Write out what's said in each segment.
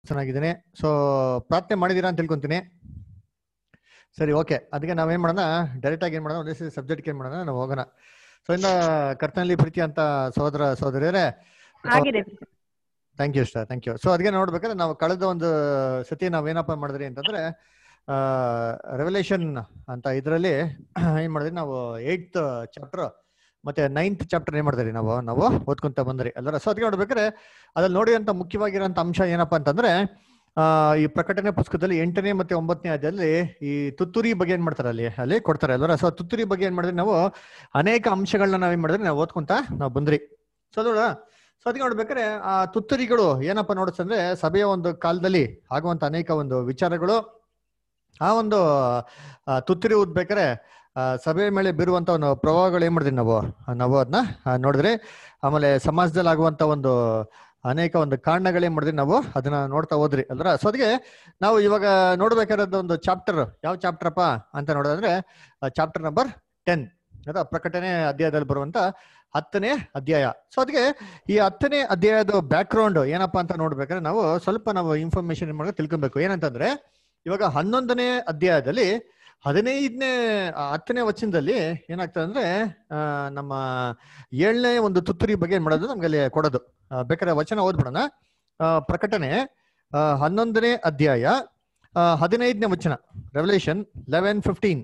ಚೆನ್ನಾಗಿದ್ದೀನಿ ಸೊ ಪ್ರಾರ್ಥನೆ ಮಾಡಿದೀರಾ ಅಂತ ತಿಳ್ಕೊಂತೀನಿ ಸರಿ ಓಕೆ ಅದಕ್ಕೆ ನಾವೇನ್ ಮಾಡೋಣ ಡೈರೆಕ್ಟ್ ಆಗಿ ಏನ್ ಮಾಡೋಣ ಒಂದೇ ಸಬ್ಜೆಕ್ಟ್ ಏನ್ ಮಾಡೋಣ ನಾವು ಹೋಗೋಣ ಸೊ ಇಂದ ಕರ್ತನಲ್ಲಿ ಪ್ರೀತಿ ಅಂತ ಸಹೋದರ ಸಹೋದರಿಯರೇ ಆಗಿದೆ thank you sir thank you so ಅದಕ್ಕೆ ನೋಡ್ಬೇಕಾದ್ರೆ ನಾವು ಕಳೆದ ಒಂದು ಸತಿ ನಾವೇನಪ್ಪ ಮಾಡಿದ್ರಿ ಅಂತಂದ್ರೆ ರೆವಲ್ಯೂಷನ್ ಅಂತ ಇದರಲ್ಲಿ ಏನ್ ಮಾಡಿದ್ರಿ ನಾವು ಏಯ್ತ್ ಚಾಪ್ಟರ್ ಮತ್ತೆ ನೈನ್ತ್ ಚಾಪ್ಟರ್ ಏನ್ ಮಾಡಿದ್ರಿ ನಾವು ನಾವು ಓದ್ಕೊಂತ ಬಂದ್ರಿ ಅಲ್ಲರ ಸೊ ಅದಕ್ಕೆ ನೋಡ್ಬೇಕಾದ್ರೆ ಅದ್ರಲ್ಲಿ ನೋಡಿದಂತ ಮುಖ್ಯವಾಗಿರೋಂಥ ಅಂಶ ಏನಪ್ಪಾ ಅಂತಂದ್ರೆ ಆ ಈ ಪ್ರಕಟಣೆ ಪುಸ್ತಕದಲ್ಲಿ ಎಂಟನೇ ಮತ್ತೆ ಒಂಬತ್ತನೇ ಅಧ್ಯಾಯದಲ್ಲಿ ಈ ತುತ್ತೂರಿ ಬಗ್ಗೆ ಏನ್ ಮಾಡ್ತಾರೆ ಅಲ್ಲಿ ಅಲ್ಲಿ ಕೊಡ್ತಾರೆ ಅಲ್ವರ ಸೊ ತುತ್ತೂರಿ ಬಗ್ಗೆ ಏನ್ ಮಾಡಿದ್ರಿ ನಾವು ಅನೇಕ ಅಂಶಗಳನ್ನ ನಾವೇನ್ ಮಾಡಿದ್ರಿ ನಾವು ಓದ್ಕೊಂತ ನಾವು ಬಂದ್ರಿ ಸೊ ನೋಡ ಸೊ ಅದಕ್ಕೆ ನೋಡ್ಬೇಕಾದ್ರೆ ಆ ತುತ್ತೂರಿಗಳು ಏನಪ್ಪಾ ನೋಡಿಸಂದ್ರೆ ಸಭೆಯ ಒಂದು ಕಾಲದಲ್ಲಿ ಆಗುವಂತ ಅನೇಕ ಒಂದು ವಿಚಾರಗಳು ಆ ಒಂದು ಆ, ತುತ್ತೂರಿ ಊದ್ಬೇಕಾರೆ ಆ, ಸಭೆಯ ಮೇಲೆ ಬೀರುವಂತ ಒಂದು ಪ್ರಭಾವಗಳು ಏನ್ ಮಾಡಿದ್ರಿ ನಾವು ನಾವು ಅದನ್ನ ನೋಡಿದ್ರಿ ಆಮೇಲೆ ಸಮಾಜದಲ್ಲಿ ಆಗುವಂತ ಒಂದು ಅನೇಕ ಒಂದು ಕಾರಣಗಳೇನ್ ಮಾಡಿದ್ರಿ ನಾವು ಅದನ್ನ ನೋಡ್ತಾ ಹೋದ್ರಿ ಅಲ್ರ ಸೊ ಅದಕ್ಕೆ ನಾವು ಇವಾಗ ನೋಡ್ಬೇಕಾದ ಒಂದು ಚಾಪ್ಟರ್ ಯಾವ ಚಾಪ್ಟರ್ ಅಪ್ಪ ಅಂತ ನೋಡೋದಂದ್ರೆ ಚಾಪ್ಟರ್ ನಂಬರ್ ಟೆನ್ ಅದ ಪ್ರಕಟಣೆ ಅಧ್ಯಾಯದಲ್ಲಿ ಬರುವಂತ ಹತ್ತನೇ ಅಧ್ಯಾಯ ಸೊ ಅದಕ್ಕೆ ಈ ಹತ್ತನೇ ಅಧ್ಯಾಯದ ಬ್ಯಾಕ್ ಗ್ರೌಂಡ್ ಏನಪ್ಪಾ ಅಂತ ನೋಡ್ಬೇಕಾದ್ರೆ ನಾವು ಸ್ವಲ್ಪ ನಾವು ಇನ್ಫಾರ್ಮೇಶನ್ ಮಾಡೋ ತಿಳ್ಕೊಬೇಕು ಏನಂತಂದ್ರೆ ಇವಾಗ ಹನ್ನೊಂದನೇ ಅಧ್ಯಾಯದಲ್ಲಿ ಹದಿನೈದನೇ ಆ, ಹತ್ತನೇ ವಚನದಲ್ಲಿ ಏನಾಗ್ತದೆ ಅಂದ್ರೆ ಆ, ನಮ್ಮ ಏಳನೇ ಒಂದು ತುತ್ತೂರಿ ಬಗ್ಗೆ ಏನ್ ಮಾಡೋದು ನಮ್ಗೆ ಅಲ್ಲಿ ಕೊಡೋದು ಆ, ಬೇಕಾದ್ರೆ ವಚನ ಓದ್ಬಿಡೋಣ ಆ, ಪ್ರಕಟಣೆ ಆ, ಹನ್ನೊಂದನೇ ಅಧ್ಯಾಯ ಆ, ಹದಿನೈದನೇ ವಚನ ರೆವಲ್ಯೂಷನ್ ಲೆವೆನ್ ಫಿಫ್ಟೀನ್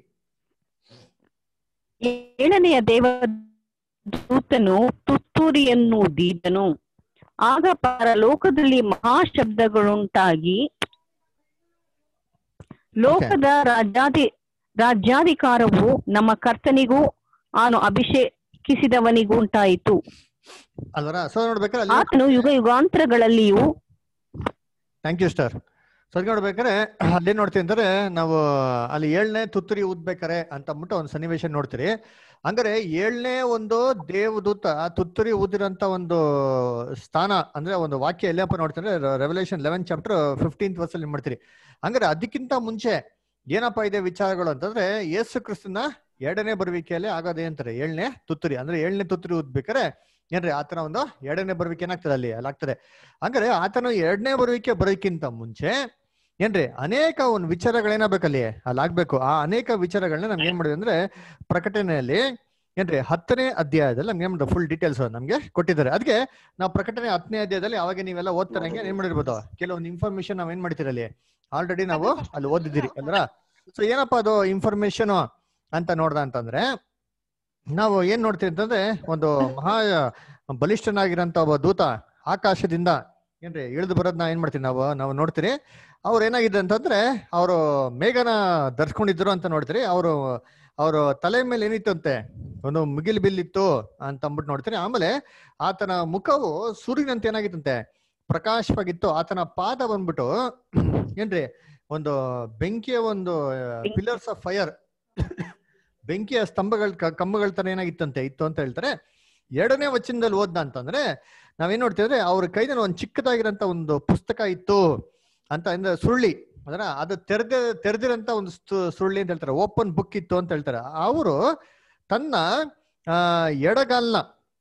ಏಳನೆಯ ದೇವ ದೂತನು ತುತ್ತೂರಿಯನ್ನು ಊದಿದನು ಆಗ ಪರಲೋಕದಲ್ಲಿ ಮಹಾಶಬ್ದಗಳುಂಟಾಗಿ ಲೋಕದ ರಾಜ್ಯಾಧಿ ರಾಜ್ಯಾಧಿಕಾರವು ನಮ್ಮ ಕರ್ತನಿಗೂ ಆನು ಅಭಿಷೇಕಿಸಿದವನಿಗೂ ಉಂಟಾಯಿತು ಅಲ್ವರ ಸೊ ನೋಡ್ಬೇಕಾದ್ರೆ ಅಲ್ಲಿ ಆತನು ಯುಗ ಯುಗಾಂತರಗಳಲ್ಲಿಯೂ ಥ್ಯಾಂಕ್ ಯು ಸ್ಟಾರ್ ಸೊ ಅದಕ್ಕೆ ನೋಡ್ಬೇಕಾದ್ರೆ ಅಲ್ಲಿ ನೋಡ್ತೀವಿ ಅಂದ್ರೆ ನಾವು ಅಲ್ಲಿ ಏಳನೇ ತುತ್ತೂರಿ ಊದ್ಬೇಕಾರೆ ಅಂತ ಅಂದ್ಬಿಟ್ಟು ಒಂದು ಸನ್ನಿವೇಶ ನೋಡ್ತೀರಿ ಅಂದ್ರೆ ಏಳನೇ ಒಂದು ದೇವದೂತ ಆ ತುತ್ತೂರಿ ಊದಿರೋಂತ ಒಂದು ಸ್ಥಾನ ಅಂದ್ರೆ ಒಂದು ವಾಕ್ಯ ಎಲ್ಲಪ್ಪ ನೋಡ್ತಾರೆ ರೆವಲ್ಯೂಷನ್ ಲೆವೆನ್ ಚಾಪ್ಟರ್ ಫಿಫ್ಟೀನ್ತ್ ವರ್ಸಲ್ಲಿ ಮಾಡ್ತೀರಿ ಹಂಗಾರೆ ಅದಕ್ಕಿಂತ ಮುಂಚೆ ಏನಪ್ಪಾ ಇದೆ ವಿಚಾರಗಳು ಅಂತಂದ್ರೆ ಯೇಸು ಕ್ರಿಸ್ತನ ಎರಡನೇ ಬರುವಿಕೆಯಲ್ಲಿ ಆಗೋದೇ ಅಂತಾರೆ ಏಳನೇ ತುತ್ತೂರಿ ಅಂದ್ರೆ ಏಳನೇ ತುತ್ತೂರಿ ಊದ್ಬೇಕಾರೆ ಏನ್ರಿ ಆತನ ಒಂದು ಎರಡನೇ ಬರುವಿಕೆ ಏನಾಗ್ತದೆ ಅಲ್ಲಿ ಅಲ್ಲಿ ಆಗ್ತದೆ ಹಂಗಾರೆ ಆತನ ಎರಡನೇ ಬರುವಿಕೆ ಬರೋಕ್ಕಿಂತ ಮುಂಚೆ ಏನ್ರಿ ಅನೇಕ ಒಂದು ವಿಚಾರಗಳೇನಾಗಬೇಕಲ್ಲಿ ಅಲ್ಲಿ ಆಗ್ಬೇಕು ಆ ಅನೇಕ ವಿಚಾರಗಳನ್ನ ನಮ್ಗೆ ಏನ್ ಮಾಡಿದೆ ಅಂದ್ರೆ ಪ್ರಕಟಣೆಯಲ್ಲಿ ಏನ್ರಿ ಹತ್ತನೇ ಅಧ್ಯಾಯದಲ್ಲಿ ನಮ್ಗೆ ಏನ್ ಫುಲ್ ಡೀಟೇಲ್ಸ್ ನಮ್ಗೆ ಕೊಟ್ಟಿದ್ದಾರೆ ಅದಕ್ಕೆ ನಾವು ಪ್ರಕಟಣೆ ಹತ್ತನೇ ಅಧ್ಯಾಯದಲ್ಲಿ ಅವಾಗ ನೀವೆಲ್ಲ ಓದ್ತಾರಂಗೆ ಏನ್ ಮಾಡಿರ್ಬೋದು ಕೆಲವೊಂದು ಇನ್ಫಾರ್ಮೇಶನ್ ನಾವ್ ಏನ್ ಮಾಡ್ತೀರಿ ಅಲ್ಲಿ ಆಲ್ರೆಡಿ ನಾವು ಅಲ್ಲಿ ಓದಿದ್ದೀರಿ ಅಲ್ರ ಸೊ ಏನಪ್ಪಾ ಅದು ಇನ್ಫಾರ್ಮೇಶನ್ ಅಂತ ನೋಡ್ದ ಅಂತಂದ್ರೆ ನಾವು ಏನ್ ನೋಡ್ತೀವಿ ಅಂತಂದ್ರೆ ಒಂದು ಮಹಾ ಬಲಿಷ್ಠನಾಗಿರೋಂತ ಒಬ್ಬ ದೂತ ಆಕಾಶದಿಂದ ಏನ್ರಿ ಇಳಿದು ಬರೋದನ್ನ ಏನ್ ಮಾಡ್ತೀವಿ ನಾವು ನಾವು ನೋಡ್ತೀರಿ ಅವ್ರು ಏನಾಗಿದೆ ಅಂತಂದ್ರೆ ಅವರು ಮೇಘನ ಧರಿಸ್ಕೊಂಡಿದ್ರು ಅಂತ ನೋಡ್ತೀರಿ ಅವರು ಅವರು ತಲೆ ಮೇಲೆ ಏನಿತ್ತಂತೆ ಒಂದು ಮುಗಿಲ್ ಬಿಲ್ ಇತ್ತು ಅಂತ ಅಂದ್ಬಿಟ್ಟು ನೋಡ್ತೀರಿ ಆಮೇಲೆ ಆತನ ಮುಖವು ಸೂರ್ಯನಂತೆ ಏನಾಗಿತ್ತಂತೆ ಪ್ರಕಾಶವಾಗಿತ್ತು ಆತನ ಪಾದ ಬಂದ್ಬಿಟ್ಟು ಏನ್ರಿ ಒಂದು ಬೆಂಕಿಯ ಒಂದು ಪಿಲ್ಲರ್ಸ್ ಆಫ್ ಫೈರ್ ಬೆಂಕಿಯ ಸ್ತಂಭಗಳ ಕ- ಕಂಬಗಳ ತರ ಏನಾಗಿತ್ತಂತೆ ಇತ್ತು ಅಂತ ಹೇಳ್ತಾರೆ ಎರಡನೇ ವಚನದಲ್ಲಿ ಓದ್ದ ಅಂತಂದ್ರೆ ನಾವೇನ್ ನೋಡ್ತೀವಿ ಅಂದ್ರೆ ಅವ್ರ ಕೈದಲ್ಲಿ ಒಂದು ಚಿಕ್ಕದಾಗಿರೋಂತ ಒಂದು ಪುಸ್ತಕ ಇತ್ತು ಅಂತ ಅಂದ್ರೆ ಸುರುಳಿ ಅದರ ಅದು ತೆರೆದ ತೆರೆದಿರಂತ ಒಂದು ಸ್ತು- ಸುರುಳಿ ಅಂತ ಹೇಳ್ತಾರೆ ಓಪನ್ ಬುಕ್ ಇತ್ತು ಅಂತ ಹೇಳ್ತಾರೆ ಅವರು ತನ್ನ ಆ ಎಡಗಾಲ್ನ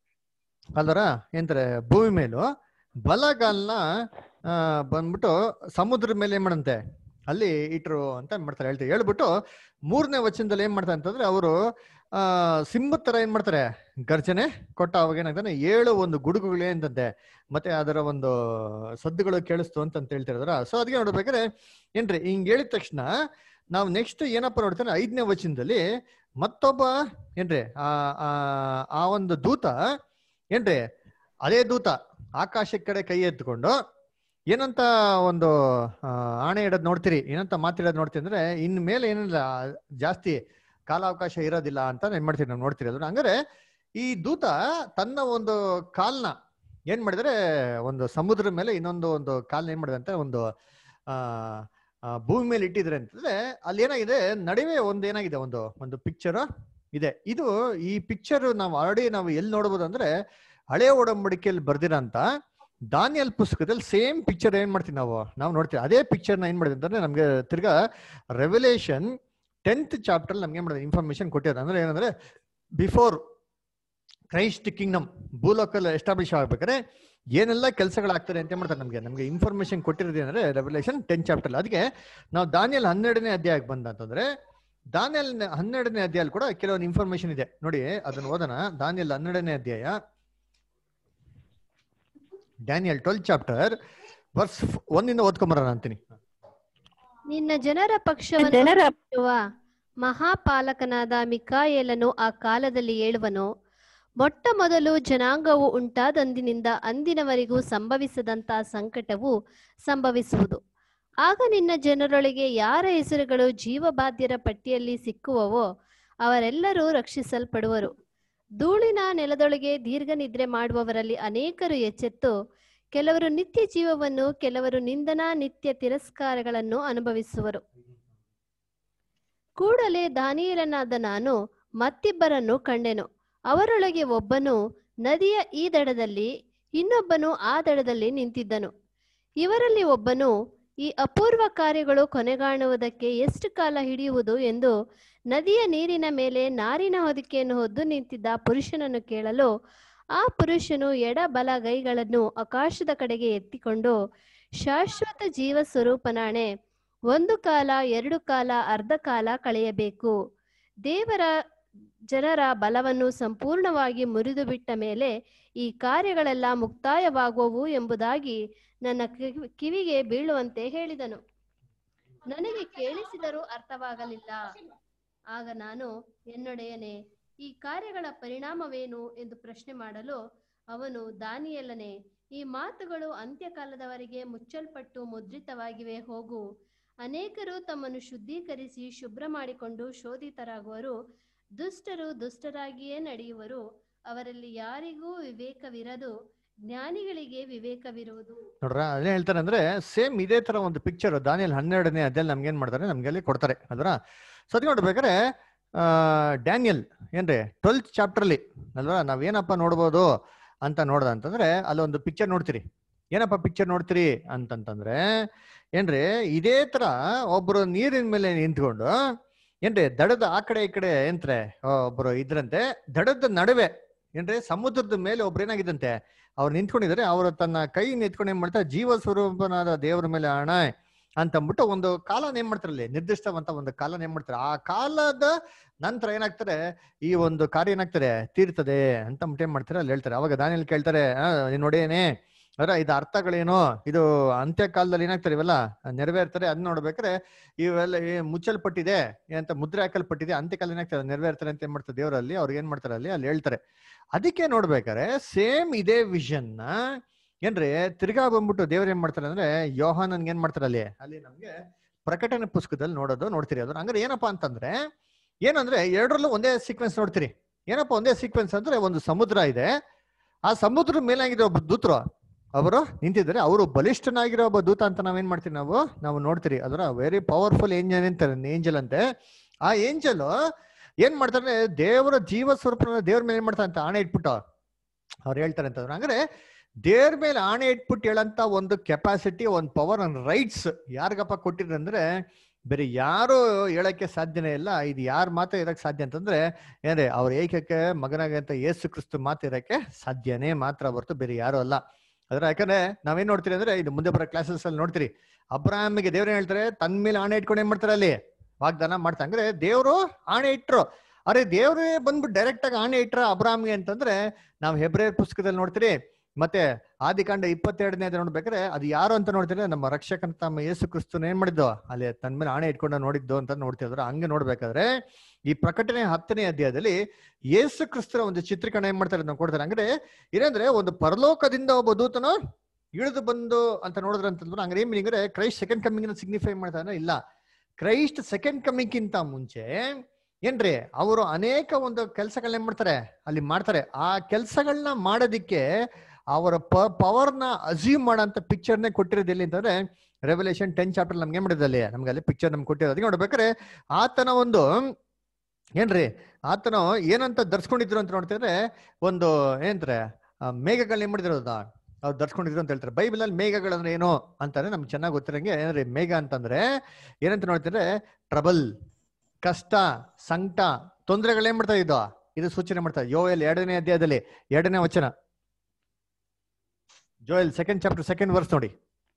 ಅಲ್ಲರ ಏನಂತಾರೆ ಭೂಮಿ ಮೇಲೂ ಬಲಗಾಲ್ನ ಆ ಬಂದ್ಬಿಟ್ಟು ಸಮುದ್ರದ ಮೇಲೆ ಏನ್ ಮಾಡಂತೆ ಅಲ್ಲಿ ಇಟ್ರು ಅಂತ ಮಾಡ್ತಾರೆ ಹೇಳ್ತಾರೆ ಹೇಳ್ಬಿಟ್ಟು ಮೂರನೇ ವಚನದಲ್ಲಿ ಏನ್ ಮಾಡ್ತಾರೆ ಅಂತಂದ್ರೆ ಅವರು ಆ ಸಿಂಹದ ತರ ಏನ್ ಮಾಡ್ತಾರೆ ಗರ್ಜನೆ ಕೊಟ್ಟ ಅವಾಗ ಏನಾಗ್ತಾನೆ ಏಳು ಒಂದು ಗುಡುಗುಗಳು ಏನಂತೆ ಮತ್ತೆ ಅದರ ಒಂದು ಸದ್ದುಗಳು ಕೇಳಿಸ್ತು ಅಂತ ಅಂತ ಹೇಳ್ತಿರೋದ್ರ ಸೊ ಅದಕ್ಕೆ ನೋಡ್ಬೇಕಾದ್ರೆ ಏನ್ರಿ ಹಿಂಗ್ ಹೇಳಿದ ತಕ್ಷಣ ನಾವು ನೆಕ್ಸ್ಟ್ ಏನಪ್ಪ ನೋಡ್ತಾನೆ ಐದನೇ ವಚನದಲ್ಲಿ ಮತ್ತೊಬ್ಬ ಏನ್ರಿ ಆ ಆ- ಆ ಒಂದು ದೂತ ಏನ್ರಿ ಅದೇ ದೂತ ಆಕಾಶ ಕಡೆ ಕೈ ಎತ್ಕೊಂಡು ಏನಂತ ಒಂದು ಆ, ಆಣೆ ಇಡೋದ್ ನೋಡ್ತೀರಿ ಏನಂತ ಮಾತಿಡೋದ್ ನೋಡ್ತೀರಿ ಅಂದ್ರೆ ಇನ್ ಮೇಲೆ ಏನಿಲ್ಲ ಜಾಸ್ತಿ ಕಾಲಾವಕಾಶ ಇರೋದಿಲ್ಲ ಅಂತ ಏನ್ ಮಾಡ್ತೀರಿ ನಾವು ನೋಡ್ತೀರಿ ಅದನ್ನ ಹಂಗಾರೆ ಈ ದೂತ ತನ್ನ ಒಂದು ಕಾಲ್ನ ಏನ್ ಮಾಡಿದ್ರೆ ಒಂದು ಸಮುದ್ರದ ಮೇಲೆ ಇನ್ನೊಂದು ಒಂದು ಕಾಲ್ನ ಏನ್ ಮಾಡಿದೆ ಅಂತ ಒಂದು ಆ ಆ, ಭೂಮಿ ಮೇಲೆ ಇಟ್ಟಿದ್ರೆ ಅಂತಂದ್ರೆ ಅಲ್ಲಿ ಏನಾಗಿದೆ ನಡುವೆ ಒಂದು ಏನಾಗಿದೆ ಒಂದು ಒಂದು ಪಿಕ್ಚರ್ ಇದೆ ಇದು ಈ ಪಿಕ್ಚರ್ ನಾವು ಆಲ್ರೆಡಿ ನಾವು ಎಲ್ಲಿ ನೋಡ್ಬೋದು ಅಂದ್ರೆ ಹಳೆ ಒಡಂಬಡಿಕೆಯಲ್ಲಿ ಬರ್ದಿರಂತ ದಾನಿಯಲ್ ಪುಸ್ತಕದಲ್ಲಿ ಸೇಮ್ ಪಿಕ್ಚರ್ ಏನ್ ಮಾಡ್ತೀವಿ ನಾವು ನಾವು ನೋಡ್ತೀವಿ ಅದೇ ಪಿಕ್ಚರ್ ನ ಏನ್ ಮಾಡಿದೆ ಅಂತಂದ್ರೆ ನಮ್ಗೆ ತಿರ್ಗಾ ರೆವಲ್ಯೂಷನ್ ಟೆಂತ್ ಚಾಪ್ಟರ್ ನಮ್ಗೆ ಏನ್ ಮಾಡಿದೆ ಇನ್ಫಾರ್ಮೇಶನ್ ಕೊಟ್ಟಿದ್ದಾರೆ ಅಂದ್ರೆ ಏನಂದ್ರೆ ಬಿಫೋರ್ ಕ್ರೈಸ್ಟ್ ಕಿಂಗ್ಡಮ್ ಭೂಲೋಕಲ್ಲಿ ಎಸ್ಟಾಬ್ಲಿಷ್ ಆಗ್ಬೇಕಾದ್ರೆ ಏನೆಲ್ಲ ಕೆಲಸಗಳಾಗ್ತಾರೆ ಅಂತ ಮಾಡ್ತಾರೆ ನಮಗೆ ನಮಗೆ ಇನ್ಫಾರ್ಮೇಶನ್ ಕೊಟ್ಟಿರೋದು ಏನಂದ್ರೆ ರೆವಲ್ಯೂಷನ್ ಟೆನ್ ಚಾಪ್ಟರ್ ಅದಕ್ಕೆ ನಾವು ದಾನಿಯಲ್ ಹನ್ನೆರಡನೇ ಅಧ್ಯಾಯಕ್ಕೆ ಬಂದ ಅಂತಂದ್ರೆ ದಾನಿಯಲ್ ಹನ್ನೆರಡನೇ ಅಧ್ಯಾಯಲ್ಲಿ ಕೂಡ ಕೆಲವೊಂದು ಇನ್ಫಾರ್ಮೇಶನ್ ಇದೆ ನೋಡಿ ಅದನ್ನ ಓದೋಣ ದಾನಿಯಲ್ ಹನ್ನೆರಡನೇ ಅಧ್ಯಾಯ ಡ್ಯಾನಿಯಲ್ ಟ್ವೆಲ್ ಚಾಪ್ಟರ್ ವರ್ಸ್ ಒಂದಿಂದ ಓದ್ಕೊಂಬರೋಣ ಅಂತೀನಿ ನಿನ್ನ ಜನರ ಪಕ್ಷವನ್ನು ಜನರ ನಡೆಸುವ ಮಹಾಪಾಲಕನಾದ ಮಿಕಾಯೇಲನು ಆ ಕಾಲದಲ್ಲಿ ಹೇಳುವನು ಮೊಟ್ಟ ಮೊದಲು ಜನಾಂಗವು ಉಂಟಾದಂದಿನಿಂದ ಅಂದಿನವರೆಗೂ ಸಂಭವಿಸದಂತ ಸಂಕಟವು ಸಂಭವಿಸುವುದು ಆಗ ನಿನ್ನ ಜನರೊಳಗೆ ಯಾರ ಹೆಸರುಗಳು ಜೀವಬಾಧ್ಯರ ಪಟ್ಟಿಯಲ್ಲಿ ಸಿಕ್ಕುವವೋ ಅವರೆಲ್ಲರೂ ರಕ್ಷಿಸಲ್ಪಡುವರು ಧೂಳಿನ ನೆಲದೊಳಗೆ ದೀರ್ಘ ನಿದ್ರೆ ಮಾಡುವವರಲ್ಲಿ ಅನೇಕರು ಎಚ್ಚೆತ್ತು ಕೆಲವರು ನಿತ್ಯ ಜೀವವನ್ನು ಕೆಲವರು ನಿಂದನಾ ನಿತ್ಯ ತಿರಸ್ಕಾರಗಳನ್ನು ಅನುಭವಿಸುವರು ಕೂಡಲೇ ದಾನಿಯೇಲನಾದ ನಾನು ಮತ್ತಿಬ್ಬರನ್ನು ಕಂಡೆನು ಅವರೊಳಗೆ ಒಬ್ಬನು ನದಿಯ ಈ ದಡದಲ್ಲಿ ಇನ್ನೊಬ್ಬನು ಆ ದಡದಲ್ಲಿ ನಿಂತಿದ್ದನು ಇವರಲ್ಲಿ ಒಬ್ಬನು ಈ ಅಪೂರ್ವ ಕಾರ್ಯಗಳು ಕೊನೆಗಾಣುವುದಕ್ಕೆ ಎಷ್ಟು ಕಾಲ ಹಿಡಿಯುವುದು ಎಂದು ನದಿಯ ನೀರಿನ ಮೇಲೆ ನಾರಿನ ಹೊದಿಕೆಯನ್ನು ಹೊದ್ದು ನಿಂತಿದ್ದ ಪುರುಷನನ್ನು ಕೇಳಲು ಆ ಪುರುಷನು ಎಡ ಬಲಗೈಗಳನ್ನು ಆಕಾಶದ ಕಡೆಗೆ ಎತ್ತಿಕೊಂಡು ಶಾಶ್ವತ ಜೀವ ಸ್ವರೂಪನಾಣೆ ಒಂದು ಕಾಲ ಎರಡು ಕಾಲ ಅರ್ಧ ಕಾಲ ಕಳೆಯಬೇಕು ದೇವರ ಜನರ ಬಲವನ್ನು ಸಂಪೂರ್ಣವಾಗಿ ಮುರಿದು ಬಿಟ್ಟ ಮೇಲೆ ಈ ಕಾರ್ಯಗಳೆಲ್ಲ ಮುಕ್ತಾಯವಾಗುವವು ಎಂಬುದಾಗಿ ನನ್ನ ಕಿವಿ- ಕಿವಿಗೆ ಬೀಳುವಂತೆ ಹೇಳಿದನು ನನಗೆ ಕೇಳಿಸಿದರೂ ಅರ್ಥವಾಗಲಿಲ್ಲ ಆಗ ನಾನು ಎನ್ನೊಡೆಯನೆ ಈ ಕಾರ್ಯಗಳ ಪರಿಣಾಮವೇನು ಎಂದು ಪ್ರಶ್ನೆ ಮಾಡಲು ಅವನು ದಾನಿಯಲ್ಲನೆ ಈ ಮಾತುಗಳು ಅಂತ್ಯಕಾಲದವರೆಗೆ ಮುಚ್ಚಲ್ಪಟ್ಟು ಮುದ್ರಿತವಾಗಿವೆ ಹೋಗು ಅನೇಕರು ತಮ್ಮನ್ನು ಶುದ್ಧೀಕರಿಸಿ ಶುಭ್ರ ಮಾಡಿಕೊಂಡು ಶೋಧಿತರಾಗುವರು ದುಷ್ಟರು ದುಷ್ಟರಾಗಿಯೇ ನಡೆಯುವರು ಅವರಲ್ಲಿ ಯಾರಿಗೂ ವಿವೇಕವಿರದು ಜ್ಞಾನಿಗಳಿಗೆ ವಿವೇಕವಿರುವುದು ನೋಡ್ರ ಅದೇ ಹೇಳ್ತಾರೆ ಅಂದ್ರೆ ಸೇಮ್ ಇದೇ ತರ ಒಂದು ಪಿಕ್ಚರ್ ದಾನಿಯಲ್ಲಿ ಹನ್ನೆರಡನೇ ಅದ್ರಲ್ಲಿ ನಮ್ಗೆ ಏನ್ ಮಾಡ್ತಾರೆ ನಮ್ಗೆ ಅಲ್ಲಿ ಕೊಡ್ತಾರೆ ಅಲ್ರ ಸೊ ಅದ್ ನೋಡ್ಬೇಕಾದ್ರೆ ಆ ಡ್ಯಾನಿಯಲ್ ಏನ್ರಿ ಟ್ವೆಲ್ತ್ ಚಾಪ್ಟರ್ ಅಲ್ಲಿ ಅಲ್ವಾ ನಾವೇನಪ್ಪ ನೋಡ್ಬೋದು ಅಂತ ನೋಡ್ದ ಅಂತಂದ್ರೆ ಅಲ್ಲೊಂದು ಪಿಕ್ಚರ್ ನೋಡ್ತೀರಿ ಏನಪ್ಪ ಪಿಕ್ಚರ್ ನೋಡ್ತೀರಿ ಅಂತಂತಂದ್ರೆ ಏನ್ರಿ ಇದೇ ತರ ಒಬ್ರು ನೀರಿನ ಮೇಲೆ ನಿಂತ್ಕೊಂಡು ಏನ್ರಿ ದಡದ ಆ ಕಡೆ ಈ ಕಡೆ ಏನ್ತ್ರೆ ಒಬ್ರು ಇದ್ರಂತೆ ದಡದ ನಡುವೆ ಏನ್ರಿ ಸಮುದ್ರದ ಮೇಲೆ ಒಬ್ರು ಏನಾಗಿದ್ದಂತೆ ಅವ್ರು ನಿಂತ್ಕೊಂಡಿದ್ದಾರೆ ಅವರು ತನ್ನ ಕೈ ನಿಂತ್ಕೊಂಡು ಏನ್ ಮಾಡ್ತಾರೆ ಜೀವ ಸ್ವರೂಪನಾದ ದೇವರ ಮೇಲೆ ಹಣ ಅಂತ ಅಂದ್ಬಿಟ್ಟು ಒಂದು ಕಾಲನ ಏನ್ ಮಾಡ್ತಾರೆ ಅಲ್ಲಿ ನಿರ್ದಿಷ್ಟವಂತ ಒಂದು ಕಾಲನ ಏನ್ ಮಾಡ್ತಾರೆ ಆ ಕಾಲದ ನಂತರ ಏನಾಗ್ತಾರೆ ಈ ಒಂದು ಕಾರ್ಯ ಏನಾಗ್ತಾರೆ ತೀರ್ತದೆ ಅಂತ ಅಂದ್ಬಿಟ್ಟು ಏನ್ ಮಾಡ್ತಾರೆ ಅಲ್ಲಿ ಹೇಳ್ತಾರೆ ಅವಾಗ ದಾನಿಯಲ್ಲಿ ಕೇಳ್ತಾರೆ ಆ, ನೀನ್ ನೋಡೇನೆ ಅದ್ರ ಇದು ಅರ್ಥಗಳೇನು ಇದು ಅಂತ್ಯ ಕಾಲದಲ್ಲಿ ಏನಾಗ್ತಾರೆ ಇವೆಲ್ಲ ನೆರವೇರ್ತಾರೆ ಅದ್ ನೋಡ್ಬೇಕಾದ್ರೆ ಇವೆಲ್ಲ ಏ ಮುಚ್ಚಲ್ಪಟ್ಟಿದೆ ಅಂತ ಮುದ್ರೆ ಹಾಕಲ್ಪಟ್ಟಿದೆ ಅಂತ್ಯಕಾಲ ಏನಾಗ್ತದೆ ನೆರವೇರ್ತಾರೆ ಅಂತ ಏನ್ ಮಾಡ್ತಾರೆ ದೇವರಲ್ಲಿ ಅವ್ರಿಗೆ ಏನ್ ಮಾಡ್ತಾರೆ ಅಲ್ಲಿ ಅಲ್ಲಿ ಹೇಳ್ತಾರೆ ಅದಕ್ಕೆ ನೋಡ್ಬೇಕಾರೆ ಸೇಮ್ ಇದೇ ವಿಷನ್ ನ ಏನ್ರಿ ತಿರ್ಗಾ ಬಂದ್ಬಿಟ್ಟು ದೇವ್ರ ಏನ್ ಮಾಡ್ತಾರೆ ಅಂದ್ರೆ ಯೋಹಾನನ್ಗೆ ಏನ್ ಮಾಡ್ತಾರೆ ಅಲ್ಲಿ ಅಲ್ಲಿ ನಮ್ಗೆ ಪ್ರಕಟಣೆ ಪುಸ್ತಕದಲ್ಲಿ ನೋಡೋದು ನೋಡ್ತೀರಿ ಅದನ್ನ ಹಂಗಾರೆ ಏನಪ್ಪಾ ಅಂತಂದ್ರೆ ಏನಂದ್ರೆ ಎರಡರಲ್ಲೂ ಒಂದೇ ಸೀಕ್ವೆನ್ಸ್ ನೋಡ್ತೀರಿ ಏನಪ್ಪಾ ಒಂದೇ ಸೀಕ್ವೆನ್ಸ್ ಅಂದ್ರೆ ಒಂದು ಸಮುದ್ರ ಇದೆ ಆ ಸಮುದ್ರದ ಮೇಲಾಗಿದೆ ಒಬ್ಬ ದೂತರು ಅವರು ನಿಂತಿದ್ದಾರೆ ಅವರು ಬಲಿಷ್ಠನಾಗಿರೋ ಒಬ್ಬ ದೂತ ಅಂತ ನಾವೇನ್ ಮಾಡ್ತೀವಿ ನಾವು ನಾವು ನೋಡ್ತೀರಿ ಅದರ ವೆರಿ ಪವರ್ಫುಲ್ ಏಂಜಲ್ ಅಂತಾರೆ ಏಂಜಲ್ ಅಂತೆ ಆ ಏಂಜಲ್ ಏನ್ ಮಾಡ್ತಾರೆ ದೇವರ ಜೀವ ಸ್ವರೂಪ ದೇವ್ರ ಮೇಲೆ ಏನ್ ಮಾಡ್ತಾರೆ ಅಂತ ಆಣೆ ಇಟ್ಬಿಟ್ಟು ಅವ್ರು ಹೇಳ್ತಾರೆ ಅಂತಂದ್ರೆ ಹಂಗಾರೆ ದೇವ್ರ ಮೇಲೆ ಆಣೆ ಇಟ್ಬಿಟ್ಟು ಹೇಳಂತ ಒಂದು ಕೆಪಾಸಿಟಿ ಒಂದು ಪವರ್ ಒಂದು ರೈಟ್ಸ್ ಯಾರಿಗಪ್ಪ ಕೊಟ್ಟಿದ್ರೆ ಅಂದ್ರೆ ಬೇರೆ ಯಾರು ಹೇಳಕ್ಕೆ ಸಾಧ್ಯನೇ ಇಲ್ಲ ಇದು ಯಾರ ಮಾತ್ರ ಇರಕ್ ಸಾಧ್ಯ ಅಂತಂದ್ರೆ ಏನ್ರಿ ಅವ್ರ ಏಕಕ್ಕೆ ಮಗನಾಗಂತ ಯೇಸು ಕ್ರಿಸ್ತು ಮಾತು ಇರಕ್ಕೆ ಸಾಧ್ಯನೇ ಮಾತ್ರ ಹೊರತು ಬೇರೆ ಯಾರು ಅಲ್ಲ ಅದ್ರ ಯಾಕಂದ್ರೆ ನಾವೇನ್ ನೋಡ್ತೀರಿ ಅಂದ್ರೆ ಇದು ಮುಂದೆ ಬರೋ ಕ್ಲಾಸಸ್ ಅಲ್ಲಿ ನೋಡ್ತೀರಿ ಅಬ್ರಾಹ್ಮಿಗೆ ದೇವ್ರ ಏನ್ ಹೇಳ್ತಾರೆ ತನ್ನ ಮೇಲೆ ಆಣೆ ಇಟ್ಕೊಂಡು ಏನ್ ಮಾಡ್ತಾರೆ ಅಲ್ಲಿ ವಾಗ್ದಾನ ಮಾಡ್ತಾರೆ ಅಂದ್ರೆ ದೇವ್ರು ಆಣೆ ಇಟ್ರು ಅರೆ ದೇವ್ರೇ ಬಂದ್ಬಿಟ್ಟು ಡೈರೆಕ್ಟ್ ಆಗಿ ಆಣೆ ಇಟ್ರ ಅಬ್ರಾಹ್ಮಿಗೆ ಅಂತಂದ್ರೆ ನಾವು ಹೆಬ್ರೇ ಪುಸ್ತಕದಲ್ಲಿ ನೋಡ್ತೀರಿ ಮತ್ತೆ ಆದಿಕಾಂಡ ಇಪ್ಪತ್ತೆರಡನೇ ನೋಡ್ಬೇಕಾದ್ರೆ ಅದು ಯಾರು ಅಂತ ನೋಡ್ತೀರಿ ನಮ್ಮ ರಕ್ಷಕನ ತಮ್ಮ ಯೇಸು ಕ್ರಿಸ್ತನ ಏನ್ ಮಾಡಿದ್ದು ಅಲ್ಲಿ ತನ್ನ ಮೇಲೆ ಆಣೆ ಇಟ್ಕೊಂಡು ನೋಡಿದ್ದು ಅಂತ ನೋಡ್ತಿದ್ರು ಹಂಗೆ ನೋಡ್ಬೇಕಾದ್ರೆ ಈ ಪ್ರಕಟಣೆ ಹತ್ತನೇ ಅಧ್ಯಾಯದಲ್ಲಿ ಯೇಸು ಕ್ರಿಸ್ತರ ಒಂದು ಚಿತ್ರೀಕರಣ ಏನ್ ಮಾಡ್ತಾರೆ ನಾವು ಕೊಡ್ತಾರೆ ಅಂದ್ರೆ ಏನಂದ್ರೆ ಒಂದು ಪರಲೋಕದಿಂದ ಒಬ್ಬ ದೂತನು ಇಳಿದು ಬಂದು ಅಂತ ನೋಡಿದ್ರೆ ಅಂತಂದ್ರೆ ಹಂಗಾರೆ ಏನ್ ಮೀನಿಂಗ್ ಅಂದ್ರೆ ಕ್ರೈಸ್ಟ್ ಸೆಕೆಂಡ್ ಕಮ್ಮಿಂಗ್ ಸಿಗ್ನಿಫೈ ಮಾಡ್ತಾನೆ ಇಲ್ಲ ಕ್ರೈಸ್ಟ್ ಸೆಕೆಂಡ್ ಕಮ್ಮಿಂಗ್ಕಿಂತ ಮುಂಚೆ ಏನ್ರಿ ಅವರು ಅನೇಕ ಒಂದು ಕೆಲಸಗಳನ್ನ ಏನ್ ಮಾಡ್ತಾರೆ ಅಲ್ಲಿ ಮಾಡ್ತಾರೆ ಆ ಕೆಲಸಗಳನ್ನ ಮಾಡೋದಿಕ್ಕೆ ಅವರ ಪ ಪವರ್ನ ಅಸ್ಯೂಮ್ ಮಾಡೋಂಥ ಪಿಕ್ಚರ್ನೇ ಕೊಟ್ಟಿರೋದು ಎಲ್ಲಿ ಅಂತಂದ್ರೆ ರೆವಲ್ಯೂಷನ್ ಟೆನ್ ಚಾಪ್ಟರ್ ನಮ್ಗೆ ಏನ್ ಮಾಡಿದಲ್ಲಿ ನಮ್ಗೆ ಅಲ್ಲಿ ಪಿಕ್ಚರ್ ನಮ್ಗೆ ಕೊಟ್ಟಿರೋದು ಅದಕ್ಕೆ ನೋಡ್ಬೇಕಾದ್ರೆ ಆತನ ಒಂದು ಏನ್ರಿ ಆತನು ಏನಂತ ಧರ್ಸ್ಕೊಂಡಿದ್ರು ಅಂತ ನೋಡ್ತಿದ್ರೆ ಒಂದು ಏನಂತಾರೆ ಮೇಘಗಳನ್ನ ಏನ್ ಮಾಡಿದಿರೋದ ಅವ್ರು ಧರ್ಸ್ಕೊಂಡಿದ್ರು ಅಂತ ಹೇಳ್ತಾರೆ ಬೈಬಲ್ ಅಲ್ಲಿ ಮೇಘಗಳಂದ್ರೆ ಏನು ಅಂತಾರೆ ನಮ್ಗೆ ಚೆನ್ನಾಗಿ ಗೊತ್ತಿರಂಗೆ ಏನ್ರಿ ಮೇಘ ಅಂತಂದ್ರೆ ಏನಂತ ನೋಡ್ತಿದ್ರೆ ಟ್ರಬಲ್ ಕಷ್ಟ ಸಂಕಟ ತೊಂದರೆಗಳು ಏನ್ ಮಾಡ್ತಾ ಇದ್ದೋ ಇದು ಸೂಚನೆ ಮಾಡ್ತಾ ಯೋ ಎಲ್ ಎರಡನೇ ಅಧ್ಯಾಯದಲ್ಲಿ ಎರಡನೇ ವಚನ Joel second chapter second verse ನೋಡಿ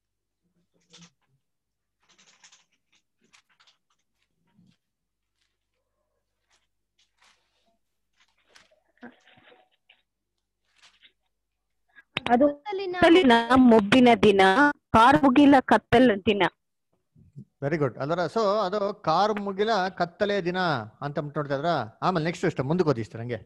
ಅದು ಕತ್ತಲಿನ ಕತ್ತಲಿನ ಮೊಬ್ಬಿನ ದಿನ ಕಾರ್ಮುಗಿಲ ಕತ್ತಲ ದಿನ ವೆರಿ ಗುಡ್ ಅದರ ಸೊ ಅದು ಕಾರ್ ಮುಗಿಲ ಕತ್ತಲೆ ದಿನ ಅಂತ ಅಂದ್ಬಿಟ್ಟು ನೋಡ್ತಾ ಇದ್ರ ಆಮೇಲೆ ನೆಕ್ಸ್ಟ್ ಅಷ್ಟು ಮುಂದಕ್ಕೆ ಓದಿಸ್ತಾರೆ ಹಂಗೆ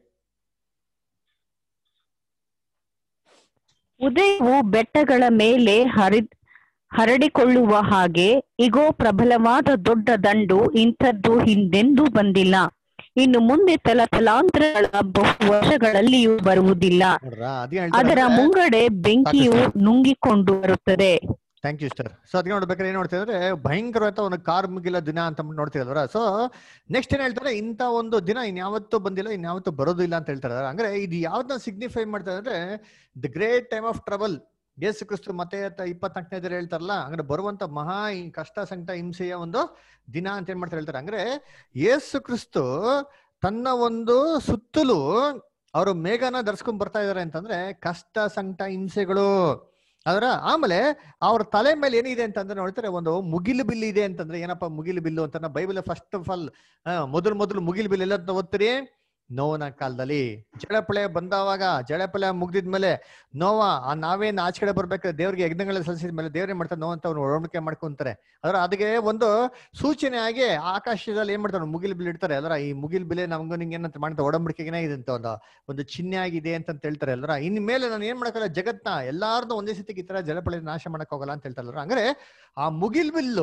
ಉದಯವು ಬೆಟ್ಟಗಳ ಮೇಲೆ ಹರಿ ಹರಡಿಕೊಳ್ಳುವ ಹಾಗೆ ಇಗೋ ಪ್ರಬಲವಾದ ದೊಡ್ಡ ದಂಡು ಇಂಥದ್ದು ಹಿಂದೆಂದೂ ಬಂದಿಲ್ಲ ಇನ್ನು ಮುಂದೆ ತಲತಲಾಂತರಗಳ ಬಹು ವರ್ಷಗಳಲ್ಲಿಯೂ ಬರುವುದಿಲ್ಲ ನೋಡ್ರ ಅದೇ ಅದರ ಮುಂಗಡೆ ಬೆಂಕಿಯು ನುಂಗಿಕೊಂಡು ಬರುತ್ತದೆ ಥ್ಯಾಂಕ್ ಯು ಸರ್ ಸೊ ಅದಕ್ಕೆ ನೋಡ್ಬೇಕಾದ್ರೆ ಏನ್ ನೋಡ್ತಾ ಇದ್ರೆ ಭಯಂಕರವಾದ ಒಂದು ಕಾರ್ ಮುಗಿಲ ದಿನ ಅಂತ ಅಂದ್ಬಿಟ್ಟು ನೋಡ್ತಿರಲ್ವರ ಸೊ ನೆಕ್ಸ್ಟ್ ಏನ್ ಹೇಳ್ತಾರೆ ಇಂಥ ಒಂದು ದಿನ ಇನ್ಯಾವತ್ತೂ ಬಂದಿಲ್ಲ ಇನ್ಯಾವತ್ತೂ ಬರೋದು ಇಲ್ಲ ಅಂತ ಹೇಳ್ತಾರೆ ಅಂದ್ರೆ ಇದು ಯಾವ್ದನ್ನ ಸಿಗ್ನಿಫೈ ಮಾಡ್ತಾರೆ ಅಂದ್ರೆ the great time of trouble ಯೇಸು ಕ್ರಿಸ್ತು ಮತ್ತೆ ಇಪ್ಪತ್ನಾಲ್ಕನೇ ಹೇಳ್ತಾರಲ್ಲ ಅಂದ್ರೆ ಬರುವಂತ ಮಹಾ ಈ ಕಷ್ಟ ಸಂಕಟ ಹಿಂಸೆಯ ಒಂದು ದಿನ ಅಂತ ಏನ್ ಮಾಡ್ತಾರೆ ಹೇಳ್ತಾರೆ ಅಂದ್ರೆ ಯೇಸು ಕ್ರಿಸ್ತು ತನ್ನ ಒಂದು ಸುತ್ತಲೂ ಅವರು ಮೇಘನ ಧರಿಸ್ಕೊಂಡ್ ಬರ್ತಾ ಇದಾರೆ ಅಂತಂದ್ರೆ ಕಷ್ಟ ಸಂಕಟ ಹಿಂಸೆಗಳು ಅದರ ಆಮೇಲೆ ಅವ್ರ ತಲೆ ಮೇಲೆ ಏನಿದೆ ಅಂತಂದ್ರೆ ನೋಡ್ತಾರೆ ಒಂದು ಮುಗಿಲು ಬಿಲ್ಲು ಇದೆ ಅಂತಂದ್ರೆ ಏನಪ್ಪ ಮುಗಿಲು ಬಿಲ್ಲು ಅಂತ ಬೈಬಲ್ ಫಸ್ಟ್ ಆಫ್ ಆಲ್ ಮೊದಲು ಮೊದಲು ಮುಗಿಲು ಬಿಲ್ ಎಲ್ಲ ಓದ್ತೀರಿ ನೋವನ ಕಾಲದಲ್ಲಿ ಜಳಪಳೆ ಬಂದವಾಗ ಜಳಪಳೆ ಮುಗ್ದಿದ್ಮೇಲೆ ನೋವ ಆ ನಾವೇನ್ ಆಚೆ ಕಡೆ ಬರ್ಬೇಕು ದೇವ್ರಿಗೆ ಯಜ್ಞಗಳ ಸಲ್ಲಿಸಿದ ಮೇಲೆ ದೇವ್ರೇ ಮಾಡ್ತಾರೆ ನೋವು ಅಂತ ಅವ್ನು ಒಡಂಬಡಿಕೆ ಮಾಡ್ಕೊಂತಾರೆ ಅದರ ಅದಕ್ಕೆ ಒಂದು ಸೂಚನೆ ಆಗಿ ಆಕಾಶದಲ್ಲಿ ಏನ್ ಮಾಡ್ತಾರೆ ಮುಗಿಲು ಬಿಲ್ ಇಡ್ತಾರೆ ಅದರ ಈ ಮುಗಿಲು ಬಿಲೆ ನಮ್ಗೂ ನಿಂಗೆ ಏನಂತ ಮಾಡ್ತಾರೆ ಒಡಂಬಡಿಕೆಗೆ ಇದೆ ಅಂತ ಒಂದು ಒಂದು ಚಿಹ್ನೆ ಆಗಿದೆ ಅಂತ ಹೇಳ್ತಾರೆ ಅಲ್ರ ಇನ್ ಮೇಲೆ ನಾನು ಏನ್ ಮಾಡಕ್ಕಲ್ಲ ಜಗತ್ನ ಎಲ್ಲಾರ್ದು ಒಂದೇ ಸತಿಗೆ ಈ ತರ ಜಲಪಳೆ ನಾಶ ಮಾಡಕ್ ಹೋಗಲ್ಲ ಅಂತ ಹೇಳ್ತಾರಲ್ಲ ಅಂದ್ರೆ ಆ ಮುಗಿಲ್ ಬಿಲ್ಲು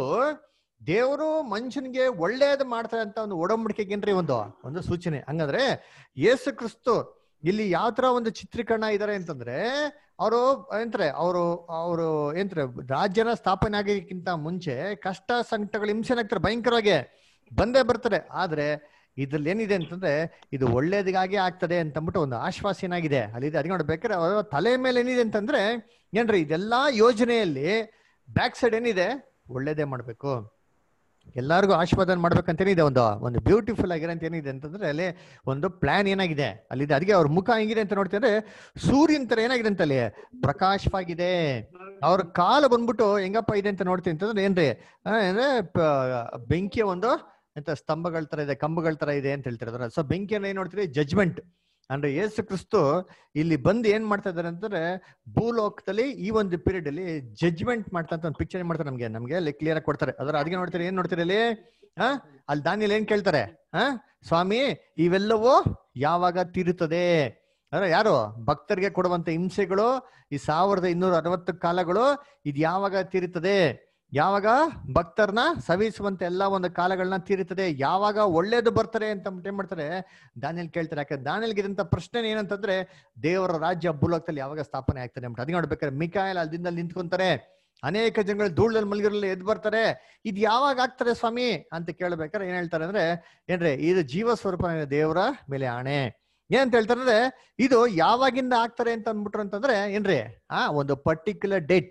ದೇವರು ಮನುಷ್ಯನಿಗೆ ಒಳ್ಳೇದು ಮಾಡ್ತಾರೆ ಅಂತ ಒಂದು ಒಡಂಬಡಿಕೆಗೇನ್ರಿ ಒಂದು ಒಂದು ಸೂಚನೆ ಹಂಗಂದ್ರೆ ಯೇಸು ಕ್ರಿಸ್ತು ಇಲ್ಲಿ ಯಾವ ತರ ಒಂದು ಚಿತ್ರೀಕರಣ ಇದಾರೆ ಅಂತಂದ್ರೆ ಅವರು ಎಂತಾರೆ ಅವರು ಅವರು ಏನ್ತಾರೆ ರಾಜ್ಯನ ಸ್ಥಾಪನೆ ಆಗೋದಕ್ಕಿಂತ ಮುಂಚೆ ಕಷ್ಟ ಸಂಕಟಗಳು ಹಿಂಸೆನಾಗ್ತಾರೆ ಭಯಂಕರವಾಗಿ ಬಂದೇ ಬರ್ತಾರೆ ಆದ್ರೆ ಇದ್ರಲ್ಲಿ ಏನಿದೆ ಅಂತಂದ್ರೆ ಇದು ಒಳ್ಳೇದಿಗಾಗಿ ಆಗ್ತದೆ ಅಂತ ಅಂದ್ಬಿಟ್ಟು ಒಂದು ಆಶ್ವಾಸನಾಗಿದೆ ಅಲ್ಲಿದೆ ಅದಕ್ಕೆ ನೋಡ್ಬೇಕಾದ್ರೆ ಅವರ ತಲೆ ಮೇಲೆ ಏನಿದೆ ಅಂತಂದ್ರೆ ಏನ್ರಿ ಇದೆಲ್ಲಾ ಯೋಜನೆಯಲ್ಲಿ ಬ್ಯಾಕ್ ಸೈಡ್ ಏನಿದೆ ಒಳ್ಳೇದೇ ಮಾಡ್ಬೇಕು ಎಲ್ಲಾರ್ಗು ಆಶೀರ್ವಾದ ಮಾಡ್ಬೇಕಂತೇನಿದೆ ಒಂದು ಒಂದು ಬ್ಯೂಟಿಫುಲ್ ಆಗಿರೋಂತ ಏನಿದೆ ಅಂತಂದ್ರೆ ಅಲ್ಲಿ ಒಂದು ಪ್ಲಾನ್ ಏನಾಗಿದೆ ಅಲ್ಲಿದೆ ಅದಕ್ಕೆ ಅವ್ರ ಮುಖ ಹೆಂಗಿದೆ ಅಂತ ನೋಡ್ತಿದ್ರೆ ಸೂರ್ಯನ್ ತರ ಏನಾಗಿದೆ ಅಂತ ಅಲ್ಲಿ ಪ್ರಕಾಶವಾಗಿದೆ ಅವ್ರ ಕಾಲು ಬಂದ್ಬಿಟ್ಟು ಹೆಂಗಪ್ಪ ಇದೆ ಅಂತ ನೋಡ್ತೀನಿ ಅಂತಂದ್ರೆ ಏನ್ರಿ ಆ, ಅಂದ್ರೆ ಪ- ಬೆಂಕಿಯ ಒಂದು ಎಂತ ಸ್ತಂಭಗಳ ತರ ಇದೆ ಕಂಬಗಳ ತರ ಇದೆ ಅಂತ ಹೇಳ್ತಿರೋದ್ರ ಸೊ ಬೆಂಕಿಯನ್ನು ಏನ್ ನೋಡ್ತೀರಿ ಜಜ್ಮೆಂಟ್ ಅಂದ್ರೆ ಯೇಸು ಕ್ರಿಸ್ತು ಇಲ್ಲಿ ಬಂದು ಏನ್ ಮಾಡ್ತಾ ಇದಾರೆ ಅಂತಂದ್ರೆ ಭೂಲೋಕದಲ್ಲಿ ಈ ಒಂದು ಪೀರಿಯಡ್ ಅಲ್ಲಿ ಜಜ್ಮೆಂಟ್ ಮಾಡ್ತಾ ಅಂತ ಒಂದು ಪಿಕ್ಚರ್ ಮಾಡ್ತಾರೆ ನಮ್ಗೆ ನಮ್ಗೆ ಅಲ್ಲಿ ಕ್ಲಿಯರ್ ಆಗಿ ಕೊಡ್ತಾರೆ ಅದರ ಅದಕ್ಕೆ ನೋಡ್ತೀರಿ ಏನ್ ನೋಡ್ತೀರಿ ಅಲ್ಲಿ ಆ ಅಲ್ಲಿ ದಾನಿಯಲ್ಲಿ ಏನ್ ಕೇಳ್ತಾರೆ ಆ ಸ್ವಾಮಿ ಇವೆಲ್ಲವೂ ಯಾವಾಗ ತೀರುತ್ತದೆ ಅಂದ್ರೆ ಯಾರು ಭಕ್ತರಿಗೆ ಕೊಡುವಂತ ಹಿಂಸೆಗಳು ಈ ಸಾವಿರದ ಇನ್ನೂರ ಅರವತ್ತು ಕಾಲಗಳು ಇದು ಯಾವಾಗ ತೀರುತ್ತದೆ ಯಾವಾಗ ಭಕ್ತರನ್ನ ಸವಿಸುವಂತ ಎಲ್ಲ ಒಂದು ಕಾಲಗಳನ್ನ ತೀರುತ್ತದೆ ಯಾವಾಗ ಒಳ್ಳೇದು ಬರ್ತಾರೆ ಅಂತ ಅಂದ್ಬಿಟ್ಟು ಏನ್ ಮಾಡ್ತಾರೆ ದಾನಿಯಲ್ಲಿ ಕೇಳ್ತಾರೆ ಯಾಕಂದ್ರೆ ದಾನಿಯಲ್ಗೆ ಇದಂತ ಪ್ರಶ್ನೆ ಏನಂತಂದ್ರೆ ದೇವರ ರಾಜ್ಯ ಭೂಲೋಕದಲ್ಲಿ ಯಾವಾಗ ಸ್ಥಾಪನೆ ಆಗ್ತದೆ ಅಂದ್ಬಿಟ್ಟು ಅದಕ್ಕೆ ನೋಡ್ಬೇಕಾದ್ರೆ ಮಿಕಾಯಲ್ ಅಲ್ಲಿಂದ ನಿಂತ್ಕೊಂತಾರೆ ಅನೇಕ ಜನಗಳು ಧೂಳಲ್ಲಿ ಮಲಗಿರಲ್ಲಿ ಎದ್ದು ಬರ್ತಾರೆ ಇದು ಯಾವಾಗ ಆಗ್ತಾರೆ ಸ್ವಾಮಿ ಅಂತ ಕೇಳ್ಬೇಕಾದ್ರೆ ಏನ್ ಹೇಳ್ತಾರೆ ಅಂದ್ರೆ ಏನ್ರಿ ಇದು ಜೀವ ಸ್ವರೂಪ ದೇವರ ಮೇಲೆ ಆಣೆ ಏನಂತ ಹೇಳ್ತಾರೆ ಅಂದ್ರೆ ಇದು ಯಾವಾಗಿಂದ ಆಗ್ತಾರೆ ಅಂತ ಅಂದ್ಬಿಟ್ರು ಅಂತಂದ್ರೆ ಏನ್ರಿ ಆ ಒಂದು ಪರ್ಟಿಕ್ಯುಲರ್ ಡೇಟ್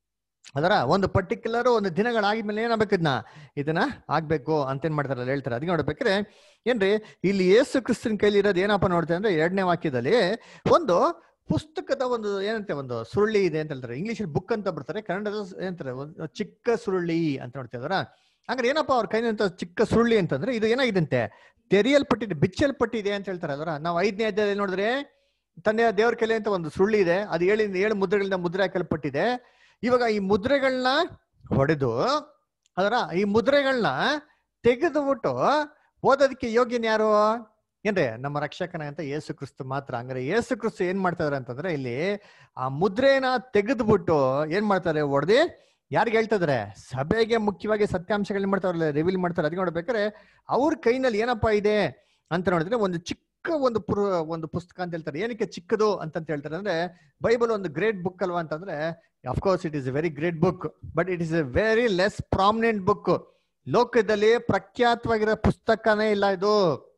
ಅದರ ಒಂದು ಪರ್ಟಿಕ್ಯುಲರ್ ಒಂದು ದಿನಗಳಾಗಿದ್ಮೇಲೆ ಏನಾಗ್ಬೇಕು ಇದನ್ನ ಇದನ್ನ ಆಗ್ಬೇಕು ಅಂತ ಏನ್ ಮಾಡ್ತಾರಲ್ಲ ಹೇಳ್ತಾರೆ ಅದಕ್ಕೆ ನೋಡ್ಬೇಕಾದ್ರೆ ಏನ್ರಿ ಇಲ್ಲಿ ಯೇಸು ಕ್ರಿಸ್ತನ್ ಕೈಲಿ ಇರೋದು ಏನಪ್ಪ ನೋಡ್ತಾರೆ ಅಂದ್ರೆ ಎರಡನೇ ವಾಕ್ಯದಲ್ಲಿ ಒಂದು ಪುಸ್ತಕದ ಒಂದು ಏನಂತೆ ಒಂದು ಸುರುಳಿ ಇದೆ ಅಂತ ಹೇಳ್ತಾರೆ ಇಂಗ್ಲಿಷ್ ಬುಕ್ ಅಂತ ಬರ್ತಾರೆ ಕನ್ನಡದ ಏನಂತಾರೆ ಒಂದು ಚಿಕ್ಕ ಸುರುಳಿ ಅಂತ ನೋಡ್ತಿದಾರ ಹಂಗಾರೆ ಏನಪ್ಪ ಅವ್ರ ಕೈನಂತ ಚಿಕ್ಕ ಸುರುಳಿ ಅಂತಂದ್ರೆ ಇದು ಏನಾಗಿದಂತೆ ತೆರೆಯಲ್ಪಟ್ಟಿದೆ ಬಿಚ್ಚಲ್ಪಟ್ಟಿದೆ ಅಂತ ಹೇಳ್ತಾರೆ ಅದರ ನಾವು ಐದನೇ ಅಧ್ಯಾಯದಲ್ಲಿ ನೋಡಿದ್ರೆ ತಂದೆಯ ದೇವ್ರ ಕೈಲಿ ಅಂತ ಒಂದು ಸುರುಳಿ ಇದೆ ಅದು ಏಳಿಂದ ಏಳು ಮುದ್ರೆಗಳಿಂದ ಮುದ್ರೆ ಹಾಕಲ್ಪಟ್ಟಿದೆ ಇವಾಗ ಈ ಮುದ್ರೆಗಳನ್ನ ಹೊಡೆದು ಅದರ ಈ ಮುದ್ರೆಗಳನ್ನ ತೆಗೆದುಬಿಟ್ಟು ಓದೋದಕ್ಕೆ ಯೋಗ್ಯನ್ ಯಾರು ಏನ್ರಿ ನಮ್ಮ ರಕ್ಷಕನ ಅಂತ ಯೇಸು ಕ್ರಿಸ್ತು ಮಾತ್ರ ಹಂಗಾರೆ ಯೇಸು ಕ್ರಿಸ್ತು ಏನ್ ಮಾಡ್ತಾರೆ ಅಂತಂದ್ರೆ ಇಲ್ಲಿ ಆ ಮುದ್ರೆನ ತೆಗೆದ್ಬಿಟ್ಟು ಏನ್ ಮಾಡ್ತಾರೆ ಹೊಡೆದಿ ಯಾರಿಗೆ ಹೇಳ್ತಿದ್ರೆ ಸಭೆಗೆ ಮುಖ್ಯವಾಗಿ ಸತ್ಯಾಂಶಗಳನ್ನ ಮಾಡ್ತಾರಲ್ಲ ರಿವೀಲ್ ಮಾಡ್ತಾರೆ ಅದಕ್ಕೆ ನೋಡ್ಬೇಕಾದ್ರೆ ಅವ್ರ ಕೈನಲ್ಲಿ ಏನಪ್ಪಾ ಇದೆ ಅಂತ ನೋಡಿದ್ರೆ ಒಂದು ಚಿಕ್ಕ ಒಂದು ಪುರ ಒಂದು ಪುಸ್ತಕ ಅಂತ ಹೇಳ್ತಾರೆ ಏನಕ್ಕೆ ಚಿಕ್ಕದು ಅಂತಂತ ಹೇಳ್ತಾರೆ ಅಂದ್ರೆ ಬೈಬಲ್ ಒಂದು ಗ್ರೇಟ್ ಬುಕ್ ಅಲ್ವಾ ಅಂತಂದ್ರೆ of course it is a very great book but it is a very less prominent book ಲೋಕದಲ್ಲಿ ಪ್ರಖ್ಯಾತವಾಗಿರೋ ಪುಸ್ತಕನೇ ಇಲ್ಲ ಇದು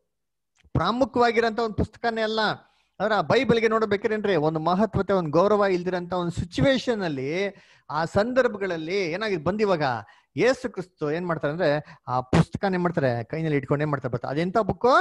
ಪ್ರಾಮುಖ್ಯವಾಗಿರೋಂಥ ಒಂದು ಪುಸ್ತಕನೇ ಅಲ್ಲ ಅದರ ಬೈಬಲ್ಗೆ ನೋಡ್ಬೇಕೇನ್ರಿ ಒಂದು ಮಹತ್ವತೆ ಒಂದು ಗೌರವ ಇಲ್ದಿರಂತ ಒಂದು ಸಿಚುವೇಶನ್ ಅಲ್ಲಿ ಆ ಸಂದರ್ಭಗಳಲ್ಲಿ ಏನಾಗಿದೆ ಬಂದಿವಾಗ ಯೇಸು ಕ್ರಿಸ್ತು ಏನ್ ಮಾಡ್ತಾರೆ ಅಂದ್ರೆ ಆ ಪುಸ್ತಕ ಏನ್ ಮಾಡ್ತಾರೆ ಕೈನಲ್ಲಿ ಇಟ್ಕೊಂಡು ಏನ್ ಮಾಡ್ತಾರೆ ಬರ್ತಾರೆ ಅದೆಂತ ಬುಕ್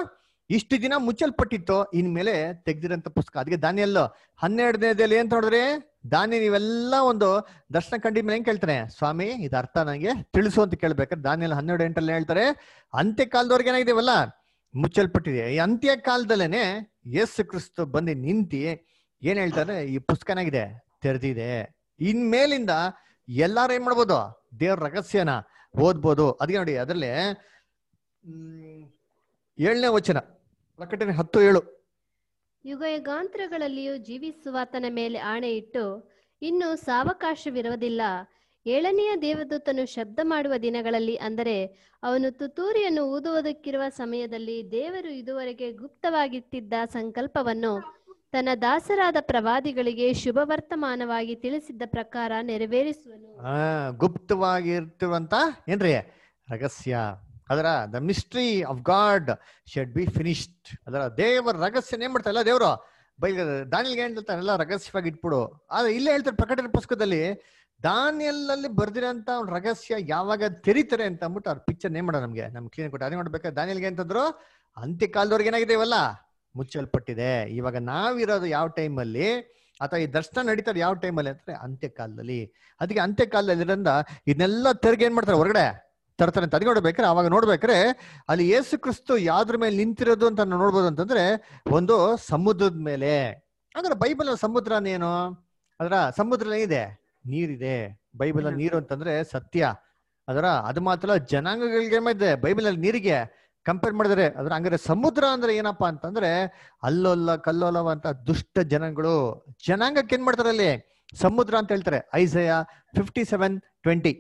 ಇಷ್ಟು ದಿನ ಮುಚ್ಚಲ್ಪಟ್ಟಿತ್ತು ಇನ್ಮೇಲೆ ತೆಗ್ದಿರಂತ ಪುಸ್ತಕ ಅದಕ್ಕೆ ದಾನಿಯಲ್ಲು ಹನ್ನೆರಡನೇದಲ್ಲಿ ಏನ್ ನೋಡಿದ್ರಿ ದಾನಿ ನೀವೆಲ್ಲ ಒಂದು ದರ್ಶನ ಕಂಡಿದ್ಮೇಲೆ ಹೆಂಗ್ ಕೇಳ್ತಾನೆ ಸ್ವಾಮಿ ಇದು ಅರ್ಥ ನನಗೆ ತಿಳಿಸು ಅಂತ ಕೇಳ್ಬೇಕಾದ್ರೆ ದಾನಿಯಲ್ಲಿ ಹನ್ನೆರಡು ಎಂಟಲ್ಲಿ ಹೇಳ್ತಾರೆ ಅಂತ್ಯ ಕಾಲದವರೆಗೆ ಏನಾಗಿದೆವಲ್ಲ ಮುಚ್ಚಲ್ಪಟ್ಟಿದೆ ಈ ಅಂತ್ಯ ಕಾಲದಲ್ಲೇನೆ ಯೇಸು ಕ್ರಿಸ್ತು ಬಂದು ನಿಂತಿ ಏನ್ ಹೇಳ್ತಾರೆ ಈ ಪುಸ್ತಕ ಏನಾಗಿದೆ ತೆರೆದಿದೆ ಇನ್ಮೇಲಿಂದ ಎಲ್ಲಾರು ಏನ್ ಮಾಡ್ಬೋದು ದೇವ್ರ ರಹಸ್ಯನ ಓದ್ಬೋದು ಅದಕ್ಕೆ ನೋಡಿ ಅದರಲ್ಲಿ ಹ್ಮ್ ಏಳನೇ ವಚನ ಪ್ರಕಟಣೆ ಹತ್ತು ಏಳು ಯುಗ ಯುಗಾಂತರಗಳಲ್ಲಿಯೂ ಜೀವಿಸುವಾತನ ಮೇಲೆ ಆಣೆ ಇಟ್ಟು ಇನ್ನು ಸಾವಕಾಶವಿರುವುದಿಲ್ಲ ಏಳನೆಯ ದೇವದೂತನು ಶಬ್ದ ಮಾಡುವ ದಿನಗಳಲ್ಲಿ ಅಂದರೆ ಅವನು ತುತ್ತೂರಿಯನ್ನು ಊದುವುದಕ್ಕಿರುವ ಸಮಯದಲ್ಲಿ ದೇವರು ಇದುವರೆಗೆ ಗುಪ್ತವಾಗಿಟ್ಟಿದ್ದ ಸಂಕಲ್ಪವನ್ನು ತನ್ನ ದಾಸರಾದ ಪ್ರವಾದಿಗಳಿಗೆ ಶುಭ ವರ್ತಮಾನವಾಗಿ ತಿಳಿಸಿದ್ದ ಪ್ರಕಾರ ನೆರವೇರಿಸುವನು ಆ ಗುಪ್ತವಾಗಿರ್ತಿರುವಂತ ಏನ್ರಿ ರಹಸ್ಯ ಅದರ the mystery of God should be finished ಅದರ ದೇವರ ರಹಸ್ಯ ಏನ್ ಮಾಡ್ತಾ ಇಲ್ಲ ದೇವರು ಬೈ ದಾನಿಯಲ್ಗೆ ಏನ್ ಹೇಳ್ತಾರೆ ಎಲ್ಲ ರಹಸ್ಯವಾಗಿ ಇಟ್ಬಿಡು ಆದ್ರೆ ಇಲ್ಲೇ ಹೇಳ್ತಾರೆ ಪ್ರಕಟಣೆ ಪುಸ್ತಕದಲ್ಲಿ ದಾನಿಯಲ್ಲಲ್ಲಿ ಬರ್ದಿರೋಂತ ಒಂದು ರಹಸ್ಯ ಯಾವಾಗ ತೆರೀತಾರೆ ಅಂತ ಅಂದ್ಬಿಟ್ಟು ಅವ್ರ ಪಿಕ್ಚರ್ ನೇಮ್ ಮಾಡೋ ನಮ್ಗೆ ನಮ್ ಕ್ಲೀನ್ ಕೊಟ್ಟು ಅದೇ ನೋಡ್ಬೇಕಾದ್ರೆ ದಾನಿಯಲ್ಗೆ ಅಂತಂದ್ರು ಅಂತ್ಯ ಕಾಲದವ್ರಿಗೆ ಏನಾಗಿದೆ ಇವಲ್ಲ ಮುಚ್ಚಲ್ಪಟ್ಟಿದೆ ಇವಾಗ ನಾವಿರೋದು ಯಾವ ಟೈಮಲ್ಲಿ ಅಥವಾ ಈ ದರ್ಶನ ನಡೀತಾರೆ ಯಾವ ಟೈಮಲ್ಲಿ ಅಂದ್ರೆ ಅಂತ್ಯ ಕಾಲದಲ್ಲಿ ಅದಕ್ಕೆ ಅಂತ್ಯ ಕಾಲದಲ್ಲಿರೋದ್ರಿಂದ ಇದನ್ನೆಲ್ಲ ತೆರಿಗೆ ಏನ್ ಮಾಡ್ತಾರೆ ಹೊರಗಡೆ ತರ್ತಾರೆ ಅಂತ ಅದಕ್ಕೆ ನೋಡ್ಬೇಕಾರೆ ಅವಾಗ ನೋಡ್ಬೇಕಾರೆ ಅಲ್ಲಿ ಯೇಸು ಕ್ರಿಸ್ತು ಯಾವ್ದ್ರ ಮೇಲೆ ನಿಂತಿರೋದು ಅಂತ ನಾವು ನೋಡ್ಬೋದು ಅಂತಂದ್ರೆ ಒಂದು ಸಮುದ್ರದ ಮೇಲೆ ಅಂದ್ರೆ ಬೈಬಲ್ ಸಮುದ್ರ ಏನು ಅದರ ಸಮುದ್ರ ಇದೆ ನೀರಿದೆ ಬೈಬಲ್ ಅಲ್ಲಿ ನೀರು ಅಂತಂದ್ರೆ ಸತ್ಯ ಅದರ ಅದು ಮಾತ್ರ ಅಲ್ಲ, ಜನಾಂಗಗಳಿಗೆ ಏನಿದೆ ಬೈಬಲ್ ಅಲ್ಲಿ ನೀರಿಗೆ ಕಂಪೇರ್ ಮಾಡಿದ್ರೆ ಅದ್ರ ಹಂಗಾರೆ ಸಮುದ್ರ ಅಂದ್ರೆ ಏನಪ್ಪಾ ಅಂತಂದ್ರೆ ಅಲ್ಲೊಲ್ಲ ಕಲ್ಲೋಲವ ಅಂತ ದುಷ್ಟ ಜನಗಳು ಜನಾಂಗಕ್ಕೆ ಏನ್ ಮಾಡ್ತಾರೆ ಅಲ್ಲಿ ಸಮುದ್ರ ಅಂತ ಹೇಳ್ತಾರೆ ಐಸಯ ಫಿಫ್ಟಿ ಸೆವೆನ್ ಟ್ವೆಂಟಿ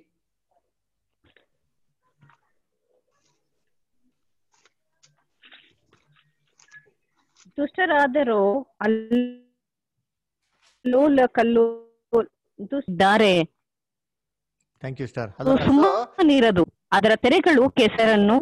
ದುಷ್ಟರಾದರೂ ಅಲ್ಲೋಲ ಕಲ್ಲು ದುಷ್ಟಾರೆ ಥ್ಯಾಂಕ್ ಯು ಸ್ಟಾರ್ ಅದು ಸುಮ್ಮನಿರದು ಅದರ ತೆರೆಗಳು ಕೆಸರನ್ನು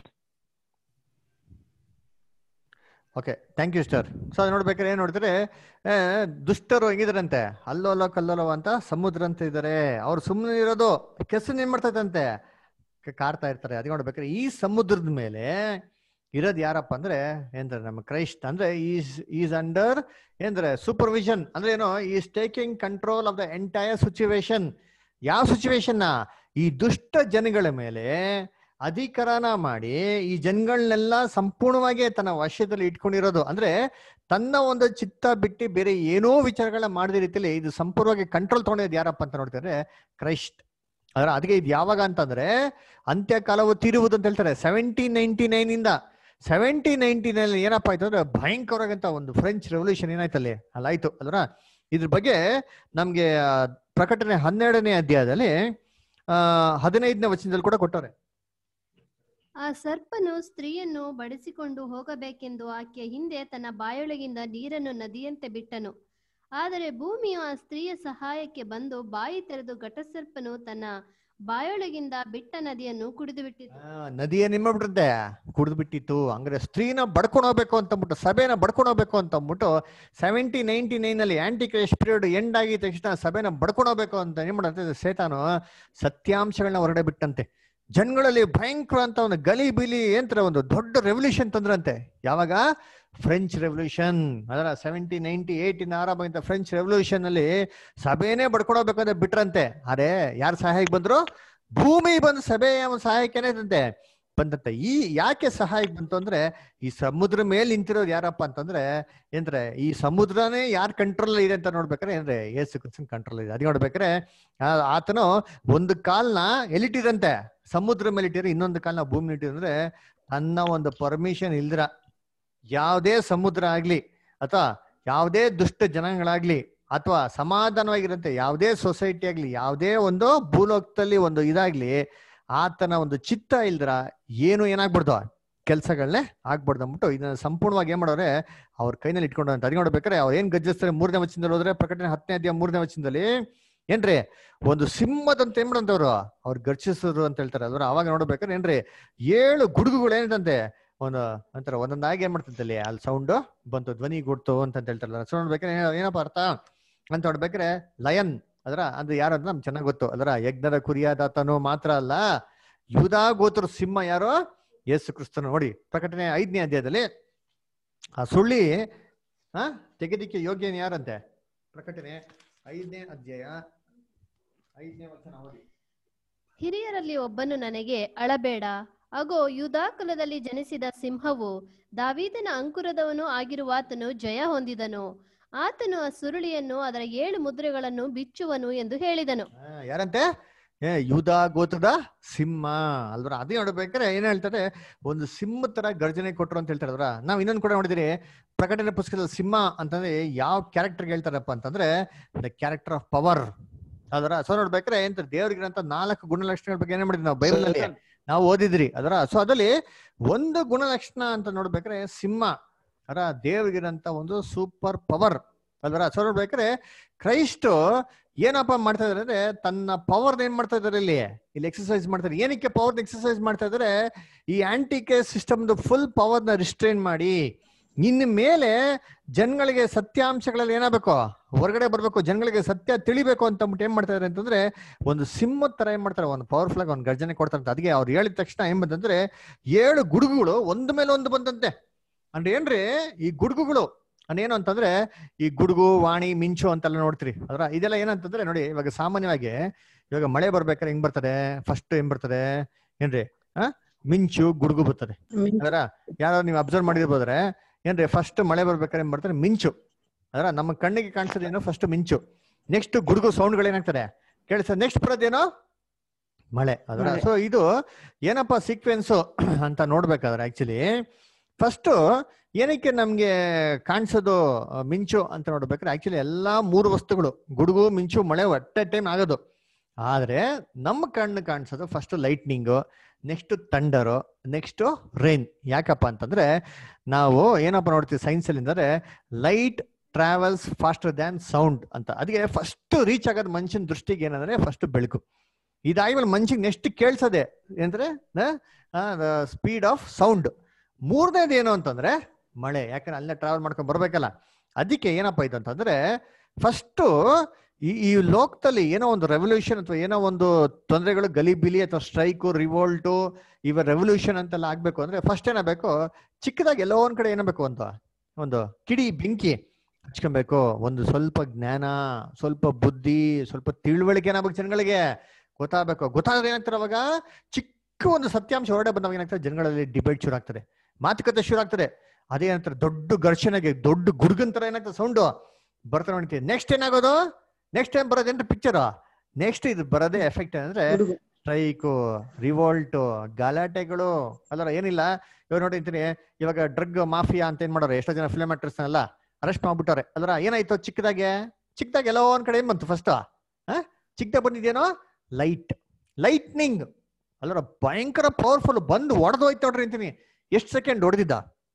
okay thank you star so ಅದು ನೋಡ್ಬೇಕಾದ್ರೆ ಏನ್ ನೋಡ್ತಾರೆ ಆ, ದುಷ್ಟರು ಹೆಂಗಿದಾರಂತೆ ಅಲ್ಲೋಲ ಕಲ್ಲೋಲವ ಅಂತ ಸಮುದ್ರ ಅಂತ ಇದಾರೆ ಅವ್ರು ಸುಮ್ಮನೆ ಇರೋದು ಕೆಸರು ಏನ್ ಮಾಡ್ತೈತಂತೆ ಕ- ಕಾರ್ತಾ ಇರ್ತಾರೆ ಅದಕ್ಕೆ ನೋಡ್ಬೇಕಾದ್ರೆ ಈ ಸಮುದ್ರದ ಮೇಲೆ ಇರೋದು ಯಾರಪ್ಪ ಅಂದ್ರೆ ಏನ್ರೆ ನಮ್ಮ ಕ್ರೈಸ್ಟ್ ಅಂದ್ರೆ ಈಸ್ ಈಸ್ ಅಂಡರ್ ಏನ್ರೆ ಸೂಪರ್ವಿಷನ್ ಅಂದ್ರೆ ಏನು is taking control of the entire situation ಯಾವ ಸಿಚುವೇಶನ್ ಈ ದುಷ್ಟ ಜನಗಳ ಮೇಲೆ ಅಧಿಕಾರನ ಮಾಡಿ ಈ ಜನಗಳನ್ನೆಲ್ಲ ಸಂಪೂರ್ಣವಾಗಿ ತನ್ನ ವಶದಲ್ಲಿ ಇಟ್ಕೊಂಡಿರೋದು ಅಂದ್ರೆ ತನ್ನ ಒಂದು ಚಿತ್ತ ಬಿಟ್ಟು ಬೇರೆ ಏನೋ ವಿಚಾರಗಳನ್ನ ಮಾಡದ ರೀತಿಯಲ್ಲಿ ಇದು ಸಂಪೂರ್ಣವಾಗಿ ಕಂಟ್ರೋಲ್ ತಗೊಂಡಿದ್ದು ಯಾರಪ್ಪ ಅಂತ ನೋಡ್ತಾರೆ ಕ್ರೈಸ್ಟ್ ಅದರ ಅದಕ್ಕೆ ಇದು ಯಾವಾಗ ಅಂತಂದ್ರೆ ಅಂತ್ಯಕಾಲವು ತೀರುವುದು ಅಂತ ಹೇಳ್ತಾರೆ ಸೆವೆಂಟೀನ್ ನೈನ್ಟಿ ನೈನ್ ಇಂದ ಸೆವೆಂಟಿ ನೈನ್ಟಿ ನೈನ್ ಏನಪ್ಪಾ ಆಯ್ತು ಅಂದ್ರೆ ಭಯಂಕರವಾಗಂತ ಒಂದು ಫ್ರೆಂಚ್ ರೆವಲ್ಯೂಷನ್ ಏನಾಯ್ತಲ್ಲಿ ಅಲ್ಲಾಯ್ತು ಅಲ್ರ ಇದ್ರ ಬಗ್ಗೆ ನಮ್ಗೆ ಆ, ಪ್ರಕಟಣೆ ಹನ್ನೆರಡನೇ ಅಧ್ಯಾಯದಲ್ಲಿ ಆ ಹದಿನೈದನೇ ವಚನದಲ್ಲಿ ಕೂಡ ಕೊಟ್ಟವ್ರೆ ಆ ಸರ್ಪನು ಸ್ತ್ರೀಯನ್ನು ಬಡಿಸಿಕೊಂಡು ಹೋಗಬೇಕೆಂದು ಆಕೆಯ ಹಿಂದೆ ತನ್ನ ಬಾಯೊಳಗಿಂದ ನೀರನ್ನು ನದಿಯಂತೆ ಬಿಟ್ಟನು ಆದರೆ ಭೂಮಿಯು ಆ ಸ್ತ್ರೀಯ ಸಹಾಯಕ್ಕೆ ಬಂದು ಬಾಯಿ ತೆರೆದು ಘಟಸರ್ಪನು ತನ್ನ ಬಾಯೊಳಗಿಂದ ಬಿಟ್ಟ ನದಿಯನ್ನು ಕುಡಿದು ಬಿಟ್ಟಿತು ಆ, ನದಿಯ ನಿಮ್ಮಬಿಟ್ಟಿರುತ್ತೆ ಕುಡಿದು ಬಿಟ್ಟಿತ್ತು ಹಂಗಾರೆ ಸ್ತ್ರೀನ ಬಡ್ಕೊಂಡು ಹೋಗ್ಬೇಕು ಅಂತ ಅಂದ್ಬಿಟ್ಟು ಸಭೆನ ಬಡ್ಕೊಂಡು ಹೋಗ್ಬೇಕು ಅಂತ ಅಂದ್ಬಿಟ್ಟು ಸೆವೆಂಟಿ ನೈನ್ಟಿ ನೈನ್ ಅಲ್ಲಿ ಆಂಟಿ ಕ್ರೈಸ್ಟ್ ಪೀರಿಯಡ್ ಎಂಡ್ ಆಗಿದ ತಕ್ಷಣ ಸಭೆನ ಬಡ್ಕೊಂಡು ಹೋಗ್ಬೇಕು ಅಂತ ಏನ್ ಮಾಡಂತೆ ಸೇತಾನು ಸತ್ಯಾಂಶಗಳನ್ನ ಹೊರಗಡೆ ಬಿಟ್ಟಂತೆ ಜನಗಳಲ್ಲಿ ಭಯಂಕರ ಅಂತ ಒಂದು ಗಲಿ ಬಿಲಿ ಏನ್ತರ ಒಂದು ದೊಡ್ಡ ರೆವಲ್ಯೂಷನ್ ತಂದ್ರಂತೆ ಯಾವಾಗ ಫ್ರೆಂಚ್ ರೆವಲ್ಯೂಷನ್ ಅದರ ಸೆವೆಂಟಿ ನೈನ್ಟಿ ಏಟ್ ಇನ್ ಆರಂಭ ಆಗಿದ್ದ ಫ್ರೆಂಚ್ ರೆವಲ್ಯೂಷನ್ ಅಲ್ಲಿ ಸಭೆನೇ ಬಡ್ಕೊಂಡು ಹೋಗ್ಬೇಕು ಅಂತ ಬಿಟ್ರಂತೆ ಅರೆ ಯಾರ ಸಹಾಯಕ್ಕೆ ಬಂದ್ರು ಭೂಮಿ ಬಂದು ಸಭೆಯ ಒಂದು ಸಹಾಯಕ್ಕೇನೆ ಇದಂತೆ ಬಂದಂತೆ ಈ ಯಾಕೆ ಸಹಾಯಕ್ಕೆ ಬಂತು ಅಂದ್ರೆ ಈ ಸಮುದ್ರ ಮೇಲೆ ನಿಂತಿರೋದು ಯಾರಪ್ಪ ಅಂತಂದ್ರೆ ಏನ್ರೆ ಈ ಸಮುದ್ರನೇ ಯಾರ್ ಕಂಟ್ರೋಲ್ ಇದೆ ಅಂತ ನೋಡ್ಬೇಕಾರೆ ಏನ್ರೆ ಏಸು ಕ್ರಿಸ್ತನ್ ಕಂಟ್ರೋಲ್ ಇದೆ ಅದ್ ನೋಡ್ಬೇಕಾರೆ ಆ- ಆತನು ಒಂದು ಕಾಲ್ನ ಎಲ್ಲಿಟ್ಟಿರಂತೆ ಸಮುದ್ರ ಮೇಲೆ ಇಟ್ಟಿದ್ರೆ ಇನ್ನೊಂದು ಕಾಲ್ನ ಭೂಮಿ ಇಟ್ಟಿದ್ರೆ ತನ್ನ ಒಂದು ಪರ್ಮಿಷನ್ ಇಲ್ದಿರ ಯಾವುದೇ ಸಮುದ್ರ ಆಗ್ಲಿ ಅಥವಾ ಯಾವುದೇ ದುಷ್ಟ ಜನಾಂಗಗಳಾಗ್ಲಿ ಅಥವಾ ಸಮಾಧಾನವಾಗಿರಂತೆ ಯಾವುದೇ ಸೊಸೈಟಿ ಆಗ್ಲಿ ಯಾವುದೇ ಒಂದು ಭೂಲೋಕದಲ್ಲಿ ಒಂದು ಇದಾಗ್ಲಿ ಆತನ ಒಂದು ಚಿತ್ತ ಇಲ್ದ್ರ ಏನು ಏನಾಗ್ಬಿಡ್ದು ಕೆಲ್ಸಗಳನ್ನೇ ಆಗ್ಬಾರ್ದು ಅಂದ್ಬಿಟ್ಟು ಇದನ್ನ ಸಂಪೂರ್ಣವಾಗಿ ಏನ್ ಮಾಡೋರೆ ಅವ್ರ ಕೈನಲ್ಲಿ ಇಟ್ಕೊಂಡು ಅಂತ ಅದಕ್ಕೆ ನೋಡ್ಬೇಕಾರೆ ಅವ್ರು ಏನ್ ಗರ್ಜಿಸ್ತಾರೆ ಮೂರನೇ ವಚನದಲ್ಲಿ ಹೋದ್ರೆ ಪ್ರಕಟಣೆ ಹತ್ತನೇ ಅಧ್ಯಾಯ ಮೂರನೇ ವಚನದಲ್ಲಿ ಏನ್ರಿ ಒಂದು ಸಿಂಹದಂತ ಏನ್ ಮಾಡಂತವ್ರು ಅವ್ರು ಗರ್ಜಿಸಿದ್ರು ಅಂತ ಹೇಳ್ತಾರೆ ಅದ್ರ ಅವಾಗ ನೋಡ್ಬೇಕಾದ್ರೆ ಏನ್ರಿ ಏಳು ಗುಡುಗುಗಳು ಏನಿದಂತೆ ಒಂದು ಅಂತಾರ ಒಂದೊಂದಾಗಿ ಏನ್ ಮಾಡ್ತಂತೆ ಅಲ್ಲಿ ಅಲ್ಲಿ ಸೌಂಡ್ ಬಂತು ಧ್ವನಿ ಗುಡ್ತು ಅಂತ ಹೇಳ್ತಾರಲ್ಲ ಸೊ ನೋಡ್ಬೇಕಾದ್ರೆ ಏನ- ಏನಪ್ಪ ಅರ್ಥ ಅಂತ ನೋಡ್ಬೇಕಾದ್ರೆ ಲಯನ್ ಅದರ ಅದು ಯಾರು ಅಂತ ನಮ್ಗೆ ಚೆನ್ನಾಗ್ ಗೊತ್ತು ಅದರ ಯಜ್ಞದ ಕುರಿಯಾದಾತನು ಮಾತ್ರ ಅಲ್ಲ ಯುದಾ ಗೋತ್ರ ಸಿಂಹ ಯಾರು ಯೇಸು ಕ್ರಿಸ್ತನು ನೋಡಿ ಪ್ರಕಟಣೆ ಐದನೇ ಅಧ್ಯಾಯದಲ್ಲಿ ಆ ಸುಳ್ಳಿ ಆ ತೆಗೆದಿಕ್ಕೆ ಯೋಗ್ಯನ ಯಾರಂತೆ ಪ್ರಕಟಣೆ ಐದನೇ ಅಧ್ಯಾಯ ಐದನೇ ವಚನ ಓದಿ ಹಿರಿಯರಲ್ಲಿ ಒಬ್ಬನು ನನಗೆ ಅಳಬೇಡ ಅಗೋ ಯೂದಾಕುಲದಲ್ಲಿ ಜನಿಸಿದ ಸಿಂಹವು ದಾವೀದನ ಅಂಕುರದವನು ಆಗಿರುವಾತನು ಜಯ ಹೊಂದಿದನು ಆತನು ಆ ಸುರುಳಿಯನ್ನು ಅದರ ಏಳು ಮುದ್ರೆಗಳನ್ನು ಬಿಚ್ಚುವನು ಎಂದು ಹೇಳಿದನು ಆ, ಯಾರಂತೆ ಏ ಯೂದ ಗೋತ್ರದ ಸಿಂಹ ಅಲ್ವರ ಅದೇ ನೋಡ್ಬೇಕಾದ್ರೆ ಏನ್ ಹೇಳ್ತಾರೆ ಒಂದು ಸಿಂಹ ತರ ಗರ್ಜನೆ ಕೊಟ್ರು ಅಂತ ಹೇಳ್ತಾರೆ ಅಲ್ವರ ನಾವ್ ಇನ್ನೊಂದು ಕೂಡ ನೋಡಿದಿರಿ ಪ್ರಕಟಣೆ ಪುಸ್ತಕದಲ್ಲಿ ಸಿಂಹ ಅಂತಂದ್ರೆ ಯಾವ ಕ್ಯಾರೆಕ್ಟರ್ ಹೇಳ್ತಾರಪ್ಪ ಅಂತಂದ್ರೆ ದ ಕ್ಯಾರೆಕ್ಟರ್ ಆಫ್ ಪವರ್ ಅದರ ಸೊ ನೋಡ್ಬೇಕಾದ್ರೆ ಎಂತ ದೇವರಿಗಿರಂತ ನಾಲ್ಕು ಗುಣಲಕ್ಷಣಗಳ ಬಗ್ಗೆ ಏನ್ ಮಾಡಿದ್ವಿ ನಾವು ಬೈಬಲ್ ನಲ್ಲಿ ನಾವು ಓದಿದ್ರಿ ಅದರ ಸೊ ಅದಲ್ಲಿ ಒಂದು ಗುಣಲಕ್ಷಣ ಅಂತ ನೋಡ್ಬೇಕಾದ್ರೆ ಸಿಂಹ ಅದರ ದೇವರಿಗಿರಂತ ಒಂದು ಸೂಪರ್ ಪವರ್ ಅಲ್ವರ ಸೊ ನೋಡ್ಬೇಕಾದ್ರೆ ಕ್ರೈಸ್ಟ್ ಏನಪ್ಪ ಮಾಡ್ತಾ ಇದಾರೆ ಅಂದ್ರೆ ತನ್ನ ಪವರ್ ಏನ್ ಮಾಡ್ತಾ ಇದಾರೆ ಇಲ್ಲಿ ಇಲ್ಲಿ ಎಕ್ಸರ್ಸೈಸ್ ಮಾಡ್ತಾರೆ ಏನಕ್ಕೆ ಪವರ್ ಎಕ್ಸರ್ಸೈಸ್ ಮಾಡ್ತಾ ಇದಾರೆ ಈ ಆಂಟಿಕೆ ಸಿಸ್ಟಮ್ ಫುಲ್ ಪವರ್ ನ ರಿಸ್ಟ್ರೈನ್ ಮಾಡಿ ಇನ್ನು ಮೇಲೆ ಜನಗಳಿಗೆ ಸತ್ಯಾಂಶಗಳಲ್ಲಿ ಏನಾಗಬೇಕು ಹೊರಗಡೆ ಬರ್ಬೇಕು ಜನಗಳಿಗೆ ಸತ್ಯ ತಿಳಿಬೇಕು ಅಂತ ಅಂದ್ಬಿಟ್ಟು ಏನ್ ಮಾಡ್ತಾ ಇದಾರೆ ಅಂತಂದ್ರೆ ಒಂದು ಸಿಂಹದ ತರ ಏನ್ ಮಾಡ್ತಾರೆ ಒಂದು ಪವರ್ಫುಲ್ ಆಗಿ ಒಂದು ಗರ್ಜನೆ ಕೊಡ್ತಾರೆ ಅಂತ ಅದಕ್ಕೆ ಅವ್ರು ಹೇಳಿದ ತಕ್ಷಣ ಏನ್ ಬಂತಂದ್ರೆ ಏಳು ಗುಡುಗುಗಳು ಒಂದ್ ಮೇಲೆ ಒಂದು ಬಂದಂತೆ ಅಂದ್ರೆ ಏನ್ರಿ ಈ ಗುಡುಗುಗಳು ಏನು ಅಂತಂದ್ರೆ ಈ ಗುಡುಗು ವಾಣಿ ಮಿಂಚು ಅಂತೆಲ್ಲ ನೋಡ್ತೀರಿ ಅದ್ರ ಇದೆಲ್ಲ ಏನಂತಂದ್ರೆ ನೋಡಿ ಇವಾಗ ಸಾಮಾನ್ಯವಾಗಿ ಇವಾಗ ಮಳೆ ಬರ್ಬೇಕಾದ್ರೆ ಹೆಂಗ್ ಬರ್ತದೆ ಫಸ್ಟ್ ಏನ್ ಬರ್ತದೆ ಏನ್ರಿ ಆ ಮಿಂಚು ಗುಡುಗು ಬರ್ತದೆ ಅದರ ಯಾರು ನೀವು ಅಬ್ಸರ್ವ್ ಮಾಡಿರ್ಬೋದ್ರೆ ಏನ್ರಿ ಫಸ್ಟ್ ಮಳೆ ಬರ್ಬೇಕಾದ್ರೆ ಏನ್ ಬರ್ತಾರೆ ಮಿಂಚು ಅದರ ನಮ್ಮ ಕಣ್ಣಿಗೆ ಕಾಣಿಸೋದೇನೋ ಫಸ್ಟ್ ಮಿಂಚು ನೆಕ್ಸ್ಟ್ ಗುಡುಗು ಸೌಂಡ್ಗಳು ಏನಾಗ್ತದೆ ಕೇಳಿಸ್ತದೆ ನೆಕ್ಸ್ಟ್ ಬರೋದೇನೋ ಮಳೆ ಅದರ ಮಳೆ. ಸೊ ಇದು ಏನಪ್ಪ ಸೀಕ್ವೆನ್ಸ್ ಅಂತ ನೋಡ್ಬೇಕಾದ್ರೆ ಆಕ್ಚುಲಿ ಫಸ್ಟ್ ಏನಕ್ಕೆ ನಮ್ಗೆ ಕಾಣಿಸೋದು ಆ, ಮಿಂಚು ಅಂತ ನೋಡ್ಬೇಕಾದ್ರೆ ಆಕ್ಚುಲಿ ಎಲ್ಲಾ ಮೂರು ವಸ್ತುಗಳು ಗುಡುಗು ಮಿಂಚು ಮಳೆ ಒಟ್ಟೆ ಟೈಮ್ ಆಗೋದು ಆದ್ರೆ ನಮ್ಮ ಕಣ್ಣು ಕಾಣಿಸೋದು first lightning next thunder next rain ಯಾಕಪ್ಪ ಅಂತಂದ್ರೆ ನಾವು ಏನಪ್ಪ ನೋಡ್ತೀವಿ ಸೈನ್ಸ್ ಅಲ್ಲಿ ಅಂದ್ರೆ light travels faster than sound ಅಂತ ಅದಕ್ಕೆ ಫಸ್ಟ್ ರೀಚ್ ಆಗೋದು ಮನುಷ್ಯನ ದೃಷ್ಟಿಗೆ ಏನಂದ್ರೆ ಫಸ್ಟ್ ಬೆಳಕು ಇದಾದ್ಮೇಲೆ ಮನುಷ್ಯಗೆ ನೆಕ್ಸ್ಟ್ ಕೇಳಿಸೋದೆ ಏನಂದ್ರೆ ಸ್ಪೀಡ್ ಆಫ್ ಸೌಂಡ್ ಮೂರನೇದು ಏನು ಅಂತಂದ್ರೆ ಮಳೆ ಯಾಕಂದ್ರೆ ಅಲ್ಲೇ ಟ್ರಾವೆಲ್ ಮಾಡ್ಕೊಂಡು ಬರ್ಬೇಕಲ್ಲ ಅದಕ್ಕೆ ಏನಪ್ಪ ಇದು ಅಂತಂದ್ರೆ ಫಸ್ಟ್ ಈ ಈ ಲೋಕದಲ್ಲಿ ಏನೋ ಒಂದು ರೆವಲ್ಯೂಷನ್ ಅಥವಾ ಏನೋ ಒಂದು ತೊಂದರೆಗಳು ಗಲಿಬಿಲಿ ಅಥವಾ ಸ್ಟ್ರೈಕು ರಿವೋಲ್ಟು ಇವ ರೆವಲ್ಯೂಷನ್ ಅಂತೆಲ್ಲ ಆಗ್ಬೇಕು ಅಂದ್ರೆ ಫಸ್ಟ್ ಏನಾಗಬೇಕು ಚಿಕ್ಕದಾಗಿ ಎಲ್ಲೋ ಒಂದ್ ಕಡೆ ಏನಾಗಬೇಕು ಅಂತ ಒಂದು ಕಿಡಿ ಬೆಂಕಿ ಹಚ್ಕೊಬೇಕು ಒಂದು ಸ್ವಲ್ಪ ಜ್ಞಾನ ಸ್ವಲ್ಪ ಬುದ್ಧಿ ಸ್ವಲ್ಪ ತಿಳುವಳಿಕೆ ಏನಾಗಬೇಕು ಜನಗಳಿಗೆ ಗೊತ್ತಾಗಬೇಕು ಗೊತ್ತಾದ್ರೆ ಏನಾಗ್ತಾರೆ ಅವಾಗ ಚಿಕ್ಕ ಒಂದು ಸತ್ಯಾಂಶ ಹೊರಡೆ ಬಂದಾಗ ಏನಾಗ್ತದೆ ಜನಗಳಲ್ಲಿ ಡಿಬೇಟ್ ಶುರು ಆಗ್ತದೆ ಮಾತುಕತೆ ಶುರು ಆಗ್ತದೆ ಅದೇನಂತಾರೆ ದೊಡ್ಡ ಘರ್ಷಣೆಗೆ ದೊಡ್ಡ ಗುರ್ಗನ್ ತರ ಏನಾಗ್ತದೆ ಸೌಂಡು ಬರ್ತಾ ನೋಡ್ತೀವಿ ನೆಕ್ಸ್ಟ್ ಏನಾಗೋದು ನೆಕ್ಸ್ಟ್ ಟೈಮ್ ಬರೋದೇನ್ರಿ ಪಿಕ್ಚರ್ ನೆಕ್ಸ್ಟ್ ಇದು ಬರೋದೇ ಎಫೆಕ್ಟ್ ಅಂದ್ರೆ ಸ್ಟ್ರೈಕು ರಿವೋಲ್ಟು ಗಲಾಟೆಗಳು ಅಲ್ಲರ ಏನಿಲ್ಲ ಇವಾಗ ನೋಡಿರ್ತೀನಿ ಇವಾಗ ಡ್ರಗ್ ಮಾಫಿಯಾ ಅಂತ ಏನ್ ಮಾಡೋರು ಎಷ್ಟೋ ಜನ ಫಿಲ್ಮ್ ಆಕ್ಟರ್ಸ್ನೆಲ್ಲ ಅರೆಸ್ಟ್ ಮಾಡ್ಬಿಟ್ಟವ್ರೆ ಅಲ್ಲರ ಏನಾಯ್ತು ಚಿಕ್ಕದಾಗೆ ಚಿಕ್ಕದಾಗಿ ಎಲ್ಲೋ ಒಂದ್ ಕಡೆ ಏನ್ ಬಂತು ಫಸ್ಟ್ ಚಿಕ್ಕದಾಗ ಬಂದಿದ್ದೇನೋ ಲೈಟ್ ಲೈಟ್ನಿಂಗ್ ಅಲ್ಲರ ಭಯಂಕರ ಪವರ್ಫುಲ್ ಬಂದು ಹೊಡೆದು ಹೋಯ್ತು ನೋಡ್ರಿ ಅಂತೀನಿ ಎಷ್ಟು ಸೆಕೆಂಡ್ ಹೊಡೆದಿದ್ದ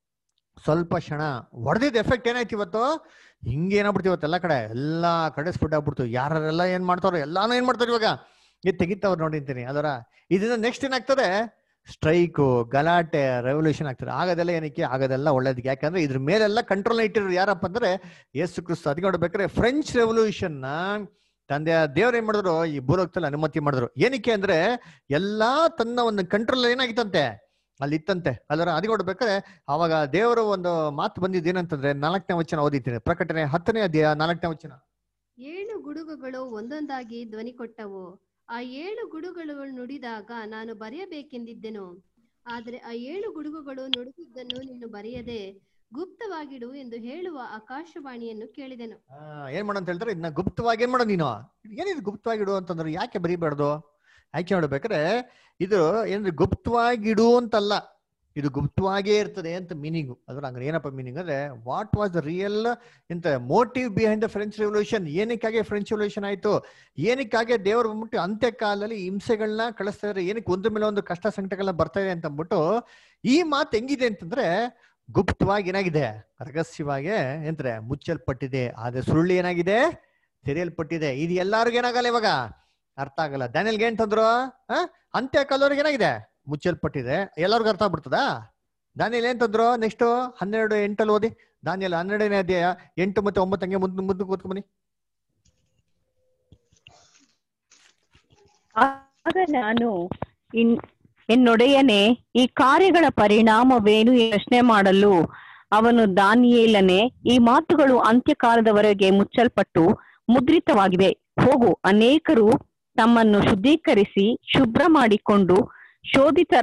ಸ್ವಲ್ಪ ಕ್ಷಣ ಹೊಡೆದಿದ್ದ ಎಫೆಕ್ಟ್ ಏನಾಯ್ತು ಇವತ್ತು ಹಿಂಗೆ ಏನಾಗ್ಬಿಡ್ತು ಇವತ್ತೆಲ್ಲ ಕಡೆ ಎಲ್ಲಾ ಕಡೆ ಸ್ಫುಟ್ ಆಗ್ಬಿಡ್ತು ಯಾರೆಲ್ಲ ಏನ್ ಮಾಡ್ತಾರೋ ಎಲ್ಲಾನು ಏನ್ ಮಾಡ್ತಾರೆ ಇವಾಗ ಇದು ತೆಗಿತಾವ್ರು ನೋಡಿರ್ತೀನಿ ಅದರ ಇದರಿಂದ ನೆಕ್ಸ್ಟ್ ಏನಾಗ್ತದೆ ಸ್ಟ್ರೈಕು ಗಲಾಟೆ ರೆವಲ್ಯೂಷನ್ ಆಗ್ತದೆ ಆಗೋದೆಲ್ಲ ಏನಕ್ಕೆ ಆಗೋದೆಲ್ಲ ಒಳ್ಳೇದಕ್ಕೆ ಯಾಕಂದ್ರೆ ಇದ್ರ ಮೇಲೆಲ್ಲ ಕಂಟ್ರೋಲ್ ಇಟ್ಟಿರೋರು ಯಾರಪ್ಪ ಅಂದ್ರೆ ಯೇಸು ಕ್ರಿಸ್ತ ಅದಕ್ಕೆ ನೋಡ್ಬೇಕಾದ್ರೆ ಫ್ರೆಂಚ್ ರೆವಲ್ಯೂಷನ್ ನ ತಂದೆ ದೇವ್ರು ಏನ್ ಮಾಡಿದ್ರು ಈ ಭೂಲೋಕದಲ್ಲಿ ಅನುಮತಿ ಮಾಡಿದ್ರು ಏನಕ್ಕೆ ಅಂದ್ರೆ ಎಲ್ಲಾ ತನ್ನ ಒಂದು ಕಂಟ್ರೋಲ್ ಏನಾಗಿತ್ತಂತೆ ಅಲ್ಲಿ ಇತ್ತಂತೆ ಅಲ್ಲರ ಅದಕ್ಕೆ ನೋಡ್ಬೇಕಾದ್ರೆ ಅವಾಗ ದೇವರ ಒಂದು ಮಾತು ಬಂದಿದ್ದು ಏನಂತಂದ್ರೆ ನಾಲ್ಕನೇ ವಚನ ಓದಿದ್ದೀನಿ ಪ್ರಕಟಣೆ ಹತ್ತನೇ ಅಧ್ಯಾಯ ನಾಲ್ಕನೇ ವಚನ ಏಳು ಗುಡುಗುಗಳು ಒಂದೊಂದಾಗಿ ಧ್ವನಿ ಕೊಟ್ಟವು ಆ ಏಳು ಗುಡುಗುಗಳು ನುಡಿದಾಗ ನಾನು ಬರೆಯಬೇಕೆಂದಿದ್ದೆನು ಆದರೆ ಆ ಏಳು ಗುಡುಗುಗಳು ನುಡಿದಿದ್ದನ್ನು ನೀನು ಬರೆಯದೆ ಗುಪ್ತವಾಗಿಡು ಎಂದು ಹೇಳುವ ಆಕಾಶವಾಣಿಯನ್ನು ಕೇಳಿದೆನು ಆ, ಏನ್ ಮಾಡೋ ಅಂತ ಹೇಳ್ತಾರೆ ಇದನ್ನ ಗುಪ್ತವಾಗಿ ಏನ್ ಮಾಡೋ ನೀನು ಏನಿದು ಗುಪ್ತವಾಗಿಡು ಅಂತಂದ್ರೆ ಯಾಕೆ ಬರೀಬಾರ್ದು ಯಾಕೆ ನೋಡ್ಬೇಕಾದ್ರೆ ಇದು ಏನ್ರಿ ಗುಪ್ತವಾಗಿಡು ಅಂತಲ್ಲ ಇದು ಗುಪ್ತವಾಗೇ ಇರ್ತದೆ ಅಂತ ಮೀನಿಂಗು ಅದ್ರ ಹಂಗಾರೆ ಏನಪ್ಪ ಮೀನಿಂಗ್ ಅಂದ್ರೆ ವಾಟ್ ವಾಸ್ ದ ರಿಯಲ್ ಎಂತ motive behind the French revolution ಏನಕ್ಕಾಗಿ ಫ್ರೆಂಚ್ ರೆವಲ್ಯೂಷನ್ ಆಯ್ತು ಏನಕ್ಕಾಗಿ ದೇವರು ಬಂದ್ಬಿಟ್ಟು ಅಂತ್ಯ ಕಾಲದಲ್ಲಿ ಹಿಂಸೆಗಳನ್ನ ಕಳಿಸ್ತಾ ಇದ್ರೆ ಏನಕ್ಕೆ ಒಂದ್ರ ಮೇಲೆ ಒಂದು ಕಷ್ಟ ಸಂಕಟಗಳನ್ನ ಬರ್ತಾ ಇದೆ ಅಂತ ಅಂದ್ಬಿಟ್ಟು ಈ ಮಾತು ಹೆಂಗಿದೆ ಅಂತಂದ್ರೆ ಗುಪ್ತವಾಗಿ ಏನಾಗಿದೆ ರಹಸ್ಯವಾಗಿ ಎಂದ್ರೆ ಮುಚ್ಚಲ್ಪಟ್ಟಿದೆ ಆದ್ರೆ ಸುಳ್ಳು ಏನಾಗಿದೆ ತೆರೆಯಲ್ಪಟ್ಟಿದೆ ಇದು ಎಲ್ಲಾರ್ಗು ಏನಾಗಲ್ಲ ಇವಾಗ ಅರ್ಥ ಆಗಲ್ಲ ಡ್ಯಾನಿಯಲ್ಗೆ ಏನ್ ತಂದ್ರು ಆ? ಅಂತ್ಯ ಕಾಲವ್ರಿಗೆ ಏನಾಗಿದೆ ಮುಚ್ಚಲ್ಪಟ್ಟಿದೆ ಎಲ್ಲರಿಗೂ ಅರ್ಥ ಆಗ್ಬಿಡ್ತದಾ ದಾನಿಯಲ್ ಏನ್ ತಂದ್ರು ನೆಕ್ಸ್ಟ್ ಹನ್ನೆರಡು ಎಂಟಲ್ಲಿ ಓದಿ ದಾನಿಯಲ್ ಹನ್ನೆರಡನೇ ಅಧ್ಯಾಯ ಎಂಟು ಮತ್ತೆ ಒಂಬತ್ತು ಹಂಗೆ ಮುಂದೆ ಮುಂದೆ ಕೂತ್ಕೊಂಬನಿ ಆಗ ನಾನು ಇನ್ ಎನ್ನೊಡೆಯನೇ ಈ ಕಾರ್ಯಗಳ ಪರಿಣಾಮವೇನು ಎಂದು ಪ್ರಶ್ನೆ ಮಾಡಲು ಅವನು ದಾನಿಯೇಲನೆ ಈ ಮಾತುಗಳು ಅಂತ್ಯಕಾಲದವರೆಗೆ ಮುಚ್ಚಲ್ಪಟ್ಟು ಮುದ್ರಿತವಾಗಿವೆ ಹೋಗು ಅನೇಕರು ತಮ್ಮನ್ನು ಶುದ್ಧೀಕರಿಸಿ ಶುಭ್ರ ಮಾಡಿಕೊಂಡು ಶೋಧಿತ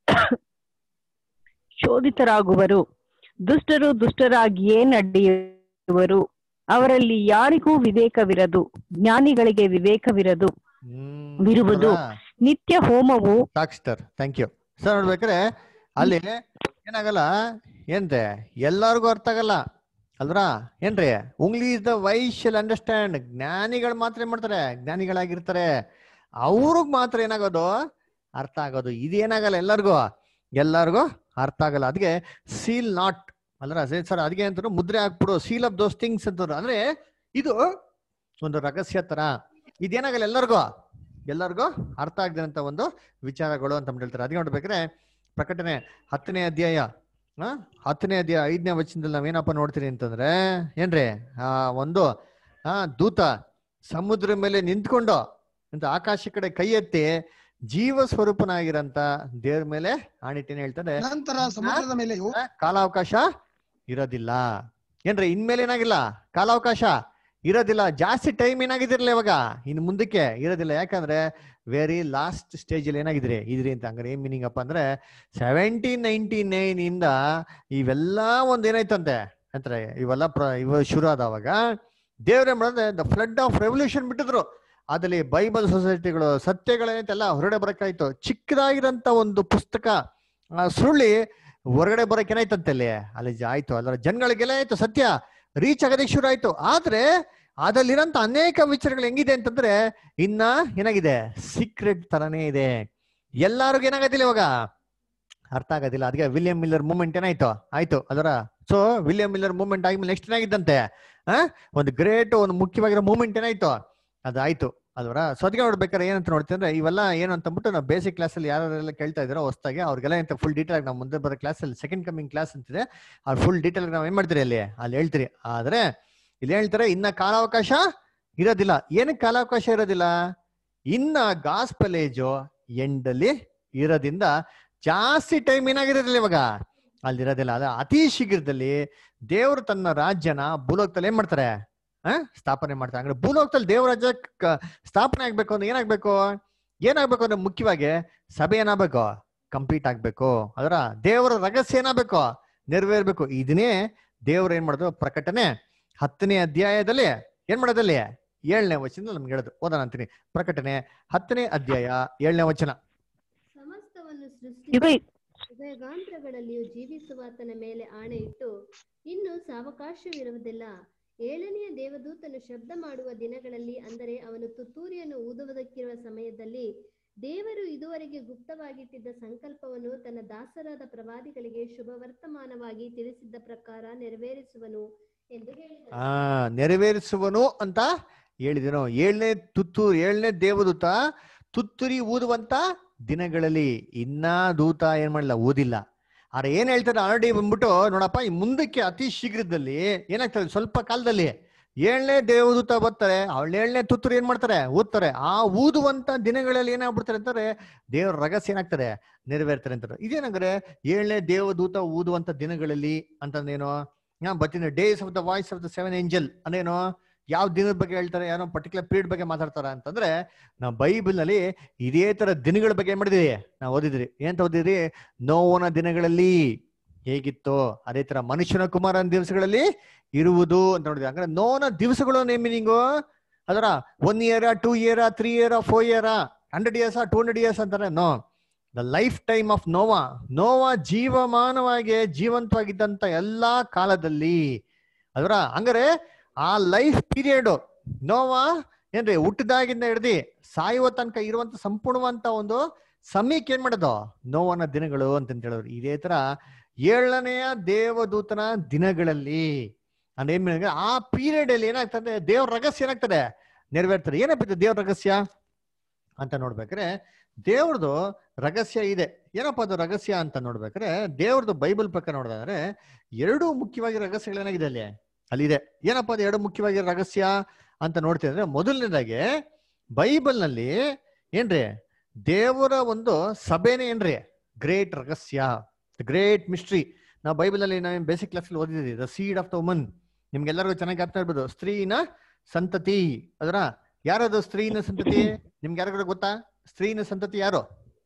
ಶೋಧಿತರಾಗುವರು ದುಷ್ಟರು ದುಷ್ಟರಾಗಿಯೇ ನಡೆಯುವರು ಅವರಲ್ಲಿ ಯಾರಿಗೂ ವಿವೇಕವಿರದು ಜ್ಞಾನಿಗಳಿಗೆ ವಿವೇಕವಿರದು ಹ್ಮ್. ವಿರುವುದು. ಹೌದಾ? ನಿತ್ಯ ಹೋಮವು ಸಾಕು ಸರ್ ಥ್ಯಾಂಕ್ ಯು ಸರ್ ನೋಡ್ಬೇಕಾರೆ ಅಲ್ಲಿ ಏನಾಗಲ್ಲ ಏನ್ರಿ ಎಲ್ಲಾರ್ಗೂ ಅರ್ಥ ಆಗಲ್ಲ ಅಲ್ರಾ ಏನ್ರಿ only is the wise shall understand ಜ್ಞಾನಿಗಳು ಮಾತ್ರ ಏನ್ ಮಾಡ್ತಾರೆ ಜ್ಞಾನಿಗಳಾಗಿರ್ತಾರೆ ಅವ್ರಿಗೆ ಮಾತ್ರ ಏನಾಗೋದು ಅರ್ಥ ಆಗೋದು ಇದೇನಾಗಲ್ಲ ಎಲ್ಲರಿಗೂ ಎಲ್ಲರಿಗೂ ಅರ್ಥ ಆಗಲ್ಲ ಅದಕ್ಕೆ ಸೀಲ್ ನಾಟ್ ಅಲ್ರ ಸರ್ ಅದಕ್ಕೆ ಅಂತಾರೆ ಮುದ್ರೆ ಹಾಕ್ಬಿಡು ಸೀಲ್ ಆಫ್ ದೋಸ್ ಥಿಂಗ್ಸ್ ಅಂತಾರೆ ಅಂದ್ರೆ ಇದು ಒಂದು ರಹಸ್ಯ ತರ ಇದೇನಾಗಲ್ಲ ಎಲ್ಲರಿಗೂ ಎಲ್ಲರಿಗೂ ಅರ್ಥ ಆಗದಂತ ಒಂದು ವಿಚಾರಗಳು ಅಂತ ಹೇಳ್ತಾರೆ ಅದಕ್ಕೆ ನೋಡ್ಬೇಕಾದ್ರೆ ಪ್ರಕಟಣೆ ಹತ್ತನೇ ಅಧ್ಯಾಯ ಆ ಹತ್ತನೇ ಅಧ್ಯಾಯ ಐದನೇ ವಚನದಲ್ಲಿ ನಾವೇನಪ್ಪ ನೋಡ್ತೀರಿ ಅಂತಂದ್ರೆ ಏನ್ರಿ ಆ ಒಂದು ಆ ದೂತ ಸಮುದ್ರ ಮೇಲೆ ನಿಂತ್ಕೊಂಡು ಅಂತ ಆಕಾಶ ಕಡೆ ಕೈ ಎತ್ತಿ ಜೀವ ಸ್ವರೂಪನಾಗಿರಂತ ದೇವ್ರ ಮೇಲೆ ಆಣಿಟ್ಟಿನ ಹೇಳ್ತಾರೆ ನಂತರ ಸಮುದ್ರದ ಮೇಲೆಯೂ ಆ, ಕಾಲಾವಕಾಶ ಇರೋದಿಲ್ಲ ಏನ್ರಿ ಇನ್ಮೇಲೆ ಏನಾಗಿಲ್ಲ ಕಾಲಾವಕಾಶ ಇರೋದಿಲ್ಲ ಜಾಸ್ತಿ ಟೈಮ್ ಏನಾಗಿದಿರಲ್ಲ ಇವಾಗ ಇನ್ನು ಮುಂದಕ್ಕೆ ಇರೋದಿಲ್ಲ ಯಾಕಂದ್ರೆ ವೆರಿ ಲಾಸ್ಟ್ ಸ್ಟೇಜ್ ಅಲ್ಲಿ ಏನಾಗಿದ್ರಿ ಇದ್ರಿ ಅಂತ ಹಂಗಾರೆ ಏನ್ ಮೀನಿಂಗ್ ಅಪ್ಪ ಅಂದ್ರೆ ಸೆವೆಂಟೀನ್ ನೈನ್ಟಿ ನೈನ್ ಇಂದ ಇವೆಲ್ಲ ಒಂದ್ ಏನಾಯ್ತಂತೆ ಅಂತಾರೆ ಇವೆಲ್ಲ ಪ್ರ ಇವ ಶುರು ಆದವಾಗ ದೇವ್ರ ಮಾಡಿದ್ರೆ ದ ಫ್ಲಡ್ ಆಫ್ ರೆವಲ್ಯೂಷನ್ ಬಿಟ್ಟಿದ್ರು ಅದ್ರಲ್ಲಿ ಬೈಬಲ್ ಸೊಸೈಟಿಗಳು ಸತ್ಯಗಳೇನೈತೆಲ್ಲ ಹೊರಗಡೆ ಬರಕಾಯ್ತು ಚಿಕ್ಕದಾಗಿರಂತ ಒಂದು ಪುಸ್ತಕ ಆ, ಸುರುಳಿ ಹೊರಗಡೆ ಬರಕ್ ಏನಾಯ್ತಂತೆ ಅಲ್ಲಿ ಅಲ್ಲಿ ಜ- ಆಯ್ತು ಅದರ ಜನಗಳಿಗೆಲ್ಲ ಆಯ್ತು ಸತ್ಯ ರೀಚ್ ಆಗೋದಕ್ಕೆ ಶುರು ಆಯ್ತು ಆದ್ರೆ ಅದರಲ್ಲಿರಂತ ಅನೇಕ ವಿಚಾರಗಳು ಹೆಂಗಿದೆ ಅಂತಂದ್ರೆ ಇನ್ನ ಏನಾಗಿದೆ ಸೀಕ್ರೆಟ್ ತರನೇ ಇದೆ ಎಲ್ಲಾರ್ಗು ಏನಾಗೋದಿಲ್ಲ ಇವಾಗ ಅರ್ಥ ಆಗೋದಿಲ್ಲ ಅದಕ್ಕೆ ವಿಲಿಯಂ ಮಿಲ್ಲರ್ ಮೂವ್ಮೆಂಟ್ ಏನಾಯ್ತು ಆಯ್ತು ಅದರ ಸೊ ವಿಲಿಯಂ ಮಿಲ್ಲರ್ ಮೂವ್ಮೆಂಟ್ ಆದ್ಮೇಲೆ ನೆಕ್ಸ್ಟ್ ಏನಾಗಿದ್ದಂತೆ ಆ ಒಂದು ಗ್ರೇಟ್ ಒಂದು ಮುಖ್ಯವಾಗಿರೋ ಮೂವ್ಮೆಂಟ್ ಏನಾಯ್ತು ಅದಾಯ್ತು ಅಲ್ವರ ಸೊ ಅದಕ್ಕೆ ನೋಡ್ಬೇಕಾದ್ರೆ ಏನಂತ ನೋಡ್ತೀವಿ ಅಂದ್ರೆ ಇವೆಲ್ಲ ಏನು ಅಂತ ಅಂದ್ಬಿಟ್ಟು ನಾವು ಬೇಸಿಕ್ ಕ್ಲಾಸಲ್ಲಿ ಯಾರೆಲ್ಲ ಕೇಳ್ತಾ ಇದ್ದಾರೋ ಹೊಸ್ದಾಗಿ ಅವ್ರಿಗೆಲ್ಲ ಅಂತ ಫುಲ್ ಡೀಟೇಲ್ ನಾವು ಮುಂದೆ ಬರೋ ಕ್ಲಾಸಲ್ಲಿ ಸೆಕೆಂಡ್ ಕಮಿಂಗ್ ಕ್ಲಾಸ್ ಅಂತಿದೆ ಅವ್ರು ಫುಲ್ ಡೀಟೇಲ್ ನಾವು ಏನ್ ಮಾಡ್ತೀರಿ ಅಲ್ಲಿ ಅಲ್ಲಿ ಹೇಳ್ತೀರಿ ಆದ್ರೆ ಇಲ್ಲಿ ಹೇಳ್ತಾರೆ ಇನ್ನ ಕಾಲಾವಕಾಶ ಇರೋದಿಲ್ಲ ಏನಕ್ಕೆ ಕಾಲಾವಕಾಶ ಇರೋದಿಲ್ಲ ಇನ್ನ ಗಾಸ್ಪಲೇಜು ಎಂಡಲ್ಲಿ ಇರೋದ್ರಿಂದ ಜಾಸ್ತಿ ಟೈಮ್ ಏನಾಗಿರೋದಿಲ್ಲ ಇವಾಗ ಅಲ್ಲಿರೋದಿಲ್ಲ ಅದ ಅತಿ ಶೀಘ್ರದಲ್ಲಿ ದೇವರು ತನ್ನ ರಾಜ್ಯನ ಭೂಲೋಕದಲ್ಲಿ ಏನ್ ಮಾಡ್ತಾರೆ ಆ ಸ್ಥಾಪನೆ ಮಾಡ್ತಾರೆ ಅಂದ್ರೆ ಭೂಲೋಕದಲ್ಲಿ ದೇವರ ರಾಜ್ಯ ಕ- ಸ್ಥಾಪನೆ ಆಗ್ಬೇಕು ಅಂದ್ರೆ ಏನಾಗ್ಬೇಕು ಏನಾಗ್ಬೇಕು ಅಂದ್ರೆ ಮುಖ್ಯವಾಗಿ ಸಭೆ ಏನಾಗ್ಬೇಕು ಕಂಪ್ಲೀಟ್ ಆಗ್ಬೇಕು ಅದರ ದೇವರ ರಹಸ್ಯ ಏನಾಗ್ಬೇಕು ನೆರವೇರ್ಬೇಕು ಇದನ್ನೇ ದೇವ್ರು ಏನ್ ಮಾಡೋದು ಪ್ರಕಟಣೆ ಹತ್ತನೇ ಅಧ್ಯಾಯದಲ್ಲಿ ಏನ್ ಮಾಡೋದಲ್ಲಿ ಏಳನೇ ವಚನ ನಮ್ಗೆ ಹೇಳೋದು ಓದೋಣ ಅಂತೀನಿ ಪ್ರಕಟಣೆ ಹತ್ತನೇ ಅಧ್ಯಾಯ ಏಳನೇ ವಚನ ಸಮಸ್ತವನ್ನು ಯುಗ ಸೃಷ್ಟಿ ಯುಗಯುಗಾಂತರಗಳಲ್ಲಿಯೂ ಜೀವಿಸುವಾತನ ಮೇಲೆ ಆಣೆ ಇಟ್ಟು ಇನ್ನು ಸಾವಕಾಶವಿರುವುದಿಲ್ಲ ಏಳನೆಯ ದೇವದೂತನು ಶಬ್ದ ಮಾಡುವ ದಿನಗಳಲ್ಲಿ ಅಂದರೆ ಅವನು ತುತ್ತೂರಿಯನ್ನು ಊದುವುದಕ್ಕಿರುವ ಸಮಯದಲ್ಲಿ ದೇವರು ಇದುವರೆಗೆ ಗುಪ್ತವಾಗಿಟ್ಟಿದ್ದ ಸಂಕಲ್ಪವನ್ನು ತನ್ನ ದಾಸರಾದ ಪ್ರವಾದಿಗಳಿಗೆ ಶುಭ ವರ್ತಮಾನವಾಗಿ ತಿಳಿಸಿದ್ದ ಪ್ರಕಾರ ನೆರವೇರಿಸುವನು ಎಂದು ಹೇಳಿದನು ಆ ನೆರವೇರಿಸುವನು ಅಂತ ಹೇಳಿದನು ಏಳನೇ ತುತ್ತೂರು ಏಳನೇ ದೇವದೂತ ತುತ್ತೂರಿ ಊದುವಂತ ದಿನಗಳಲ್ಲಿ ಇನ್ನ ದೂತ ಏನ್ ಮಾಡಿಲ್ಲ ಓದಿಲ್ಲ ಆದ್ರೆ ಏನ್ ಹೇಳ್ತಾರೆ ಆಲ್ರೆಡಿ ಬಂದ್ಬಿಟ್ಟು ನೋಡಪ್ಪ ಈ ಮುಂದಕ್ಕೆ ಅತಿ ಶೀಘ್ರದಲ್ಲಿ ಏನಾಗ್ತದೆ ಸ್ವಲ್ಪ ಕಾಲದಲ್ಲಿ ಏಳನೇ ದೇವದೂತ ಬರ್ತಾರೆ ಅವಳು ಏಳನೇ ತುತ್ತೂರು ಏನ್ ಮಾಡ್ತಾರೆ ಓದ್ತಾರೆ ಆ ಊದುವಂತ ದಿನಗಳಲ್ಲಿ ಏನಾಗ್ಬಿಡ್ತಾರೆ ಅಂತಾರೆ ದೇವರ ರಹಸ್ಯ ಏನಾಗ್ತಾರೆ ನೆರವೇರ್ತಾರೆ ಅಂತಾರೆ ಇದೇನಂದ್ರೆ ಏಳನೇ ದೇವದೂತ ಊದುವಂತ ದಿನಗಳಲ್ಲಿ ಅಂತಂದೇನು ಹಾ ಬರ್ತೀನಿ days of the voice of the seven angel ಅಂದೇನು ಯಾವ ದಿನದ ಬಗ್ಗೆ ಹೇಳ್ತಾರೆ ಯಾರೋ ಪರ್ಟಿಕ್ಯುಲರ್ ಪೀರಿಯಡ್ ಬಗ್ಗೆ ಮಾತಾಡ್ತಾರ ಅಂತಂದ್ರೆ ನಾವು ಬೈಬಲ್ ನಲ್ಲಿ ಇದೇ ತರ ದಿನಗಳ ಬಗ್ಗೆ ಏನ್ ಮಾಡಿದಿರಿ ನಾವು ಓದಿದ್ರಿ ಏನ್ ಓದಿದ್ರಿ ನೋವನ ದಿನಗಳಲ್ಲಿ ಹೇಗಿತ್ತು ಅದೇ ತರ ಮನುಷ್ಯನ ಕುಮಾರನ ದಿವಸಗಳಲ್ಲಿ ಇರುವುದು ಅಂತ ನೋಡಿದ್ವಿ ಹಂಗಾರೆ ನೋವನ ದಿವಸಗಳು ನೇಮ್ ಮೀನಿಂಗು ಅದರ one year two year three year four year hundred years two hundred years ಅಂತಾರೆ no the lifetime of Noah Noah ಜೀವಮಾನವಾಗಿ ಜೀವಂತವಾಗಿದ್ದಂತ ಎಲ್ಲಾ ಕಾಲದಲ್ಲಿ ಅದರ ಹಂಗಾರೆ ಆ ಲೈಫ್ ಪೀರಿಯಡ್ ನೋವಾ ಏನ್ರಿ ಹುಟ್ಟಿದಾಗಿಂದ ಹಿಡ್ದು ಸಾಯುವ ತನಕ ಇರುವಂತ ಸಂಪೂರ್ಣವಂತ ಒಂದು ಸಮಯಕ್ಕೆ ಏನ್ ಮಾಡೋದು ನೋವನ ದಿನಗಳು ಅಂತ ಹೇಳೋರು ಇದೇ ತರ ಏಳನೆಯ ದೇವದೂತನ ದಿನಗಳಲ್ಲಿ ಅಂದ್ರೆ ಏನ್ meaning? ಆ ಪೀರಿಯಡ್ ಅಲ್ಲಿ ಏನಾಗ್ತದೆ ದೇವ್ರ ರಹಸ್ಯ ಏನಾಗ್ತದೆ ನೆರವೇರ್ತಾರೆ ಏನಪ್ಪ ದೇವ್ರ ರಹಸ್ಯ ಅಂತ ನೋಡ್ಬೇಕ್ರೆ ದೇವ್ರದು ರಹಸ್ಯ ಇದೆ ಏನಪ್ಪ ಅದು ರಹಸ್ಯ ಅಂತ ನೋಡ್ಬೇಕ್ರೆ ದೇವ್ರದ್ದು ಬೈಬಲ್ ಪ್ರಕಾರ ನೋಡಿದ್ರೆ ಎರಡು ಮುಖ್ಯವಾಗಿ ರಹಸ್ಯಗಳು ಏನಾಗಿದೆ ಅಲ್ಲಿ ಅಲ್ಲಿದೆ ಏನಪ್ಪ ಅದು ಎರಡು ಮುಖ್ಯವಾಗಿ ರಹಸ್ಯ ಅಂತ ನೋಡ್ತೀವಿ ಅಂದ್ರೆ ಮೊದಲನೇದಾಗಿ ಬೈಬಲ್ ನಲ್ಲಿ ಏನ್ರಿ ದೇವರ ಒಂದು ಸಭೆನೇ ಏನ್ರಿ ಗ್ರೇಟ್ ರಹಸ್ಯ ಗ್ರೇಟ್ ಮಿಸ್ಟ್ರಿ ನಾವು ಬೈಬಲ್ ಅಲ್ಲಿ ನಾವು ಬೇಸಿಕ್ ಕ್ಲಾಸ್ ಓದಿದ್ವಿ the seed of the woman ನಿಮ್ಗೆಲ್ಲರಿಗೂ ಚೆನ್ನಾಗಿ ಅರ್ಥ ಇರ್ಬೋದು ಸ್ತ್ರೀನ ಸಂತತಿ ಅದರ ಯಾರದು ಸ್ತ್ರೀನ ಸಂತತಿ ನಿಮ್ಗೆ ಯಾರಿಗಾರು ಗೊತ್ತಾ ಸ್ತ್ರೀನ ಸಂತತಿ ಯಾರು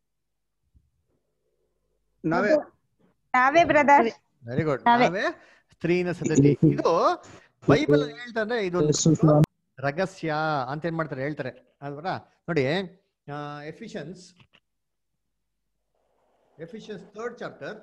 ನಾವೇ ನಾವೇ ಬ್ರದರ್ ವೆರಿ ಗುಡ್ ನಾವೇ. ನಾವೇ ಸ್ತ್ರೀನ ಸಂತತಿ ಇದು ಬೈಬಲ್ ಹೇಳ್ತಾ ಅಂದ್ರೆ ಇದೊಂದು ರಹಸ್ಯ ಅಂತ ಏನ್ ಮಾಡ್ತಾರೆ ಹೇಳ್ತಾರೆ ಅಲ್ವರ ನೋಡಿ Ephesians Ephesians third chapter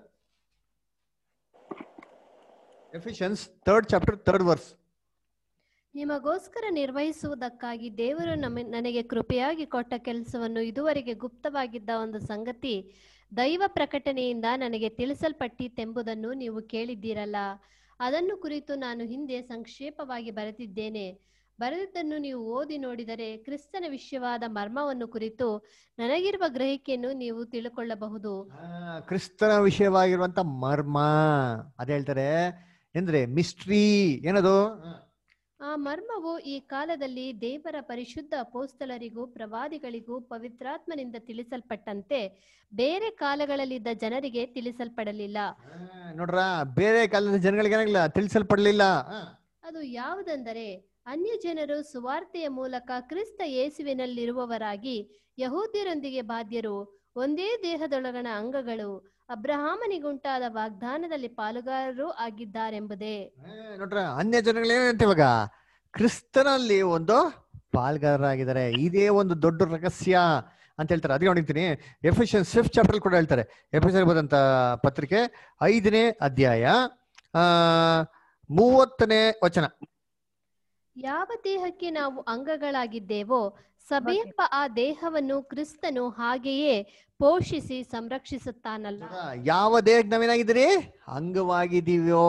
Ephesians third chapter third verse ನಿಮಗೋಸ್ಕರ ನಿರ್ವಹಿಸುವುದಕ್ಕಾಗಿ ದೇವರು ನಮ್ಮ ನನಗೆ ಕೃಪೆಯಾಗಿ ಕೊಟ್ಟ ಕೆಲಸವನ್ನು ಇದುವರೆಗೆ ಗುಪ್ತವಾಗಿದ್ದ ಒಂದು ಸಂಗತಿ ದೈವ ಪ್ರಕಟಣೆಯಿಂದ ನನಗೆ ತಿಳಿಸಲ್ಪಟ್ಟಿತೆಂಬುದನ್ನು ನೀವು ಕೇಳಿದ್ದೀರಲ್ಲ ಅದನ್ನು ಕುರಿತು ನಾನು ಹಿಂದೆ ಸಂಕ್ಷೇಪವಾಗಿ ಬರೆದಿದ್ದೇನೆ ಬರೆದಿದ್ದನ್ನು ನೀವು ಓದಿ ನೋಡಿದರೆ ಕ್ರಿಸ್ತನ ವಿಷಯವಾದ ಮರ್ಮವನ್ನು ಕುರಿತು ನನಗಿರುವ ಗ್ರಹಿಕೆಯನ್ನು ನೀವು ತಿಳುಕೊಳ್ಳಬಹುದು ಕ್ರಿಸ್ತನ ವಿಷಯವಾಗಿರುವಂತ ಮರ್ಮ ಅದ್ ಹೇಳ್ತಾರೆ ಅಂದ್ರೆ ಮಿಸ್ಟ್ರಿ ಏನದು ಆ ಮರ್ಮವು ಈ ಕಾಲದಲ್ಲಿ ದೇವರ ಪರಿಶುದ್ಧ ಅಪೋಸ್ತಲರಿಗೂ ಪ್ರವಾದಿಗಳಿಗೂ ಪವಿತ್ರಾತ್ಮನಿಂದ ತಿಳಿಸಲ್ಪಟ್ಟಂತೆ ಬೇರೆ ಕಾಲಗಳಲ್ಲಿದ್ದ ಜನರಿಗೆ ತಿಳಿಸಲ್ಪಡಲಿಲ್ಲ ಆ, ನೋಡ್ರ ಬೇರೆ ಕಾಲದ ಜನಗಳಿಗೆ ಏನಾಗಿಲ್ಲ ತಿಳಿಸಲ್ಪಡ್ಲಿಲ್ಲ ಆ, ಅದು ಯಾವುದೆಂದರೆ ಅನ್ಯ ಜನರು ಸುವಾರ್ತೆಯ ಮೂಲಕ ಕ್ರಿಸ್ತ ಯೇಸುವಿನಲ್ಲಿರುವವರಾಗಿ ಯಹೂದ್ಯರೊಂದಿಗೆ ಬಾಧ್ಯರು ಒಂದೇ ದೇಹದೊಳಗಣ ಅಂಗಗಳು ಅಬ್ರಹಾಮನಿಗುಂಟಾದ ವಾಗ್ದಾನದಲ್ಲಿ ಪಾಲುಗಾರರೂ ಆಗಿದ್ದಾರೆಂಬುದೇ ಆ, ನೋಡ್ರ ಅನ್ಯ ಜನಗಳು ಏನಂತ ಇವಾಗ ಕ್ರಿಸ್ತನಲ್ಲಿ ಒಂದು ಪಾಲ್ಗಾರರಾಗಿದ್ದಾರೆ ಇದೇ ಒಂದು ದೊಡ್ಡ ರಹಸ್ಯ ಅಂತ ಹೇಳ್ತಾರೆ ಅದಕ್ಕೆ ನೋಡಿರ್ತೀನಿ ಎಫಿಷಿಯನ್ ಫಿಫ್ತ್ ಚಾಪ್ಟರ್ ಕೂಡ ಹೇಳ್ತಾರೆ ಎಫಿಷಿಯನ್ ಬರೆದಂತ ಪತ್ರಿಕೆ ಐದನೇ ಅಧ್ಯಾಯ ಆ ಮೂವತ್ತನೇ ವಚನ ಯಾವ ದೇಹಕ್ಕೆ ನಾವು ಅಂಗಗಳಾಗಿದ್ದೇವೋ ಸಭೆಯೆಂಬ ಆ ದೇಹವನ್ನು ಕ್ರಿಸ್ತನು ಹಾಗೆಯೇ ಪೋಷಿಸಿ ಸಂರಕ್ಷಿಸುತ್ತಾನಲ್ಲ ನೋಡ್ರಾ, ಯಾವ ದೇಹಕ್ಕೆ ನಾವೇನಾಗಿದ್ದೀರಿ ಅಂಗವಾಗಿದ್ದೀವೋ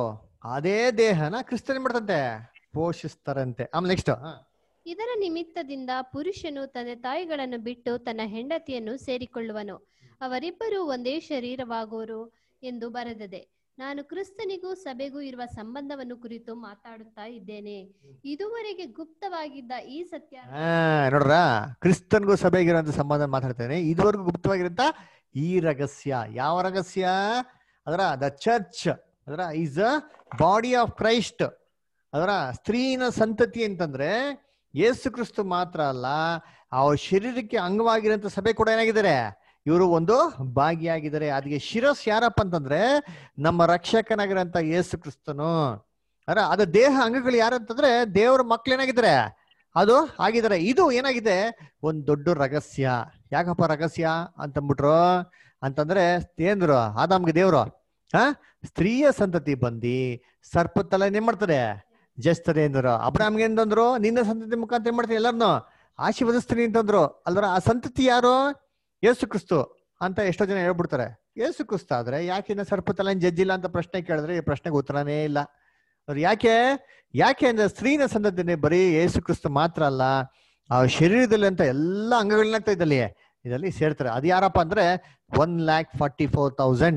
ಅದೇ ದೇಹನ ಕ್ರಿಸ್ತನ್ ಏನ್ ಮಾಡ್ತಂತೆ ಪೋಷಿಸ್ತಾರಂತೆ ಆಮೇಲೆ ನೆಕ್ಸ್ಟ್ ಇದರ ನಿಮಿತ್ತದಿಂದ ಪುರುಷನು ತಂದೆ ತಾಯಿಗಳನ್ನು ಬಿಟ್ಟು ತನ್ನ ಹೆಂಡತಿಯನ್ನು ಸೇರಿಕೊಳ್ಳುವನು ಅವರಿಬ್ಬರು ಒಂದೇ ಶರೀರವಾಗುವರು ಎಂದು ಬರೆದದೆ ನಾನು ಕ್ರಿಸ್ತನಿಗೂ ಸಭೆಗೂ ಇರುವ ಸಂಬಂಧವನ್ನು ಕುರಿತು ಮಾತಾಡುತ್ತಾ ಇದ್ದೇನೆ ಇದುವರೆಗೆ ಗುಪ್ತವಾಗಿದ್ದ ಈ ಸತ್ಯ ಆ ನೋಡ್ರ ಕ್ರಿಸ್ತನ್ಗೂ ಸಭೆಗಿರೋಂಥ ಸಂಬಂಧ ಮಾತಾಡ್ತೇನೆ ಇದುವರೆಗೂ ಗುಪ್ತವಾಗಿರಂತ ಈ ರಹಸ್ಯ ಯಾವ ರಹಸ್ಯ ಅದರ ದ ಚರ್ಚ್ ಅದರ is a body of Christ ಅದರ ಸ್ತ್ರೀನ ಸಂತತಿ ಅಂತಂದ್ರೆ ಯೇಸು ಕ್ರಿಸ್ತು ಮಾತ್ರ ಅಲ್ಲ ಆ ಶರೀರಕ್ಕೆ ಅಂಗವಾಗಿರೋಂಥ ಸಭೆ ಕೂಡ ಏನಾಗಿದ್ದಾರೆ ಇವರು ಒಂದು ಭಾಗಿಯಾಗಿದ್ದಾರೆ ಅದಕ್ಕೆ ಶಿರಸ್ ಯಾರಪ್ಪ ಅಂತಂದ್ರೆ ನಮ್ಮ ರಕ್ಷಕನಾಗಿರೋಂಥ ಯೇಸು ಕ್ರಿಸ್ತನು ಅದ್ರ ಅದು ದೇಹ ಅಂಗಗಳು ಯಾರಂತಂದ್ರೆ ದೇವರ ಮಕ್ಳು ಏನಾಗಿದ್ದಾರೆ ಅದು ಆಗಿದ್ದಾರೆ ಇದು ಏನಾಗಿದೆ ಒಂದ್ ದೊಡ್ಡ ರಹಸ್ಯ ಯಾಕಪ್ಪ ರಹಸ್ಯ ಅಂತಂದ್ಬಿಟ್ರು ಅಂತಂದ್ರೆ ಏನ್ರು ಆದಾಮ್ಗೆ ದೇವ್ರು ಹ ಸ್ತ್ರೀಯ ಸಂತತಿ ಬಂದಿ ಸರ್ಪ ತಲೆ ಏನ್ ಮಾಡ್ತಾರೆ ಜಸ್ತದೆ ಅಂದ್ರು ಅಬ್ರಾಮ್ಗೆ ಅಂತಂದ್ರು ನಿನ್ನ ಸಂತತಿ ಮುಖಾಂತರ ಏನ್ ಮಾಡ್ತಾರೆ ಎಲ್ಲರನ್ನು ಆಶೀರ್ವದಿಸ್ತೀನಿ ಅಂತಂದ್ರು ಅಲ್ದ್ರ ಆ ಸಂತತಿ ಯಾರು ಯೇಸು ಕ್ರಿಸ್ತು ಅಂತ ಎಷ್ಟೋ ಜನ ಹೇಳ್ಬಿಡ್ತಾರೆ ಯೇಸು ಕ್ರಿಸ್ತ ಆದ್ರೆ ಯಾಕೆ ಇನ್ನ ಸರ್ಪ ತಲೆ ಜಜ್ಜಿಲ್ಲ ಅಂತ ಪ್ರಶ್ನೆ ಕೇಳಿದ್ರೆ ಈ ಪ್ರಶ್ನೆಗೆ ಉತ್ತರನೇ ಇಲ್ಲ ಅವ್ರು ಯಾಕೆ ಯಾಕೆ ಅಂದ್ರೆ ಸ್ತ್ರೀನ ಸಂದರ್ಭದಲ್ಲಿ ಬರೀ ಯೇಸು ಕ್ರಿಸ್ತು ಮಾತ್ರ ಅಲ್ಲ ಆ ಶರೀರದಲ್ಲಿ ಅಂತ ಎಲ್ಲ ಅಂಗಗಳನ್ನ ಇದ್ದಲ್ಲಿ ಇದರಲ್ಲಿ ಸೇರ್ತಾರೆ ಅದು ಯಾರಪ್ಪ ಅಂದ್ರೆ one lakh forty four thousand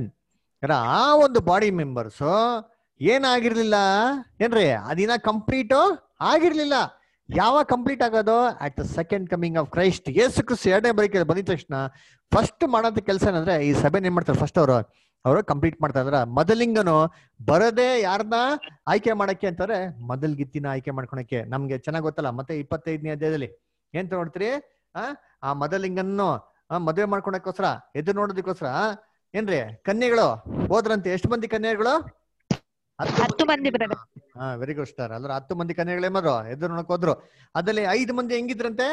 ಆ ಒಂದು ಬಾಡಿ ಮೆಂಬರ್ಸ್ ಏನಾಗಿರ್ಲಿಲ್ಲ ಏನ್ರಿ ಅದಿನ ಕಂಪ್ಲೀಟ್ ಆಗಿರ್ಲಿಲ್ಲ ಯಾವಾಗ ಕಂಪ್ಲೀಟ್ ಆಗೋದು at the second coming of Christ ಯೇಸು ಕ್ರಿಸ್ತು ಎರಡನೇ ಬರೀಕೆ ಬಂದಿದ ತಕ್ಷಣ ಫಸ್ಟ್ ಮಾಡೋಂಥ ಕೆಲಸ ಏನಂದ್ರೆ ಈ ಸಭೆ ಏನ್ ಮಾಡ್ತಾರೆ ಫಸ್ಟ್ ಅವರು ಅವರು ಕಂಪ್ಲೀಟ್ ಮಾಡ್ತಾ ಇದ್ರ ಮೊದಲಿಂಗನು ಬರದೇ ಯಾರನ್ನ ಆಯ್ಕೆ ಮಾಡಕ್ಕೆ ಅಂತಾರೆ ಮೊದಲ್ ಗಿತ್ತಿನ ಆಯ್ಕೆ ಮಾಡ್ಕೊಳಕ್ಕೆ ನಮ್ಗೆ ಚೆನ್ನಾಗ್ ಗೊತ್ತಲ್ಲ ಮತ್ತೆ ಇಪ್ಪತ್ತೈದನೇ ಅಧ್ಯಾಯದಲ್ಲಿ ಏನ್ ನೋಡ್ತೀರಿ ಆ ಆ ಮೊದಲಿಂಗನ್ನು ಆ ಮದುವೆ ಮಾಡ್ಕೊಳಕ್ಕೋಸ್ಕರ ಎದುರು ನೋಡೋದಕ್ಕೋಸ್ಕರ ಏನ್ರಿ ಕನ್ಯೆಗಳು ಹೋದ್ರಂತೆ ಎಷ್ಟು ಮಂದಿ ಕನ್ಯೆಗಳು ಹತ್ತು ಮಂದಿ brother. ಹಾ ವೆರಿ ಗುಡ್ ಸ್ಟಾರ್ ಅದ್ರ ಹತ್ತು ಮಂದಿ ಕನ್ಯೆಗಳೇ ಮರು ಎದುರು ನೋಡಕ್ ಹೋದ್ರು ಅದ್ರಲ್ಲಿ ಐದು ಮಂದಿ ಹೆಂಗಿದ್ರಂತೆ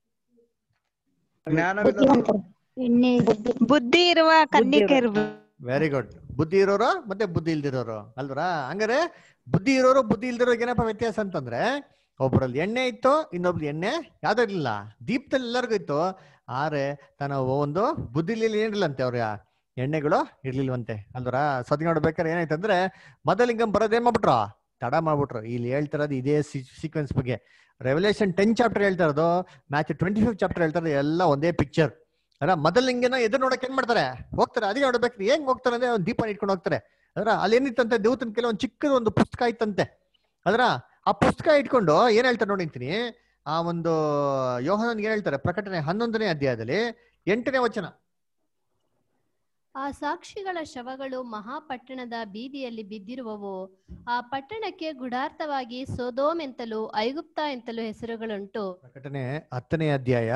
ಜ್ಞಾನವಿಲ್ಲ ಬುದ್ಧಿ ಇರುವ ಕನ್ನಿಕೆಯರು ವೆರಿ ಗುಡ್ ಬುದ್ಧಿ ಇರೋರು ಮತ್ತೆ ಬುದ್ಧಿ ಇಲ್ದಿರೋರು ಅಲ್ವರ ಹಂಗಾರೆ ಬುದ್ಧಿ ಇರೋರು ಬುದ್ಧಿ ಇಲ್ದಿರೋರ್ಗೆ ಏನಪ್ಪ ವ್ಯತ್ಯಾಸ ಅಂತಂದ್ರೆ ಒಬ್ಬರಲ್ಲಿ ಎಣ್ಣೆ ಇತ್ತು ಇನ್ನೊಬ್ರು ಎಣ್ಣೆ ಯಾವ್ದು ಇರ್ಲಿಲ್ಲ ದೀಪದಲ್ಲಿ ಎಲ್ಲರಿಗೂ ಇತ್ತು ಆದ್ರೆ ತನ್ನ ಒಂದು ಬುದ್ಧಿಲಿ ಏನಿಲ್ಲಂತೆ ಅವ್ರ ಎಣ್ಣೆಗಳು ಇರ್ಲಿಲ್ವಂತೆ ಅಲ್ವರ ಸದ್ ನೋಡ್ಬೇಕಾದ್ರೆ ಏನಾಯ್ತಂದ್ರೆ ಮೊದಲಿಂಗಂ ಬರೋದೇನ್ ಮಾಡ್ಬಿಟ್ರು ತಡ ಮಾಡ್ಬಿಟ್ರು ಇಲ್ಲಿ ಹೇಳ್ತಿರೋದು ಇದೇ ಸೀಕ್ವೆನ್ಸ್ ಬಗ್ಗೆ ರೆವಲ್ಯೂಷನ್ ಟೆನ್ ಚಾಪ್ಟರ್ ಹೇಳ್ತಾ ಇರೋದು ಮ್ಯಾಚ್ ಟ್ವೆಂಟಿ ಫಿಫ್ತ್ ಚಾಪ್ಟರ್ ಹೇಳ್ತಾರೆ ಎಲ್ಲ ಒಂದೇ ಪಿಕ್ಚರ್ ಅಲ್ಲ ಮೊದಲಿಂಗನ ಎದುರು ನೋಡಕ್ ಏನ್ ಮಾಡ್ತಾರೆ ಹೋಗ್ತಾರೆ ಅದಕ್ಕೆ ನೋಡ್ಬೇಕು ಹೆಂಗ್ ಹೋಗ್ತಾರೆ ಅಂದ್ರೆ ಒಂದು ದೀಪ ಇಟ್ಕೊಂಡು ಹೋಗ್ತಾರೆ ಅದ್ರ ಅಲ್ಲಿ ಏನಿತ್ತಂತೆ ದೇವತನ ಕೆಲವು ಒಂದು ಚಿಕ್ಕದ ಒಂದು ಪುಸ್ತಕ ಇತ್ತಂತೆ ಅದ್ರ ಆ ಪುಸ್ತಕ ಇಟ್ಕೊಂಡು ಏನ್ ಹೇಳ್ತಾರೆ ನೋಡಿಂತೀನಿ ಆ ಒಂದು ಯೋಹನನ್ಗೆ ಏನ್ ಹೇಳ್ತಾರೆ ಪ್ರಕಟಣೆ ಹನ್ನೊಂದನೇ ಅಧ್ಯಾಯದಲ್ಲಿ ಎಂಟನೇ ವಚನ ಆ ಸಾಕ್ಷಿಗಳ ಶವಗಳು ಮಹಾಪಟ್ಟಣದ ಬೀದಿಯಲ್ಲಿ ಬಿದ್ದಿರುವವು ಆ ಪಟ್ಟಣಕ್ಕೆ ಗುಡಾರ್ಥವಾಗಿ ಸೋದೋಮ್ ಎಂತಲೂ ಐಗುಪ್ತ ಎಂತಲೂ ಹೆಸರುಗಳುಂಟು ಪ್ರಕಟಣೆ ಹತ್ತನೇ ಅಧ್ಯಾಯ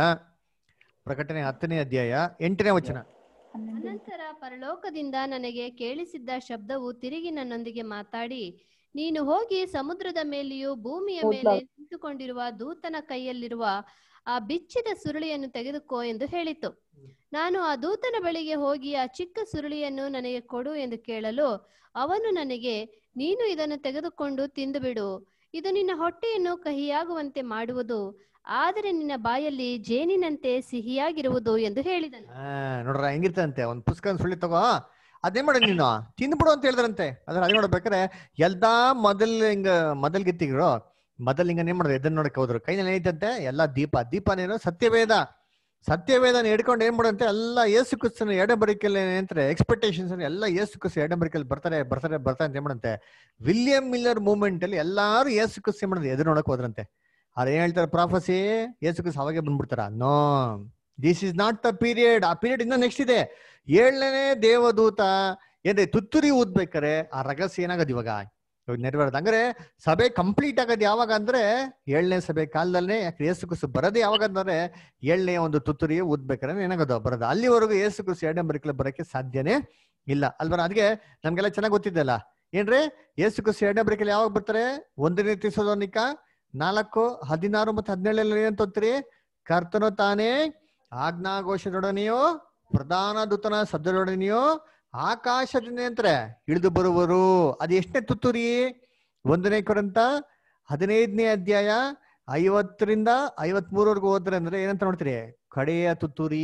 ಪ್ರಕಟಣೆ ಹತ್ತನೇ ಅಧ್ಯಾಯ ಎಂಟನೇ ವಚನ ಅನಂತರ ಪರಲೋಕದಿಂದ ನನಗೆ ಕೇಳಿಸಿದ್ದ ಶಬ್ದವು ತಿರುಗಿ ನನ್ನೊಂದಿಗೆ ಮಾತಾಡಿ ನೀನು ಹೋಗಿ ಸಮುದ್ರದ ಮೇಲೆಯೂ ಭೂಮಿಯ ಮೇಲೆ ನಿಂತುಕೊಂಡಿರುವ ದೂತನ ಕೈಯಲ್ಲಿರುವ ಆ ಬಿಚ್ಚಿದ ಸುರುಳಿಯನ್ನು ತೆಗೆದುಕೋ ಎಂದು ಹೇಳಿತು ನಾನು ಆ ದೂತನ ಬಳಿಗೆ ಹೋಗಿ ಆ ಚಿಕ್ಕ ಸುರುಳಿಯನ್ನು ನನಗೆ ಕೊಡು ಎಂದು ಕೇಳಲು ಅವನು ನನಗೆ ನೀನು ಇದನ್ನು ತೆಗೆದುಕೊಂಡು ತಿಂದುಬಿಡು ಇದು ನಿನ್ನ ಹೊಟ್ಟೆಯನ್ನು ಕಹಿಯಾಗುವಂತೆ ಮಾಡುವುದು ಆದರೆ ನಿನ್ನ ಬಾಯಲ್ಲಿ ಜೇನಿನಂತೆ ಸಿಹಿಯಾಗಿರುವುದು ಎಂದು ಹೇಳಿದನು ಆ ನೋಡ್ರ ಹೆಂಗಿರ್ತಂತೆ ಒಂದ್ ಪುಸ್ತಕ ಸುಳ್ಳಿ ತಗೋ ಅದೇ ಮಾಡ ನೀನು ತಿಂದ್ಬಿಡು ಅಂತ ಹೇಳಿದ್ರಂತೆ ಅದ್ರ ಅದೇ ನೋಡ್ಬೇಕಾರೆ ಎಲ್ದಾ ಮೊದಲ್ ಹಿಂಗ ಮೊದಲ್ ಗಿತ್ತಿಗರು ಮೊದಲ್ ಹಿಂಗ ಏನ್ ಮಾಡಿದ್ರು ಎದನ್ನ ನೋಡಕ್ ಹೋದ್ರು ಕೈನಲ್ಲಿ ಏನೈತಂತೆ ಎಲ್ಲಾ ದೀಪ ದೀಪನೇನು ಸತ್ಯವೇದ ಸತ್ಯವೇದನ ಹಿಡ್ಕೊಂಡು ಏನ್ ಮಾಡಂತೆ ಎಲ್ಲ ಏಸು ಕ್ರಿಸ್ತನ ಎಡಬರಿಕೆಯಲ್ಲಿ ಏನಂತಾರೆ ಎಕ್ಸ್ಪೆಕ್ಟೇಷನ್ಸ್ ಎಲ್ಲ ಏಸು ಕ್ರಿಸ್ತ ಎಡಬರಿಕೆಯಲ್ಲಿ ಬರ್ತಾರೆ ಬರ್ತಾರೆ ಬರ್ತಾರೆ ಅಂತ ಏನ್ ಮಾಡಂತೆ ವಿಲಿಯಂ ಮಿಲ್ಲರ್ ಮೂವ್ಮೆಂಟ್ ಅಲ್ಲಿ ಎಲ್ಲಾರು ಏಸು ಕ್ರಿಸ್ತ ಏನ್ ಮಾಡಿದ್ರು ಎದುರು ನೋಡಕ್ ಹೋದ್ರಂತೆ ಅವ್ರು ಏನ್ ಹೇಳ್ತಾರೆ ಪ್ರಾಫಸಿ ಏಸು ಕ್ರಿಸ್ತ ಅವಾಗೆ ಬಂದ್ಬಿಡ್ತಾರ no this is not the period ಆ ಪೀರಿಯಡ್ ಇನ್ನ ನೆಕ್ಸ್ಟ್ ಇದೆ ಏಳನೇ ದೇವದೂತ ಏನ್ರಿ ತುತ್ತೂರಿ ಊದ್ಬೇಕಾರೆ ಆ ರಹಸ್ಯ ಏನಾಗದು ಇವಾಗ ಇವಾಗ ನೆರವೇರೋದು ಹಂಗಾರೆ ಸಭೆ ಕಂಪ್ಲೀಟ್ ಆಗೋದು ಯಾವಾಗ ಅಂದ್ರೆ ಏಳನೇ ಸಭೆ ಕಾಲದಲ್ಲೇ ಯಾಕೆ ಏಸು ಕುಸು ಬರೋದು ಯಾವಾಗ ಅಂದ್ರೆ ಏಳನೇ ಒಂದು ತುತ್ತೂರಿ ಊದ್ಬೇಕಾದ್ರೆ ಏನಾಗೋದು ಬರೋದು ಅಲ್ಲಿವರೆಗೂ ಏಸು ಕುಸು ಎರಡನೇ ಬರಿಕಲ ಬರಕ್ಕೆ ಸಾಧ್ಯನೇ ಇಲ್ಲ ಅಲ್ವರ ಅದಕ್ಕೆ ನಮ್ಗೆಲ್ಲ ಚೆನ್ನಾಗಿ ಗೊತ್ತಿದ್ದಲ್ಲ ಏನ್ರಿ ಏಸು ಕುಸು ಎರಡನೇ ಬರಿಕಲ್ ಯಾವಾಗ ಬರ್ತಾರೆ ಒಂದನೇ ತಿಸೋದನಿಕ ನಾಲ್ಕು ಹದಿನಾರು ಮತ್ತು ಹದಿನೇಳಲ್ಲಿ ಏನಂತ ಓದ್ತೀರಿ ಕರ್ತನು ತಾನೇ ಆಜ್ಞಾಘೋಷದೊಡನೆಯೋ ಪ್ರಧಾನ ದೂತನ ಶಬ್ದದೊಡನೆಯೋ ಆಕಾಶದಿಂದ ಅಂತಾರೆ ಇಳಿದು ಬರುವರು ಅದು ಎಷ್ಟನೇ ತುತ್ತೂರಿ ಒಂದನೇ ಕೊರಂತ ಹದಿನೈದನೇ ಅಧ್ಯಾಯ ಐವತ್ತರಿಂದ ಐವತ್ ಮೂರವರೆಗೂ ಹೋದ್ರೆ ಅಂದ್ರೆ ಏನಂತ ನೋಡ್ತೀರಿ ಕಡೆಯ ತುತ್ತೂರಿ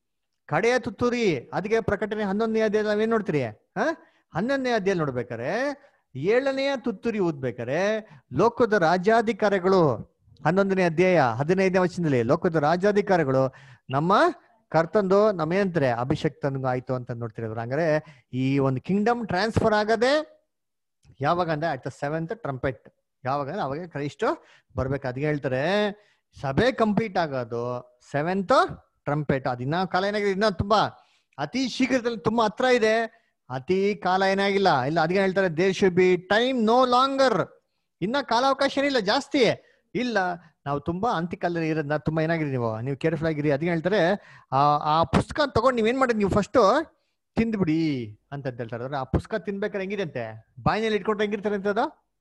ಕಡೆಯ ತುತ್ತೂರಿ ಅದಕ್ಕೆ ಪ್ರಕಟಣೆ ಹನ್ನೊಂದನೇ ಅಧ್ಯಾಯ ನಾವೇನ್ ನೋಡ್ತೀರಿ ಹ ಹನ್ನೊಂದನೇ ಅಧ್ಯಾಯ ನೋಡ್ಬೇಕಾರೆ ಏಳನೆಯ ತುತ್ತೂರಿ ಊದ್ಬೇಕಾರೆ ಲೋಕದ ರಾಜ್ಯಾಧಿಕಾರಿಗಳು ಹನ್ನೊಂದನೇ ಅಧ್ಯಾಯ ಹದಿನೈದನೇ ವಚನದಲ್ಲಿ ಲೋಕದ ರಾಜ್ಯಾಧಿಕಾರಿಗಳು ನಮ್ಮ ಕರ್ತಂದು ನಮ್ಮೇನಂತಾರೆ ಅಭಿಷಕ್ತನಿಗೂ ಆಯ್ತು ಅಂತ ನೋಡ್ತಿರೋರು ಹಂಗಾರೆ ಈ ಒಂದು ಕಿಂಗ್ಡಮ್ ಟ್ರಾನ್ಸ್ಫರ್ ಆಗದೆ ಯಾವಾಗ ಅಂದ್ರೆ ಅಟ್ ದ ಸೆವೆಂತ್ ಟ್ರಂಪೆಟ್ ಯಾವಾಗ ಅಂದ್ರೆ ಅವಾಗ ಕ್ರೈಸ್ಟ್ ಬರ್ಬೇಕು ಅದಕ್ಕೆ ಹೇಳ್ತಾರೆ ಸಭೆ ಕಂಪ್ಲೀಟ್ ಆಗೋದು ಸೆವೆಂತ್ ಟ್ರಂಪೆಟ್ ಅದಿನ್ನ ಕಾಲ ಏನಾಗಿದೆ ಇನ್ನ ತುಂಬಾ ಅತಿ ಶೀಘ್ರದಲ್ಲಿ ತುಂಬಾ ಹತ್ರ ಇದೆ ಅತಿ ಕಾಲ ಏನಾಗಿಲ್ಲ ಇಲ್ಲ ಅದಕ್ಕೆ ಹೇಳ್ತಾರೆ there should be time no longer ಇನ್ನ ಕಾಲಾವಕಾಶ ಏನಿಲ್ಲ ಜಾಸ್ತಿ ಇಲ್ಲ ನಾವು ತುಂಬಾ ಅಂತ್ಯಕಾಲದಲ್ಲಿ ಇರೋದನ್ನ ತುಂಬಾ ಏನಾಗಿರಿ ನೀವು ನೀವು ಕೇರ್ಫುಲ್ ಆಗಿರಿ ಅದಕ್ಕೆ ಹೇಳ್ತಾರೆ ಆ ಆ ಪುಸ್ತಕ ತಗೊಂಡು ನೀವೇನ್ ಮಾಡಿದ್ ನೀವು ಫಸ್ಟ್ ತಿಂದ್ಬಿಡಿ ಅಂತ ಹೇಳ್ತಾರೆ ಅಂದ್ರೆ ಆ ಪುಸ್ತಕ ತಿನ್ಬೇಕಾದ್ರೆ ಹೆಂಗಿದೆ ಅಂತೆ ಬಾಯಿನಲ್ಲಿ ಇಟ್ಕೊಂಡ್ರೆ ಹೆಂಗಿರ್ತಾರೆ ಅಂತ ಅದು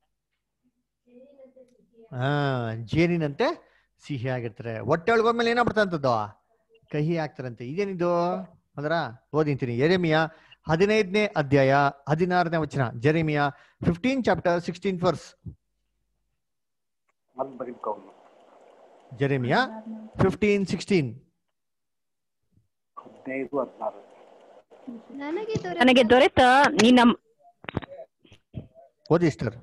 ಹಾ ಜೇನಿನಂತೆ ಸಿಹಿ ಆಗಿರ್ತಾರೆ ಹೊಟ್ಟೆ ಒಳಗೋದ್ಮೇಲೆ ಏನಾಗ್ಬಿಡ್ತಂತದ್ದು ಕಹಿ ಆಗ್ತಾರಂತೆ ಇದೇನಿದು ಅಂದ್ರ ಓದಿಂತೀನಿ ಎರೆಮಿಯ ಹದಿನೈದನೇ ಅಧ್ಯಾಯ ಹದಿನಾರನೇ ವಚನ Jeremiah fifteen chapter sixteen verse ಅಲ್ಲಿ ಬರೀಬೇಕು ಅವನು ಜೆರೆಮಿಯ ಫಿಫ್ಟೀನ್ ಸಿಕ್ಸ್ಟೀನ್ ಹದಿನೈದು ಹದಿನಾರು ನನಗೆ ನನಗೆ ದೊರೆತ ದೊರೆತ ನಿನ್ನ ಓದಿ ಸಿಸ್ಟರ್